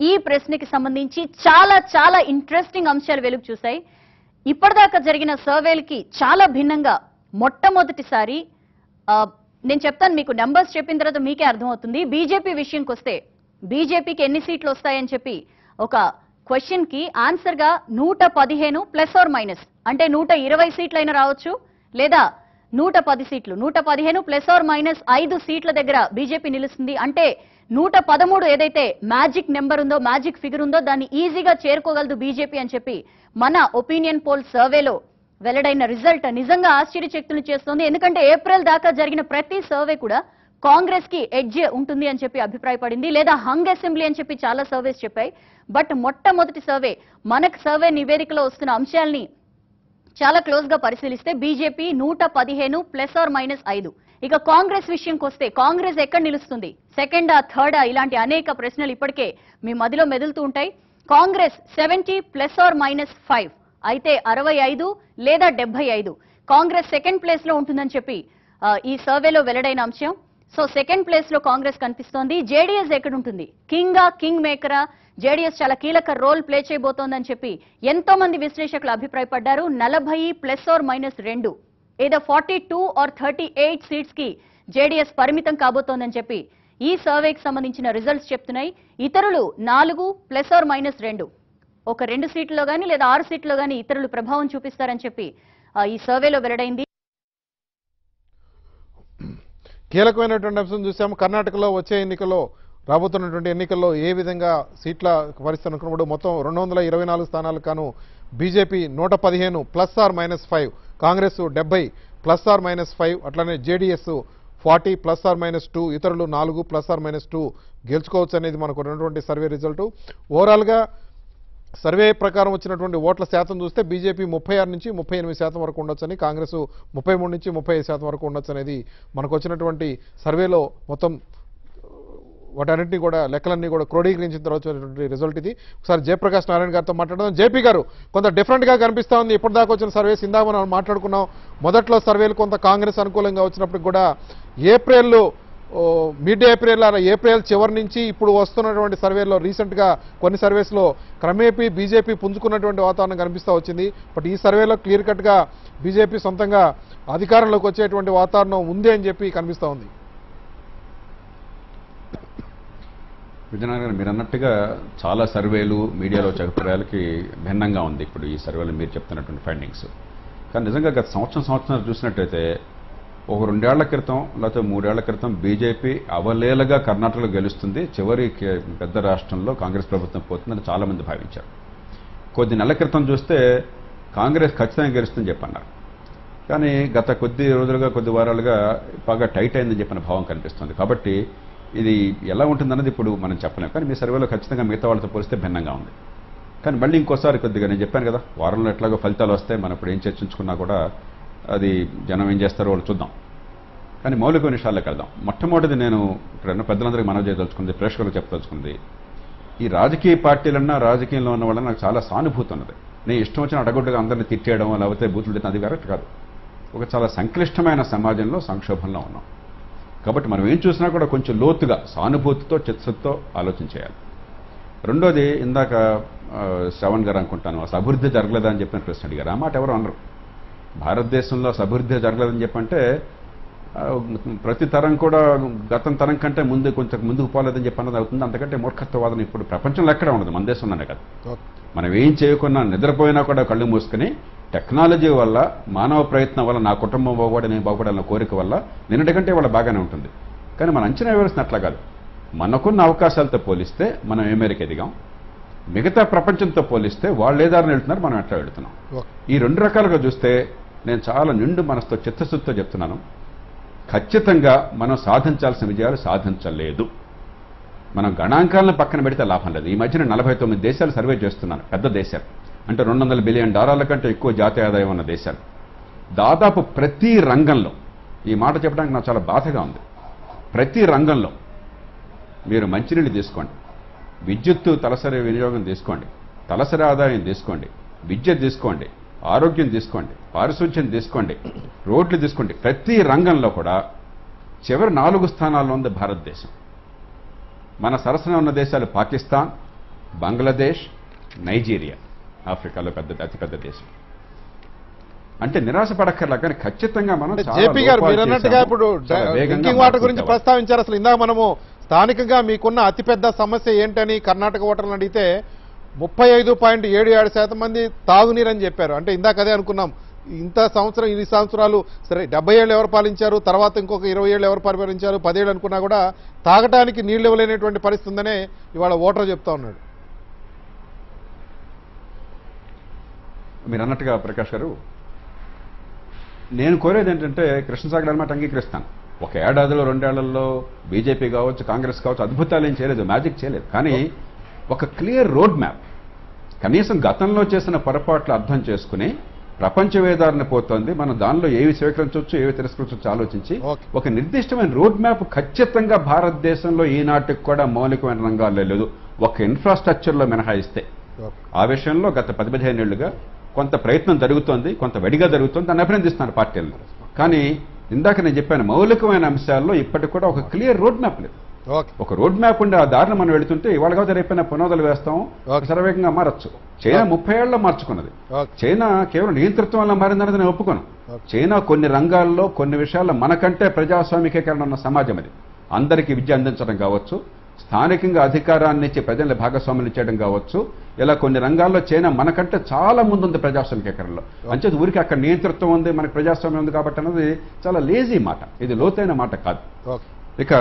ఈ ప్రశ్నకి సంబంధించి చాలా చాలా ఇంట్రెస్టింగ్ అంశాలు వెలుగు చూశాయి ఇప్పటిదాకా జరిగిన సర్వేలకి చాలా భిన్నంగా మొట్టమొదటిసారి ఆ, నేను చెప్తాను మీకు నెంబర్స్ చెప్పిన తర్వాత మీకే అర్థమవుతుంది బీజేపీ విషయంకి వస్తే బీజేపీకి ఎన్ని సీట్లు వస్తాయని చెప్పి ఒక క్వశ్చన్ కి ఆన్సర్ గా నూట పదిహేను ప్లస్ ఆర్ మైనస్ అంటే నూట ఇరవై సీట్లైనా రావచ్చు లేదా నూట పది సీట్లు నూట పదిహేను ప్లస్ ఆర్ మైనస్ ఐదు సీట్ల దగ్గర బీజేపీ నిలుస్తుంది అంటే నూట పదమూడు ఏదైతే మ్యాజిక్ నెంబర్ ఉందో మ్యాజిక్ ఫిగర్ ఉందో దాన్ని ఈజీగా చేరుకోగలదు బీజేపీ అని చెప్పి మన ఒపీనియన్ పోల్ సర్వేలో వెల్లడైన రిజల్ట్ నిజంగా ఆశ్చర్యచక్తులు చేస్తోంది ఎందుకంటే ఏప్రిల్ దాకా జరిగిన ప్రతి సర్వే కూడా కాంగ్రెస్ కి ఎడ్జ్ ఉంటుంది అని చెప్పి అభిప్రాయపడింది లేదా హంగ్ అసెంబ్లీ అని చెప్పి చాలా సర్వేస్ చెప్పాయి బట్ మొట్టమొదటి సర్వే మనకు సర్వే నివేదికలో వస్తున్న అంశాల్ని చాలా క్లోజ్ గా పరిశీలిస్తే బీజేపీ నూట పదిహేను ప్లస్ ఆర్ మైనస్ ఐదు ఇక కాంగ్రెస్ విషయంకి వస్తే కాంగ్రెస్ ఎక్కడ నిలుస్తుంది సెకండా థర్డా ఇలాంటి అనేక ప్రశ్నలు ఇప్పటికే మీ మదిలో మెదులుతూ ఉంటాయి Congress seventy plus or minus five అయితే అరవై ఐదు లేదా డెబ్బై ఐదు కాంగ్రెస్ సెకండ్ ప్లేస్ లో ఉంటుందని చెప్పి ఆ, ఈ సర్వేలో వెల్లడైన అంశం సో సెకండ్ ప్లేస్ లో కాంగ్రెస్ కనిపిస్తోంది జేడీఎస్ ఎక్కడ ఉంటుంది కింగా కింగ్ మేకరా జేడీఎస్ చాలా కీలక రోల్ ప్లే చేయబోతోందని చెప్పి ఎంతో మంది విశ్లేషకులు అభిప్రాయపడ్డారు నలభై ప్లస్ ఆర్ మైనస్ రెండు ఏదో forty two or thirty eight seats కి జేడీఎస్ పరిమితం కాబోతోందని చెప్పి ఈ సర్వేకి సంబంధించిన రిజల్ట్స్ చెప్తున్నాయి ఇతరులు నాలుగు ప్లస్ ఆర్ మైనస్ రెండు ఒక రెండు సీట్లలో గానీ లేదా ఆరు సీట్లలో గానీ ఇతరులు ప్రభావం చూపిస్తారని చెప్పి ఆ, ఈ సర్వేలో వెల్లడైంది కీలకమైనటువంటి అంశం చూసాము కర్ణాటకలో వచ్చే ఎన్నికల్లో రాబోతున్నటువంటి ఎన్నికల్లో ఏ విధంగా సీట్ల పరిస్థితి అనుకున్నప్పుడు మొత్తం రెండు వందల ఇరవై నాలుగు స్థానాలకు గాను బీజేపీ నూట పదిహేను plus or minus five Congress డెబ్బై ప్లస్ ఆర్ మైనస్ ఫైవ్ అట్లనే JDS forty plus or minus two ఇతరులు నాలుగు ప్లస్ ఆర్ మైనస్ టూ గెలుచుకోవచ్చు అనేది మనకు ఉన్నటువంటి సర్వే రిజల్ట్ ఓవరాల్గా సర్వే ప్రకారం వచ్చినటువంటి ఓట్ల శాతం చూస్తే బీజేపీ ముప్పై ఆరు నుంచి ముప్పై ఎనిమిది శాతం వరకు ఉండొచ్చని కాంగ్రెస్ ముప్పై మూడు నుంచి ముప్పై ఐదు శాతం వరకు ఉండొచ్చు అనేది మనకు వచ్చినటువంటి సర్వేలో మొత్తం వాటన్నింటినీ కూడా లెక్కలన్నీ కూడా క్రోడీకరించిన తర్వాత వచ్చినటువంటి రిజల్ట్ ఇది ఒకసారి జయప్రకాష్ నారాయణ గారితో మాట్లాడదాం జేపీ గారు కొంత డిఫరెంట్ గా కనిపిస్తా ఉంది ఇప్పటిదాకా వచ్చిన సర్వేస్ ఇందాక మనం మాట్లాడుకున్నాం మొదట్లో సర్వేలు కొంత కాంగ్రెస్ అనుకూలంగా వచ్చినప్పటికి కూడా ఏప్రిల్ మిడ్ ఏప్రిల్ అలా ఏప్రిల్ చివరి నుంచి ఇప్పుడు వస్తున్నటువంటి సర్వేలో రీసెంట్ గా కొన్ని సర్వేస్ లో క్రమేపీ బీజేపీ పుంజుకున్నటువంటి వాతావరణం కనిపిస్తూ వచ్చింది బట్ ఈ సర్వేలో క్లియర్ కట్ గా బీజేపీ సొంతంగా అధికారంలోకి వచ్చేటువంటి వాతావరణం ఉంది అని చెప్పి కనిపిస్తూ ఉంది విజయనగరం గారు మీరు అన్నట్టుగా చాలా సర్వేలు మీడియాలో వచ్చే అభిప్రాయాలకి భిన్నంగా ఉంది ఇప్పుడు ఈ సర్వేలు మీరు చెప్తున్నటువంటి ఫైండింగ్స్ కానీ నిజంగా గత సంవత్సరం సంవత్సరాలు చూసినట్టయితే ఒక రెండేళ్ల క్రితం లేకపోతే మూడేళ్ల క్రితం బీజేపీ అవలేలగా కర్ణాటకలో గెలుస్తుంది చివరి కే- పెద్ద రాష్ట్రంలో కాంగ్రెస్ ప్రభుత్వం పోతుందని చాలా మంది భావించారు కొద్ది నెలల క్రితం చూస్తే కాంగ్రెస్ ఖచ్చితంగా గెలుస్తుందని చెప్పన్నారు కానీ గత కొద్ది రోజులుగా కొద్ది వారాలుగా బాగా టైట్ అయిందని చెప్పిన భావం కనిపిస్తుంది కాబట్టి ఇది ఎలా ఉంటుందన్నది ఇప్పుడు మనం చెప్పలేం కానీ మీ సర్వేలో ఖచ్చితంగా మిగతా వాళ్ళతో పోలిస్తే భిన్నంగా ఉంది కానీ మళ్ళీ ఇంకోసారి కొద్దిగా నేను చెప్పాను కదా వారంలో ఎట్లాగో ఫలితాలు వస్తాయి మనం ఇప్పుడు ఏం చర్చించుకున్నా కూడా అది జనం ఏం చేస్తారో వాళ్ళు చూద్దాం కానీ మౌలిక విషయాల్లోకి వెళ్దాం మొట్టమొదటిది నేను ఇక్కడ ఉన్న పెద్దలందరికీ మనవి చేయదలుచుకుంది ప్రేక్షకులకు చెప్పదలుచుకుంది ఈ రాజకీయ పార్టీలన్నా రాజకీయంలో ఉన్న వాళ్ళని నాకు చాలా సానుభూతి ఉన్నది నేను ఇష్టం వచ్చిన అడగొడ్డుగా అందరిని తిట్టేయడం లేకపోతే బూతులు తిట్టడం అది కరెక్ట్ కాదు ఒక చాలా సంక్లిష్టమైన సమాజంలో సంక్షోభంలో ఉన్నాం కాబట్టి మనం ఏం చూసినా కూడా కొంచెం లోతుగా సానుభూతితో చిత్తశుద్ధితో ఆలోచన చేయాలి రెండోది ఇందాక ఆ, శ్రవణ్ గారు అనుకుంటాను అసలు అభివృద్ధి జరగలేదని చెప్పిన ప్రశ్న అడిగారు ఆ మాట ఎవరు అనరు భారతదేశంలో అసలు అభివృద్ధి జరగలేదని చెప్పంటే ఆ, ప్రతి తరం కూడా గతం తరం కంటే ముందు కొంచెం ముందుకు పోలేదని చెప్పి అన్నది అవుతుంది అంతకంటే మూర్ఖత్వవాదం ఇప్పుడు ప్రపంచంలో ఎక్కడ ఉండదు మన దేశంలోనే కదా మనం ఏం చేయకుండా నిద్రపోయినా కూడా కళ్ళు మూసుకుని టెక్నాలజీ వల్ల మానవ ప్రయత్నం వల్ల నా కుటుంబం బాగుపడి నేను బాగుపడాలన్న కోరిక వల్ల నిన్నటి కంటే వాళ్ళ బాగానే ఉంటుంది కానీ మన అంచనా వేయాల్సిన అట్లా కాదు మనకున్న అవకాశాలతో పోలిస్తే మనం ఏ మేరకు ఎదిగాం మిగతా ప్రపంచంతో పోలిస్తే వాళ్ళు ఏ దారిని వెళ్తున్నారు మనం ఎట్లా వెళ్తున్నాం ఓకే. ఈ రెండు రకాలుగా చూస్తే నేను చాలా నిండు మనసుతో చిత్తశుద్ధితో చెప్తున్నాను ఖచ్చితంగా మనం సాధించాల్సిన విజయాలు సాధించలేదు మనం గణాంకాలను పక్కన పెడితే లాభం లేదు ఈ మధ్యన నలభై తొమ్మిది దేశాలు సర్వే చేస్తున్నాను పెద్ద దేశాలు అంటే రెండు వందల బిలియన్ డాలర్ల కంటే ఎక్కువ జాతీయ ఆదాయం ఉన్న దేశాలు దాదాపు ప్రతి రంగంలో ఈ మాట చెప్పడానికి నాకు చాలా బాధగా ఉంది ప్రతి రంగంలో మీరు మంచినీళ్ళు తీసుకోండి విద్యుత్తు తలసరి వినియోగం తీసుకోండి తలసరి ఆదాయం తీసుకోండి విద్య తీసుకోండి ఆరోగ్యం తీసుకోండి పారిశుధ్యం తీసుకోండి రోడ్లు తీసుకోండి ప్రతి రంగంలో కూడా చివరి నాలుగు స్థానాల్లో ఉంది భారతదేశం మన సరసన ఉన్న దేశాలు పాకిస్తాన్ బంగ్లాదేశ్ నైజీరియా ఆఫ్రికాలో పెద్ద అతిపెద్ద దేశం అంటే నిరాశ పడక్కర్లా కానీ ఖచ్చితంగా మనం అంటే చాలా జేపీ గారు లోపాలు మీరు అన్నట్టుగా చేశాము. ఇప్పుడు చాలా వేగంగా డ్రింకింగ్ వాటర్ మార్పులు గురించి కావాలి. ప్రస్తావించారు అసలు ఇందాక మనము స్థానికంగా మీకున్న అతిపెద్ద సమస్య ఏంటని కర్ణాటక ఓటర్లను అడిగితే ముప్పై ఐదు పాయింట్ ఏడు ఏడు శాతం మంది తాగునీరు అని చెప్పారు అంటే ఇందాక అదే అనుకున్నాం ఇంత సంవత్సరం ఇన్ని సంవత్సరాలు సరే డెబ్బై ఏళ్ళు ఎవరు పాలించారు తర్వాత ఇంకొక ఇరవై ఏళ్ళు ఎవరు పరిపాలించారు పదేళ్ళు అనుకున్నా కూడా తాగటానికి నీళ్లు ఇవ్వలేనటువంటి పరిస్థితి ఉందనే ఇవాళ ఓటర్ చెప్తా ఉన్నాడు మీరు అన్నట్టుగా ప్రకాష్ గారు నేను కోరేది ఏంటంటే కృష్ణసాగర్ అనమాట అంగీకరిస్తాను ఒక ఏడాదిలో రెండేళ్లలో బీజేపీ కావచ్చు కాంగ్రెస్ కావచ్చు అద్భుతాలు ఏం చేయలేదు మ్యాజిక్ చేయలేదు కానీ ఒక క్లియర్ రోడ్ మ్యాప్ కనీసం గతంలో చేసిన పొరపాట్లు అర్థం చేసుకుని ప్రపంచ వేదారణ పోతోంది మనం దానిలో ఏవి స్వీకరించవచ్చు ఏవి తిరస్కరించవచ్చు ఆలోచించి Okay. ఒక నిర్దిష్టమైన రోడ్ మ్యాప్ ఖచ్చితంగా భారతదేశంలో ఈనాటికి కూడా మౌలికమైన రంగాల్లో లేదు ఒక ఇన్ఫ్రాస్ట్రక్చర్లో మినహాయిస్తే ఆ విషయంలో గత పది పదిహేను ఏళ్లుగా కొంత ప్రయత్నం జరుగుతోంది కొంత వెడిగా జరుగుతోంది దాన్ని అభినందిస్తున్నాను పార్టీలను కానీ ఇందాక నేను చెప్పాను మౌలికమైన అంశాల్లో ఇప్పటికి కూడా ఒక క్లియర్ రోడ్ మ్యాప్ లేదు ఓకే ఒక రోడ్ మ్యాప్ ఉండే ఆ దారిని మనం వెళుతుంటే ఇవాళ కాదు రేపైనా పునాదులు వేస్తాం Okay. శరవేగంగా మారచ్చు చైనా ముప్పై ఏళ్ళలో మార్చుకున్నది ఓకే చైనా కేవలం నియంతృత్వం వల్ల మారిందనేది నేను ఒప్పుకోను Okay. చైనా కొన్ని రంగాల్లో కొన్ని విషయాల్లో మనకంటే ప్రజాస్వామికీకరణ ఉన్న సమాజం అది అందరికీ విద్య అందించడం కావచ్చు స్థానికంగా అధికారాన్ని ఇచ్చి ప్రజల్ని భాగస్వాములు చేయడం కావచ్చు ఇలా కొన్ని రంగాల్లో చైనా మనకంటే చాలా ముందుంది ప్రజాస్వామికీకరణలో అంచేది ఊరికి అక్కడ నియంతృత్వం ఉంది మనకి ప్రజాస్వామ్యం ఉంది కాబట్టి అన్నది చాలా లేజీ మాట ఇది లోతైన మాట కాదు ఓకే ఇక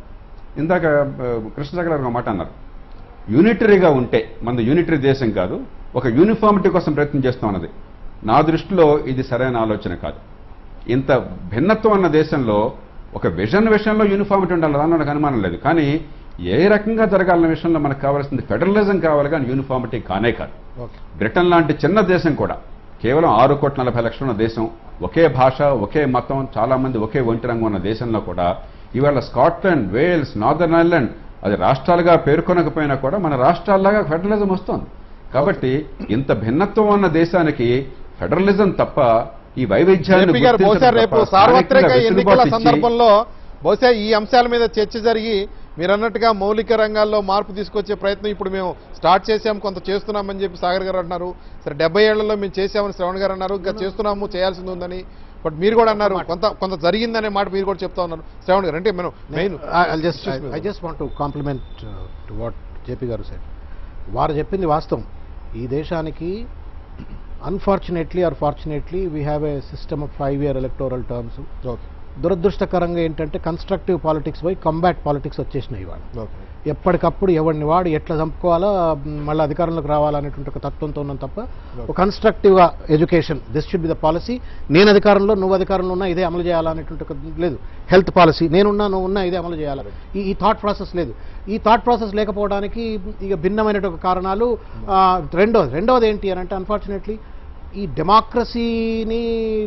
ఇందాక ఆ, కృష్ణసాగర్ గారు ఒక మాట అన్నారు యూనిటరీగా ఉంటే మన యూనిటరీ దేశం కాదు ఒక యూనిఫామిటీ కోసం ప్రయత్నం చేస్తాం అన్నది నా దృష్టిలో ఇది సరైన ఆలోచన కాదు ఇంత భిన్నత్వం అన్న దేశంలో ఒక విజన్ విషయంలో యూనిఫామిటీ ఉండాలి దానిలో నాకు అనుమానం లేదు కానీ ఏ రకంగా జరగాలన్న విషయంలో మనకు కావాల్సింది ఫెడరలిజం కావాలి కానీ యూనిఫామిటీ కానే కాదు ఓకే బ్రిటన్ లాంటి చిన్న దేశం కూడా కేవలం ఆరు కోట్ల నలభై లక్షల ఉన్న దేశం ఒకే భాష ఒకే మతం చాలా మంది ఒకే ఒంటి రంగు ఉన్న దేశంలో కూడా ఇవాళ స్కాట్లాండ్ వేల్స్ నార్దర్న్ ఐర్లాండ్ అది రాష్ట్రాలుగా పేర్కొనకపోయినా కూడా మన రాష్ట్రాల్లాగా ఫెడరలిజం వస్తోంది కాబట్టి ఇంత భిన్నత్వం ఉన్న దేశానికి ఫెడరలిజం తప్ప ఈ వైవిధ్యాన్ని జేపీ గారు బహుశా గుర్తించడం రేపు తప్ప సార్వత్రిక స్థానికంగా ఎన్నికల వెసులుబాటు ఇచ్చి- సందర్భంలో బహుశా ఈ అంశాల మీద చర్చ జరిగి మీరు అన్నట్టుగా మౌలిక రంగాల్లో మార్పు తీసుకొచ్చే ప్రయత్నం ఇప్పుడు మేము స్టార్ట్ చేసాం కొంత చేస్తున్నామని చెప్పి సాగర్ గారు అంటున్నారు సరే డెబ్బై ఏళ్లలో మేము చేసామని శ్రవణ్ గారు అన్నారు ఇంకా చేస్తున్నాము చేయాల్సింది ఉందని బట్ మీరు కూడా అన్నారు కొంత కొంత జరిగిందనే మాట మీరు కూడా చెప్తా ఉన్నారు శ్రవణ్ గారు అంటే మనం main I just I just want to compliment to what JP గారు సెడ్ వారు చెప్పింది వాస్తవం ఈ దేశానికి unfortunately or fortunately we have a system of five year electoral terms okay దురదృష్టకరంగా ఏంటంటే కన్స్ట్రక్టివ్ పాలిటిక్స్ పోయి కంబాట్ పాలిటిక్స్ వచ్చేసినాయి ఇవాళ ఓకే ఎప్పటికప్పుడు ఎవరిని వాడు ఎట్లా చంపుకోవాలా మ్, మళ్ళీ అధికారంలోకి రావాలనేటువంటి ఒక తత్వంతో ఉన్నాం తప్ప ఒక కన్స్ట్రక్టివ్గా education this should be the policy నేను అధికారంలో నువ్వు అధికారంలో ఉన్నా ఇదే అమలు చేయాలనేటువంటి ఒక లేదు హెల్త్ పాలసీ నేనున్నా నువ్వు ఉన్నా ఇదే అమలు చేయాలి ఈ ఈ థాట్ ప్రాసెస్ లేదు ఈ థాట్ ప్రాసెస్ లేకపోవడానికి ఇక భిన్నమైనటువంటి కారణాలు ఆ, రెండోది రెండోది ఏంటి అని అంటే అన్ఫార్చునేట్లీ ఈ డెమోక్రసీని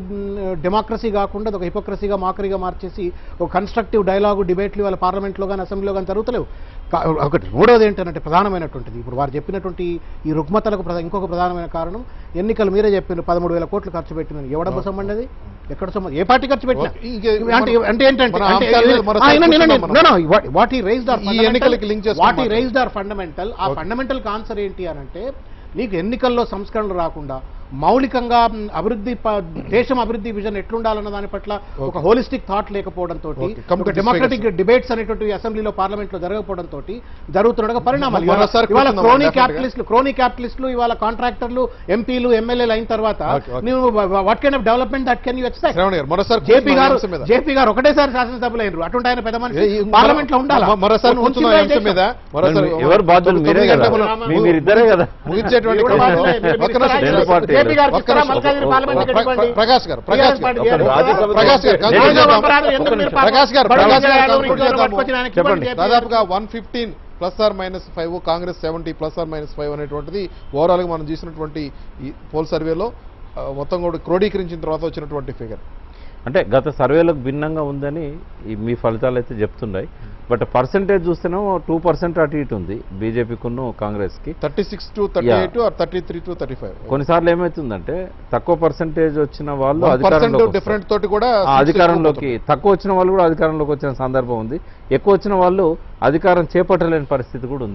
డెమోక్రసీ కాకుండా ఒక హిపోక్రసీగా మాకరీగా మార్చేసి ఒక కన్స్ట్రక్టివ్ డైలాగు డిబేట్లు వాళ్ళ పార్లమెంట్లో కానీ అసెంబ్లీలో కానీ జరుగుతలేవు కా- ఒకటి మూడోది ఏంటంటే ప్రధానమైనటువంటిది ఇప్పుడు వారు చెప్పినటువంటి ఈ రుగ్మతలకు ప్రధా- ఇంకొక ప్రధానమైన కారణం ఎన్నికలు మీరే చెప్పారు పదమూడు వేల కోట్లు ఖర్చు పెట్టినది ఎవడబ్బ సొమ్మండి ఎక్కడ సొమ్మ ఏ పార్టీ ఖర్చు పెట్టినా ఓకే, ఇంకే అంటే మన- అంటే ఏంటంటే మన అంటే అంశాల మీద మరోసారి ఆ, వినండి, కూర్చుందాం వినండి. మనం. No, no, what- what he raised are ఈ ఎన్నికలకి link fundamental- చేసుకొని what he మాట్లాడు. raised are fundamental ఆ Okay. ఫండమెంటల్ ఆన్సర్ ఏంటి అని అంటే నీకు ఎన్నికల్లో సంస్కరణలు రాకుండా మౌలికంగా మ్, అభివృద్ధి ప- దేశం అభివృద్ధి విజన్ ఎట్లుండాలన్న దాని పట్ల ఒక Okay. హోలిస్టిక్ థాట్ లేకపోవడంతో Okay. Come to ఒక this డెమోక్రటిక్ figures. డిబేట్స్ అనేటువంటి అసెంబ్లీలో పార్లమెంట్ లో జరగకపోవడంతో జరుగుతుండగా పరిణామాలు ఇవాళ- మరోసారి ఇవాళ కూర్చుందాం, క్రోనీ definitely గా. క్యాపిటలిస్టులు క్రోనీ క్యాపిటలిస్టులు ఇవాళ కాంట్రాక్టర్లు ఎంపీలు ఎమ్మెల్యేలు అయిన తర్వాత Okay, okay. నువ్వు what kind of development that can you expect Shravan గారు మరోసారి జేపీ కూర్చుందాం ఈ గారు అంశం మీద. జేపీ గారు ఒకటేసారి శాసనసభలో అయినరు అటువంటి ఆయన పెద్ద ఏ, మనిషి ఈ పార్లమెంట్ లో ఉండాలి మ- మరోసారి కూర్చుందాం ఈ అంశం మీద మరోసారి ఎవరు బాధ్యులు మీరే తొమ్మిది కదా గంటల మనం మీ- మీరిద్దరే కదా ముగించేటువంటి ఎవరు క్రమంలో బాధ్యులే? మీరు ఒక్క నిమిషం ఇస్తారా? రెండు పార్టీలు. జేపీ గారికి ఒక్క ఇస్తారా? నిమిషం. మల్కాజ్గిరి పార్లమెంట్ ప్ర- ప్ర- ఇవ్వండి. ప్రకాష్ గారు ప్రకాష్ టీఆర్ఎస్ గారు పార్టీ ఒక రాజ్యసభ ప్రకాష్ గారు, రాజ్యసభ conclude చేద్దాం. అపరాధం ఎందుకు మీరు పాపం? ప్రకాష్ గారు, బడుగు ప్రకాష్ గారు, జనాలు conclude ఇంట్లో చేద్దాము. పట్టుకొచ్చి ఆయనకి చెప్పండి. ఇవ్వండి, జేపీ దాదాపుగా one fifteen plus or minus five Congress seventy plus or minus five అనేటువంటిది ఓవరాల్ గా మనం చూసినటువంటి ఈ పోల్ సర్వేలో ఆ, మొత్తం కూడా క్రోడీకరించిన తర్వాత వచ్చినటువంటి ఫిగర్ అంటే గత సర్వేలకు భిన్నంగా ఉందని ఈ మీ ఫలితాలు అయితే చెప్తున్నాయి బట్ పర్సంటేజ్ చూస్తేనేమో టూ పర్సెంట్ అటు ఇటు ఉంది బీజేపీకును కాంగ్రెస్కి thirty six to thirty Yeah. Eight or thirty three to thirty five కొన్నిసార్లు ఏమవుతుందంటే తక్కువ పర్సంటేజ్ వచ్చిన వాళ్ళు పర్సెంట్ అధికారంలోకి డిఫరెంట్ వస్తారు. తోటి కూడా ఆ seats అధికారంలోకి ఎక్కువ తక్కువ వచ్చిన వాళ్ళు కూడా అధికారంలోకి వచ్చిన సందర్భం ఉంది ఎక్కువ వచ్చిన వాళ్ళు అధికారం చేపట్టలేని పరిస్థితి కూడా ఉంది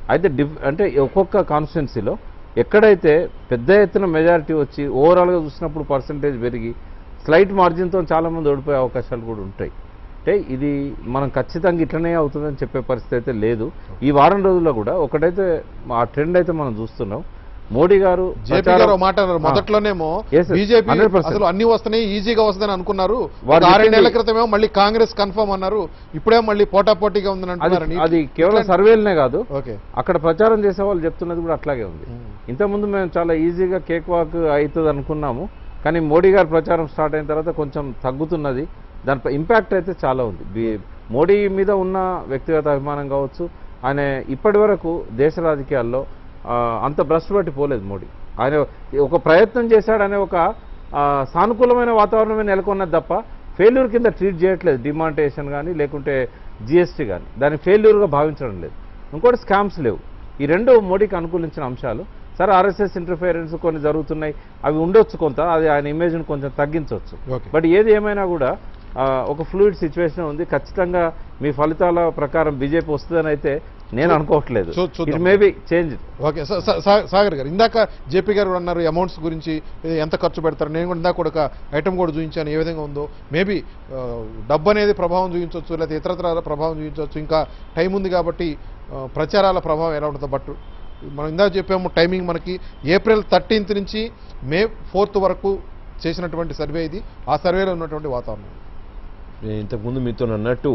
అయితే డిఫ్ అంటే ఒక్కొక్క కాన్స్టిట్యున్సీలో ఎక్కడైతే పెద్ద ఎత్తున మెజారిటీ వచ్చి ఓవరాల్గా చూసినప్పుడు పర్సంటేజ్ పెరిగి స్లైట్ మార్జిన్తో చాలామంది ఓడిపోయే అవకాశాలు కూడా ఉంటాయి అంటే ఇది మనం ఖచ్చితంగా ఇట్లనే అవుతుందని చెప్పే పరిస్థితి అయితే లేదు ఈ వారం రోజుల్లో కూడా ఒకటైతే ఆ ట్రెండ్ అయితే మనం చూస్తున్నాం మోడీ గారు జేపీ గారు ప్రచారం- ఒక మాట అన్నారు ఆ. మొదట్లోనేమో Yes, sir. బీజేపీ 100%. అసలు అన్ని వస్తున్నాయి ఈజీగా వస్తుందని అనుకున్నారు వారు ఒక ఆరేడేళ్ల చెప్పింది- క్రితమేమో మళ్ళీ కాంగ్రెస్ కన్ఫర్మ్ అన్నారు ఇప్పుడే మళ్ళీ పోటాపోటీగా ఉందని అది అంటున్నారు అది కేవలం సర్వేలనే కాదు ఓకే అక్కడ ప్రచారం చేసే వాళ్ళు చెప్తున్నది కూడా అట్లాగే ఉంది ఇంతకుముందు మేము చాలా ఈజీగా కేక్ వాక్ అవుతుంది అనుకున్నాము కానీ మోడీ గారి ప్రచారం స్టార్ట్ అయిన తర్వాత కొంచెం తగ్గుతున్నది దానిపై ఇంపాక్ట్ అయితే చాలా ఉంది బి- మోడీ మీద ఉన్న వ్యక్తిగత అభిమానం కావచ్చు ఆయన ఇప్పటి వరకు దేశ రాజకీయాల్లో ఆ, అంత భ్రష్టు పట్టి పోలేదు మోడీ ఆయన ఒక ప్రయత్నం చేశాడనే ఒక ఆ, సానుకూలమైన వాతావరణమే నెలకొన్నది తప్ప ఫెయిల్యూర్ కింద ట్రీట్ చేయట్లేదు డిమాంటేషన్ కానీ లేకుంటే జిఎస్టీ కానీ దాన్ని ఫెయిల్యూర్గా భావించడం లేదు ఇంకోటి స్కామ్స్ లేవు ఈ రెండు మోడీకి అనుకూలించిన అంశాలు సరే ఆర్ఎస్ఎస్ ఇంటర్ఫియరెన్స్ కొన్ని జరుగుతున్నాయి అవి ఉండొచ్చు కొంత అది ఆయన ఇమేజ్ను కొంచెం తగ్గించవచ్చు ఓకే బట్ ఏది ఏమైనా కూడా ఆ, ఒక ఫ్లూయిడ్ సిచ్యువేషన్ ఉంది ఖచ్చితంగా మీ ఫలితాల ప్రకారం బీజేపీ వస్తుందని అయితే నేను అనుకోవట్లేదు చూ- చూద్దాం. It may be change okay సా- సా- సా- సాగర్ గారు ఇందాక జేపీ గారు కూడా అన్నారు అమౌంట్స్ గురించి ఏ- ఎంత ఖర్చు పెడతారు నేను కూడా ఇందాక కూడా ఒక ఐటమ్ కూడా చూపించాను ఏ విధంగా ఉందో మేబీ డబ్బు అనేది ప్రభావం చూపించవచ్చు లేదా ఇతరత్ర ప్రభావం చూపించవచ్చు ఇంకా టైం ఉంది కాబట్టి ఆ, ప్రచారాల ప్రభావం ఎలా ఉంటుందో బట్ మనం ఇందాక చెప్పాము టైమింగ్ మనకి ఏప్రిల్ థర్టీన్త్ నుంచి మే ఫోర్త్ వరకు చేసినటువంటి సర్వే ఇది ఆ సర్వేలో ఉన్నటువంటి వాతావరణం నేను ఇంతకుముందు మీతో అన్నట్టు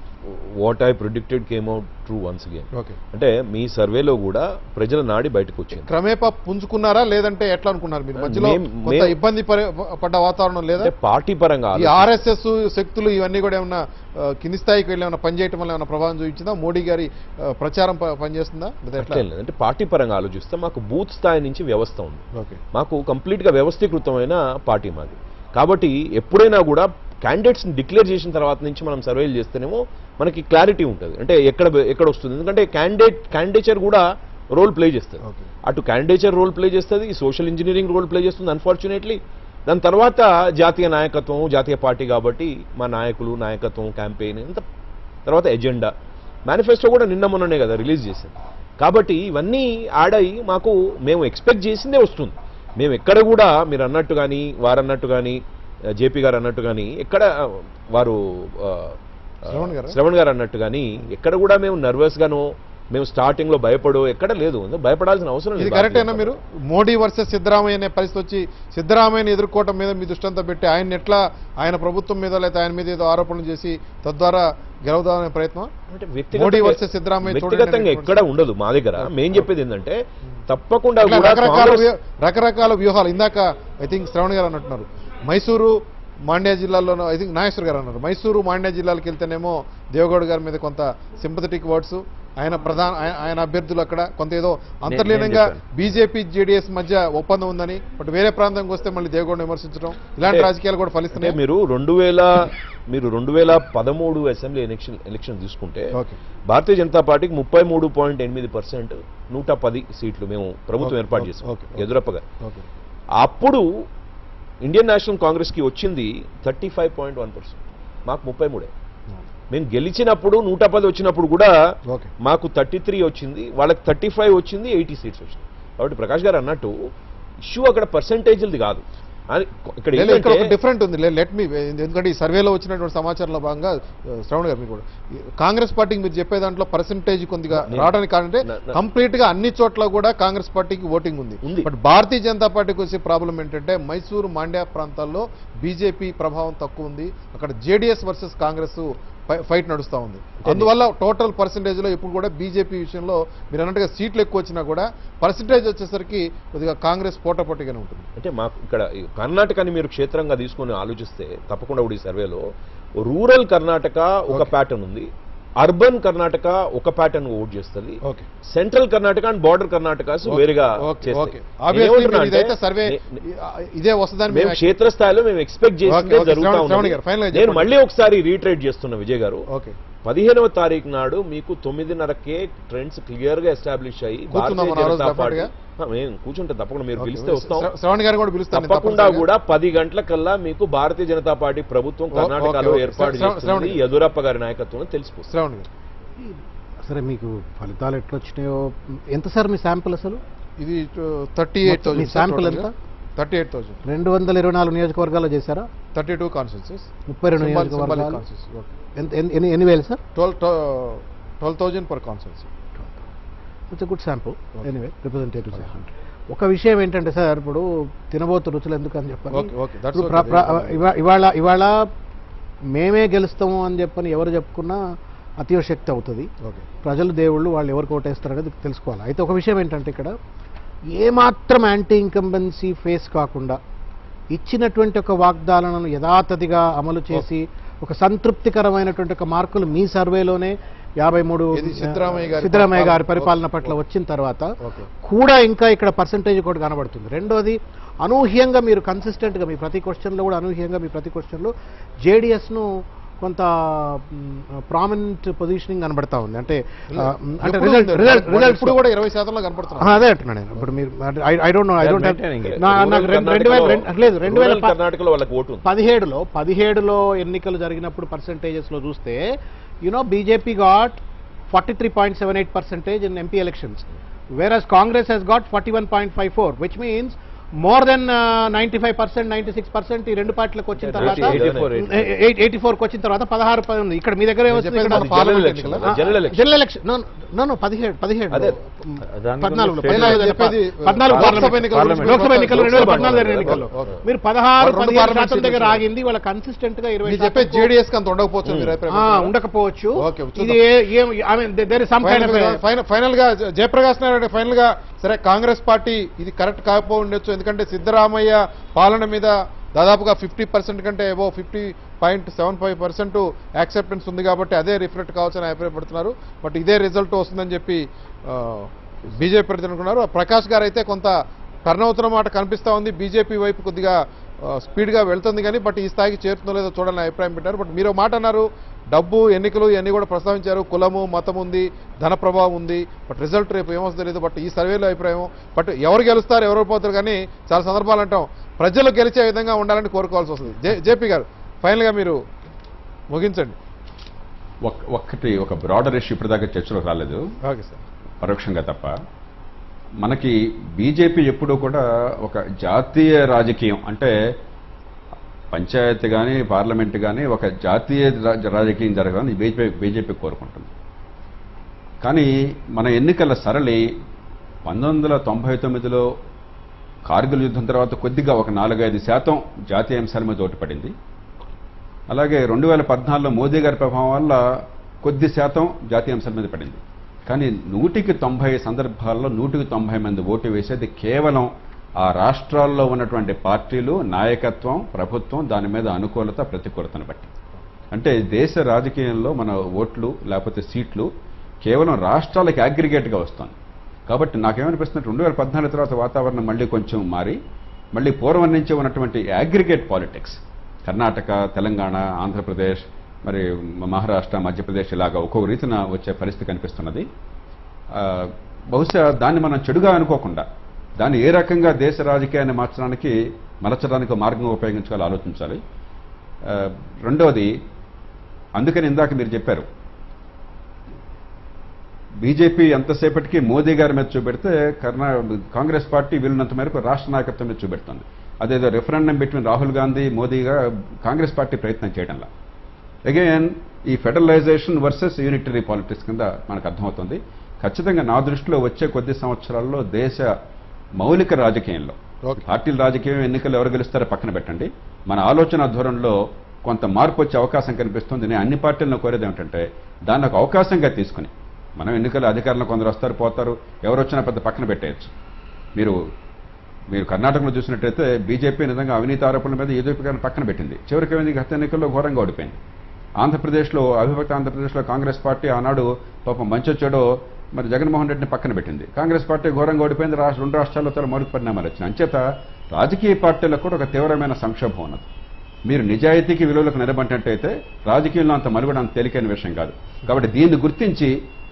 what I predicted came out true once again okay అంటే మీ సర్వేలో కూడా ప్రజల నాడి బయటకు వచ్చింది క్రమేపా పుంజుకున్నారా లేదంటే ఎట్లా అనుకున్నారు మీరు మధ్యలో మేం- కొంత మేం- ఇబ్బంది పరి- పడ్డ వాతావరణం లేదా అంటే పార్టీ పరంగా ఈ ఆలోచించి- ఆర్ఎస్ఎస్ శక్తులు ఇవన్నీ కూడా ఏమన్నా ఆ, కింది స్థాయికి వెళ్ళి ఏమైనా పనిచేయటం వల్ల ఏమైనా ప్రభావం చూపించిందా మోడీ గారి ఆ, ప్రచారం ప- పనిచేస్తుందా లేదా ఎట్లా అట్లేం లేదు. అంటే పార్టీ పరంగా ఆలోచిస్తే మాకు బూత్ స్థాయి నుంచి వ్యవస్థ ఉంది ఓకే మాకు కంప్లీట్గా వ్యవస్థీకృతమైన పార్టీ మాది కాబట్టి ఎప్పుడైనా కూడా క్యాండిడేట్స్ని డిక్లేర్ చేసిన తర్వాత నుంచి మనం సర్వేలు చేస్తేనేమో మనకి క్లారిటీ ఉంటుంది అంటే ఎక్కడ ఎక్కడ వస్తుంది ఎందుకంటే క్యాండిడేట్ క్యాండిడేచర్ కూడా రోల్ ప్లే చేస్తుంది ఓకే అటు క్యాండిడేచర్ రోల్ ప్లే చేస్తుంది సోషల్ ఇంజనీరింగ్ రోల్ ప్లే చేస్తుంది అన్ఫార్చునేట్లీ దాని తర్వాత జాతీయ నాయకత్వం జాతీయ పార్టీ కాబట్టి మా నాయకులు నాయకత్వం క్యాంపెయిన్ ఇంత తర్వాత ఎజెండా మేనిఫెస్టో కూడా నిన్న మొన్ననే కదా రిలీజ్ చేసింది కాబట్టి ఇవన్నీ యాడ్ అయ్యి మాకు మేము ఎక్స్పెక్ట్ చేసిందే వస్తుంది మేము ఎక్కడ కూడా మీరు అన్నట్టు కానీ వారు అన్నట్టు కానీ జేపీ గారు అన్నట్టు కానీ ఎక్కడ ఆ, వారు ఆ, ఆ, శ్రవణ్ గారా? శ్రవణ్ గారు అన్నట్టు కానీ ఎక్కడ కూడా మేము nervous గానో మేము స్టార్టింగ్ లో భయపడో ఎక్కడ లేదు భయపడాల్సిన అవసరం ఇది లేదు కరెక్టేనా మీరు మోడీ వర్సెస్ సిద్ధరామయ్య అనే పరిస్థితి వచ్చి సిద్ధరామయ్యని ఎదుర్కోవటం మీద మీ దృష్టి అంతా పెట్టి ఆయన ఎట్లా ఆయన ప్రభుత్వం మీద లేదా ఆయన మీద ఏదో ఆరోపణలు చేసి తద్వారా గెలవదామనే ప్రయత్నం అంటే మోడీ వ్యక్తిగతంగా వర్సెస్ సిద్ధరామయ్య చూడండి వ్యక్తిగతంగా అనేటువంటి ఎక్కడ ఉండదు మా దగ్గర మేం చెప్పేది ఏంటంటే తప్పకుండా ఇట్లా కూడా రకరకాల కాంగ్రెస్- వ్యూహ- రకరకాల వ్యూహాలు ఇందాక ఐ థింక్ శ్రవణ్ గారు అన్నట్టున్నారు మైసూరు మాండ్యా జిల్లాలోనూ ఐ థింక్ నాగేశ్వర్ గారు అన్నారు మైసూరు మాండ్యా జిల్లాలకు వెళ్తేనేమో దేవగౌడ్ గారి మీద కొంత సింపథెటిక్ వర్డ్స్ ఆయన ప్రధాన ఆయన- ఆయన అభ్యర్థులు అక్కడ కొంత ఏదో అంతర్లీనంగా చెప్పాను. బీజేపీ జేడీఎస్ మధ్య ఒప్పందం ఉందని బట్ వేరే ప్రాంతంకి వస్తే మళ్ళీ దేవగౌడ్ విమర్శించడం ఇలాంటి అంటే- రాజకీయాలు కూడా అంటే ఫలిస్తున్నాయి మీరు రెండు వేల మీరు రెండు వేల పదమూడు అసెంబ్లీ ఎలక్షన్ ఎలక్షన్ తీసుకుంటే ఓకే భారతీయ జనతా పార్టీకి ముప్పై మూడు పాయింట్ ఎనిమిది పర్సెంట్ నూట పది సీట్లు మేము ప్రభుత్వం ఓకే, ఏర్పాటు ఓకే, చేసాం ఓకే, ఓకే. యదురప్ప గారు ఓకే అప్పుడు ఇండియన్ నేషనల్ కాంగ్రెస్కి వచ్చింది thirty five point one percent మాకు ముప్పై మూడే మేము గెలిచినప్పుడు నూట పది వచ్చినప్పుడు కూడా ఓకే మాకు థర్టీ త్రీ వచ్చింది వాళ్ళకి థర్టీ ఫైవ్ వచ్చింది ఎయిటీ సీట్స్ వచ్చింది కాబట్టి ప్రకాష్ గారు అన్నట్టు ఇష్యూ అక్కడ పర్సంటేజ్ది కాదు అని ఇక్కడ లేదు, ఇక్కడ ఒక ఏంటంటే డిఫరెంట్ ఉంది లెట్ మీ ఎందుకంటే ఈ సర్వేలో వచ్చినటువంటి సమాచారంలో భాగంగా ఆ, శ్రవణ్ గారు మీరు కూడా ఈ కాంగ్రెస్ పార్టీకి మీరు చెప్పే దాంట్లో పర్సంటేజ్ కొద్దిగా నేను- రావడానికి కారణంటే నా- నా- కంప్లీట్ గా అన్ని చోట్ల కూడా కాంగ్రెస్ పార్టీకి ఓటింగ్ ఉంది ఉంది. బట్ భారతీయ జనతా పార్టీకి వచ్చే ప్రాబ్లం ఏంటంటే మైసూరు మాండ్యా ప్రాంతాల్లో బీజేపీ ప్రభావం తక్కువ ఉంది అక్కడ జేడీఎస్ వర్సెస్ కాంగ్రెస్ ఫైట్ నడుస్తూ ఉంది అందువల్ల టోటల్ పర్సంటేజ్ లో ఇప్పుడు కూడా బీజేపీ విషయంలో మీరు అన్నట్టుగా సీట్లు ఎక్కువ వచ్చినా కూడా పర్సంటేజ్ వచ్చేసరికి కొద్దిగా కాంగ్రెస్ పోటాపోటీగానే ఉంటుంది అంటే మాకు ఇక్కడ ఈ కర్ణాటకని మీరు క్షేత్రంగా తీసుకొని ఆలోచిస్తే తప్పకుండా కూడా ఈ సర్వేలో రూరల్ కర్ణాటక ఒక Okay. ప్యాటర్న్ ఉంది అర్బన్ కర్ణాటక ఒక ప్యాటర్న్ ఓట్ చేస్తుంది okay central Karnataka and border Karnatakas వేరుగా ఓకే చేస్తాయి. ఓకే ఆబ్వియస్లీ నేనేమంటున్నా మీరు ఇదైతే అంటే, సర్వే నే- ఇదే వస్తుందని మేము మేము క్షేత్రస్థాయిలో మేము ఎక్స్పెక్ట్ ఓకే, చేసిందే ఓకే, జరుగుతా శ్రవణ్- శ్రవణ్ ఉన్నది. గారు, final గా నేను చెప్పండి. మళ్ళీ ఒకసారి రీట్రేట్ చేస్తున్నా విజయ్ గారు ఓకే పదిహేనవ తారీఖు నాడు మీకు తొమ్మిదిన్నరకే ట్రెండ్స్ క్లియర్ గా ఎస్టాబ్లిష్ అయ్యి కూర్చుందాం భారతీయ మన ఆ రోజు జనతా పార్టీ definitely ఆ, మేము కూర్చుంటే తప్పకుండా మీరు ఓకే, పిలిస్తే వస్తాం శ్ర- శ్రవణ్ గారిని కూడా పిలుస్తాను నేను తప్పకుండా తప్పనిసరిగా. కూడా పది గంటల కల్లా మీకు భారతీయ జనతా పార్టీ ప్రభుత్వం ఓ- కర్ణాటకలో ఓకే, ఓకే. ఏర్పాటు శ్రవణ్- శ్రవణ్ చేస్తుంది గారు. యదురప్ప గారి నాయకత్వంలో తెలిసిపోతుంది శ్రవణ్ గారు సరే మీకు ఫలితాలు ఎట్లా వచ్చినాయో ఎంత సార్ మీ శాంపుల్ అసలు ఇది థర్టీ ఎయిట్ మొత్తం మీ sample ఎంత? థర్టీ ఎయిట్ థౌసండ్ రెండు వందల ఇరవై నాలుగు నియోజకవర్గాల్లో చేశారా థర్టీ టూ కాన్సెన్సెస్ ముప్పై రెండు నియోజకవర్గాలు ఎంత ఎన్ని- ఎన్ని ఎన్ని వేలు sir twelve twelve thousand per constituency it's good sample anyway representative ఒక విషయం ఏంటంటే సార్ ఇప్పుడు తినబోతు రుచులు ఎందుకు అని చెప్పని Okay, okay, that's ఇప్పుడు okay, ప్ర- ప్ర- very good. ఇవా- ఇవాళ ఇవాళ మేమే గెలుస్తాము అని చెప్పని ఎవరు చెప్పుకున్నా అతిశక్తి అవుతుంది ఓకే ప్రజలు దేవుళ్ళు వాళ్ళు ఎవరికి ఓటేస్తారు అనేది తెలుసుకోవాలి అయితే ఒక విషయం ఏంటంటే ఇక్కడ ఏమాత్రం యాంటీ ఇన్కంబెన్సీ ఫేస్ కాకుండా ఇచ్చినటువంటి ఒక వాగ్దానాలను యథాతథిగా అమలు చేసి ఒక సంతృప్తికరమైనటువంటి ఒక మార్కులు మీ సర్వేలోనే యాభై మూడు ఇది సిద్ధరామయ్య గారి సిద్ధరామయ్య గారి పరిపాలన. పరిపాలన పట్ల వచ్చిన తర్వాత ఓకే కూడా ఇంకా ఇక్కడ పర్సంటేజ్ కూడా కనబడుతుంది రెండోది అనూహ్యంగా మీరు కన్సిస్టెంట్గా మీ ప్రతి క్వశ్చన్లో కూడా అనూహ్యంగా మీ ప్రతి క్వశ్చన్లో జేడిఎస్ను కొంత ప్రామినెంట్ పొజిషనింగ్ కనబడతా ఉంది అంటే ఆ, అంటే ఎప్పుడు రిజల్ట్ ఉంది? రిజల్ట్ ఇప్పుడు రిజల్ట్స్ కూడా ఇరవై శాతంలో కనపడుతున్నారు అదే అంటున్నాను నేను ఇప్పుడు మీరు I don't know I don't maintaining it. నాకు Rural రెండు రెండు వేల కర్ణాటకలో- రెండు- లేదు రెండు వేల rural కర్ణాటకలో వాళ్ళకి ఓటు ఉంది పదిహేడులో పదిహేడులో ఎన్నికలు జరిగినప్పుడు పర్సంటేజెస్ లో చూస్తే you know BJP got forty three point seven eight percentage in MP elections versus Congress has got forty one point five four which means more than ninety five percent ninety six percent ఈ రెండు పార్టీలకు వచ్చిన తర్వాత 84, eighty four వచ్చిన తర్వాత పదహారు ప- ఉంది ఇక్కడ మీ దగ్గర మీరు చెప్పేది ఇక్కడ మన పార్లమెంట్ జనరల్ ఎన్నికలా? Election general election general election no no పదిహేడు పదిహేడు అదే. దానికి పద్నాలుగులో ఉన్న పద్నాలుగు స్టేట్ చెప్పేది చెప్పేది, పద్నాలుగు లోక్సభ పార్లమెంట్ ఎన్నికల గురించి లోక్సభ ఎన్నికలు రెండు వేల లోక్సభ పద్నాలుగు ఎన్నికలు. ఎన్నికల్లో ఓకే. మీరు పదహారు రెండు పదిహేడు పార్లమెంట్ శాతం దగ్గర సీట్లు ఆగింది వాళ్ళ కన్సిస్టెంట్ గా ఇరవై మీరు చెప్పే శాతం జేడీఎస్ కి అంత ఉండకపోవచ్చు మీరు ఆ, అభిప్రాయం ఉండకపోవచ్చు ఓకే, చూద్దాం. ఇది I mean there is some kind of final final గా జ- జయప్రకాష్ నాయుడు ఫైనల్ గా సరే కాంగ్రెస్ పార్టీ ఇది కరెక్ట్ కాకపో ఉండొచ్చు ఎందుకంటే సిద్ధరామయ్య పాలన మీద దాదాపుగా ఫిఫ్టీ పర్సెంట్ కంటే ఏవో fifty point seven five percent acceptance ఉంది కాబట్టి అదే రిఫ్లెక్ట్ కావచ్చని అభిప్రాయపడుతున్నారు బట్ ఇదే రిజల్ట్ వస్తుందని చెప్పి బీజేపీ ప్రతినిధులు అనుకున్నారు ప్రకాష్ గారు అయితే కొంత టర్న్ అవుతున్న మాట కనిపిస్తా ఉంది బీజేపీ వైపు కొద్దిగా స్పీడ్గా వెళ్తుంది కానీ బట్ ఈ స్థాయికి చేరుతుందో లేదో చూడాలని అభిప్రాయం పెట్టారు బట్ మీరు ఒక మాట అన్నారు డబ్బు ఎన్నికలు ఇవన్నీ కూడా ప్రస్తావించారు కులము మతం ఉంది ధన ప్రభావం ఉంది బట్ రిజల్ట్ రేపు ఏమొస్తుందో తెలియదు బట్ ఈ సర్వేలో అభిప్రాయం బట్ ఎవరు గెలుస్తారు ఎవరు పోతారు కానీ చాలా సందర్భాలు అంటాం ప్రజలు గెలిచే విధంగా ఉండాలని కోరుకోవాల్సి వస్తుంది జే జేపీ గారు ఫైనల్గా మీరు ముగించండి ఒక్- ఒక్కటి ఒక బ్రాడర్ ఇష్యూ ఇప్పటిదాకా చర్చలోకి రాలేదు ఓకే సార్ పరోక్షంగా తప్ప మనకి బీజేపీ ఎప్పుడూ కూడా ఒక జాతీయ రాజకీయం అంటే పంచాయతీ కానీ పార్లమెంట్ కానీ ఒక జాతీయ రా- రాజకీయం జరగాలని బీజేపీ బీజేపీ కోరుకుంటుంది కానీ మన ఎన్నికల సరళి పంతొమ్మిది వందల తొంభై తొమ్మిదిలో కార్గిల్ యుద్ధం తర్వాత కొద్దిగా ఒక నాలుగైదు శాతం జాతీయ అంశాల మీద ఓటు పడింది అలాగే రెండు వేల పద్నాలుగులో మోదీ గారి ప్రభావం వల్ల కొద్ది శాతం జాతీయ అంశాల మీద పడింది కానీ నూటికి తొంభై సందర్భాల్లో నూటికి తొంభై మంది ఓటు వేసేది కేవలం ఆ రాష్ట్రాల్లో ఉన్నటువంటి పార్టీలు నాయకత్వం ప్రభుత్వం దాని మీద అనుకూలత ప్రతికూలతను బట్టి అంటే దేశ రాజకీయంలో మన ఓట్లు లేకపోతే సీట్లు కేవలం రాష్ట్రాలకి అగ్రిగేట్గా వస్తుంది కాబట్టి నాకేమనిపిస్తుంది రెండు వేల పద్నాలుగు తర్వాత వాతావరణం మళ్ళీ కొంచెం మారి మళ్ళీ పూర్వం నుంచే ఉన్నటువంటి అగ్రిగేట్ పాలిటిక్స్ కర్ణాటక తెలంగాణ ఆంధ్రప్రదేశ్ మరి మహారాష్ట్ర మధ్యప్రదేశ్ ఇలాగా ఒక్కొక్క రీతిన వచ్చే పరిస్థితి కనిపిస్తున్నది ఆ, బహుశా దాన్ని మనం చెడుగా అనుకోకుండా దాన్ని ఏ రకంగా దేశ రాజకీయాన్ని మార్చడానికి మలచడానికి ఒక మార్గం ఉపయోగించుకోవాలి ఆలోచించాలి ఆ, రెండవది అందుకని ఇందాక మీరు చెప్పారు బీజేపీ ఎంతసేపటికి మోదీ గారి మీద చూపెడితే కర్ణా కాంగ్రెస్ పార్టీ వీలున్నంత మేరకు రాష్ట్ర నాయకత్వం మీద చూపెడుతుంది అదేదో రెఫరెండం బిట్వీన్ రాహుల్ గాంధీ మోదీగా కాంగ్రెస్ పార్టీ ప్రయత్నం చేయడంలా అగైన్ ఈ ఫెడరలైజేషన్ వర్సెస్ యూనిటరీ పాలిటిక్స్ కింద మనకు అర్థమవుతుంది ఖచ్చితంగా నా దృష్టిలో వచ్చే కొద్ది సంవత్సరాల్లో దేశ మౌలిక రాజకీయంలో ఓకే. పార్టీల రాజకీయం ఎన్నికలు ఎవరు గెలుస్తారో పక్కన పెట్టండి మన ఆలోచన ధోరణిలో కొంత మార్పు వచ్చే అవకాశం కనిపిస్తుంది నేను అన్ని పార్టీలను కోరేది ఏమిటంటే దాన్ని ఒక అవకాశంగా తీసుకుని మనం ఎన్నికల అధికారులు కొందరు వస్తారు పోతారు ఎవరు వచ్చినా పెద్ద పక్కన పెట్టేయచ్చు మీరు మీరు కర్ణాటకలో చూసినట్టయితే బీజేపీ నిజంగా అవినీతి ఆరోపణల మీద ఏదో పక్కన పెట్టింది చివరికి ఏమైంది గత ఎన్నికల్లో ఘోరంగా ఓడిపోయింది ఆంధ్రప్రదేశ్లో అవిభక్త ఆంధ్రప్రదేశ్లో కాంగ్రెస్ పార్టీ ఆనాడు పాపం మంచొచ్చాడో మరి జగన్మోహన్ రెడ్డిని పక్కన పెట్టింది కాంగ్రెస్ పార్టీ ఘోరంగా ఓడిపోయింది రాష్ట్ర రెండు రాష్ట్రాల్లో చాలా మౌలిక పరిణామాలు వచ్చినాయి అంచేత రాజకీయ పార్టీలకు కూడా ఒక తీవ్రమైన సంక్షోభం ఉన్నది మీరు నిజాయితీకి విలువలకు నిలబడినట్టయితే రాజకీయంలో అంత మనుగడ అంత తేలికైన విషయం కాదు కాబట్టి దీన్ని గుర్తించి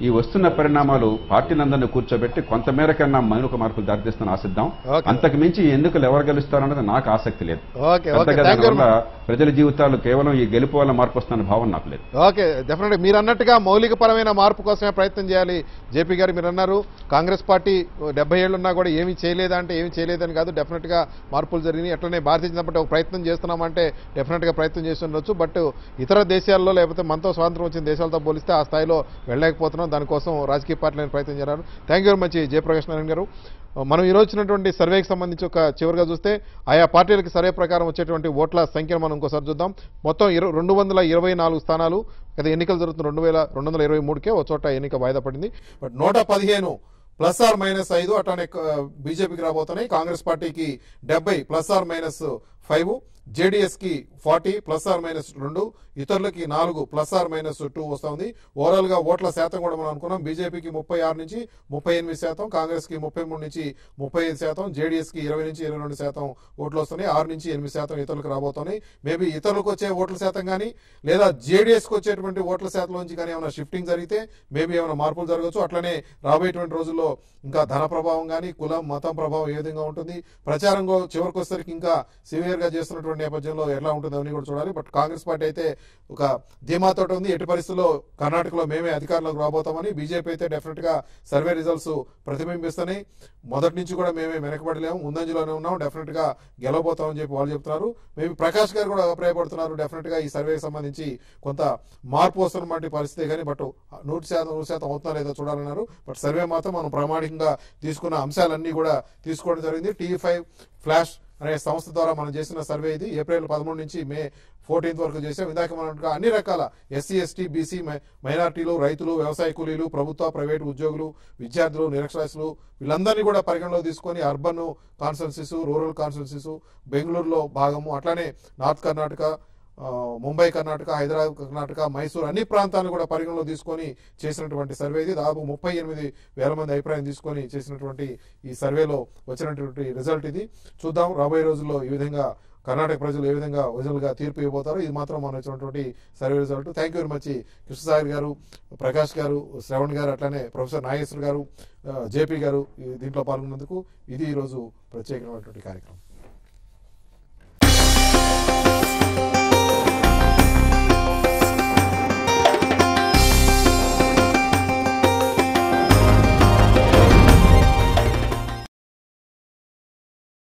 ఈ వస్తున్న పరిణామాలు పార్టీలందరినీ కూర్చోబెట్టి కొంతమేరకన్నా మనుక మార్పులు దారితీస్తాను ఆశిద్దాం Okay. అంతకు మించి ఈ ఎన్నికలు ఎవరు గెలుస్తారన్నది నాకు ఆసక్తి లేదు ఓకే ఓకే పెద్దగా థ్యాంక్ యూ దానివల్ల ప్రజల జీవితాలు కేవలం ఈ గెలుపు వల్ల మార్పు వస్తున్న భావన నాకు లేదు ఓకే డెఫినెట్ మీరు అన్నట్టుగా మౌలికపరమైన మార్పు కోసమే ప్రయత్నం చేయాలి జేపీ గారు మీరు అన్నారు కాంగ్రెస్ పార్టీ డెబ్బై ఏళ్ళున్నా కూడా ఏమీ చేయలేదా అంటే ఏమీ చేయలేదని కాదు డెఫినెట్ గా మార్పులు జరిగినాయి అట్లనే భారతీయ జనతా పార్టీ ఒక ప్రయత్నం చేస్తున్నామంటే డెఫినెట్ గా ప్రయత్నం చేసి ఉండొచ్చు బట్ ఇతర దేశాల్లో లేకపోతే మనతో స్వాతంత్రం వచ్చిన దేశాలతో పోలిస్తే ఆ స్థాయిలో వెళ్ళలేకపోతున్నాం దానికోసం రాజకీయ పార్టీలను ప్రయత్నం చేశారు thank you very much Jayaprakash Narayan గారు మనం ఈరోజు వచ్చినటువంటి సర్వేకి సంబంధించి ఒక చివరిగా చూస్తే ఆయా పార్టీలకు సర్వే ప్రకారం వచ్చేటువంటి ఓట్ల సంఖ్యను మనం ఇంకోసారి చూద్దాం మొత్తం ఇరు రెండు వందల ఇరవై నాలుగు స్థానాలు గత ఎన్నికలు జరుగుతున్న రెండు వేల రెండు వందల ఇరవై మూడుకే ఒక చోట ఎన్నిక వాయిదా పడింది బట్ నూట పదిహేను ప్లస్ ఆర్ మైనస్ ఐదు అట్లానే బీజేపీకి రాబోతున్నాయి కాంగ్రెస్ పార్టీకి డెబ్బై plus or minus five JDS కి ఫార్టీ ప్లస్ ఆర్ మైనస్ రెండు ఇతరులకి నాలుగు ప్లస్ ఆర్ మైనస్ టూ వస్తుంది ఓవరాల్ గా ఓట్ల శాతం కూడా మనం అనుకున్నాం బీజేపీకి ముప్పై ఆరు నుంచి ముప్పై ఎనిమిది శాతం కాంగ్రెస్ కి ముప్పై మూడు నుంచి ముప్పై ఐదు శాతం జేడీఎస్ కి ఇరవై నుంచి ఇరవై రెండు శాతం ఓట్లు వస్తున్నాయి ఆరు నుంచి ఎనిమిది శాతం ఇతరులకు రాబోతున్నాయి మేబీ ఇతరులకు వచ్చే ఓట్ల శాతం కానీ లేదా జేడీఎస్ కి వచ్చేటువంటి ఓట్ల శాతం నుంచి కానీ ఏమైనా షిఫ్టింగ్ జరిగితే మేబీ ఏమైనా మార్పులు జరగవచ్చు అట్లనే రాబోయేటువంటి రోజుల్లో ఇంకా ధన ప్రభావం కానీ కులం మతం ప్రభావం ఏ విధంగా ఉంటుంది ప్రచారం గో- చివరికి వచ్చేసరికి ఇంకా సివియర్ గా చేస్తున్నటువంటి నేపథ్యంలో ఎలా ఉంటుంది అని కూడా చూడాలి బట్ కాంగ్రెస్ పార్టీ అయితే ఒక ధీమాతో ఉంది ఎట్టి పరిస్థితుల్లో కర్ణాటకలో మేమే అధికారంలోకి రాబోతామని బీజేపీ అయితే డెఫినెట్ గా సర్వే రిజల్ట్స్ ప్రతిబింబిస్తున్నాయి మొదటి నుంచి కూడా మేమే వెనకబడలేము ముందంజలోనే ఉన్నాం డెఫినెట్ గా గెలవబోతామని చెప్పి వాళ్ళు చెప్తున్నారు మేబీ ప్రకాష్ గారు కూడా అభిప్రాయపడుతున్నారు డెఫినెట్ గా ఈ సర్వేకి సంబంధించి కొంత మార్పు వస్తున్నటువంటి పరిస్థితి కానీ బట్ నూరు శాతం నూరు శాతం అవుతుందా లేదో చూడాలన్నారు బట్ సర్వే మాత్రం మనం ప్రామాణికంగా తీసుకున్న అంశాలన్నీ కూడా తీసుకోవడం జరిగింది టీ ఫైవ్ ఫ్లాష్ అనే సంస్థ ద్వారా మనం చేసిన సర్వే ఇది ఏప్రిల్ పదమూడు నుంచి మే ఫోర్టీన్త్ వరకు చేసాం ఇందాక మనం అనుకున్న అన్ని రకాల ఎస్సీ ఎస్టీ బీసీ మైనార్టీలు రైతులు వ్యవసాయ కూలీలు ప్రభుత్వ ప్రైవేటు ఉద్యోగులు విద్యార్థులు నిరక్షరాస్యులు వీళ్ళందరినీ కూడా పరిగణలోకి తీసుకొని అర్బన్ కాన్స్టిట్యున్సీస్ రూరల్ కాన్స్టిట్యున్సీస్ బెంగళూరులో భాగము అట్లానే నార్త్ కర్ణాటక ఆ, ముంబై కర్ణాటక హైదరాబాద్ కర్ణాటక మైసూర్ అన్ని ప్రాంతాలను కూడా పరిగణలో తీసుకొని చేసినటువంటి సర్వే ఇది దాదాపు ముప్పై ఎనిమిది వేల మంది అభిప్రాయం తీసుకొని చేసినటువంటి ఈ సర్వేలో వచ్చినటువంటి రిజల్ట్ ఇది చూద్దాం రాబోయే రోజుల్లో ఈ విధంగా కర్ణాటక ప్రజలు ఏ విధంగా ఒరిజినల్ గా తీర్పు ఇవ్వబోతారో ఇది మాత్రం మనం వచ్చినటువంటి survey result thank you very much Krishnasagar గారు ప్రకాష్ గారు శ్రవణ్ గారు అట్లానే ప్రొఫెసర్ నాగేశ్వర్ గారు జేపీ గారు ఈ దీంట్లో పాల్గొన్నందుకు ఇది ఈ రోజు ప్రత్యేకమైనటువంటి కార్యక్రమం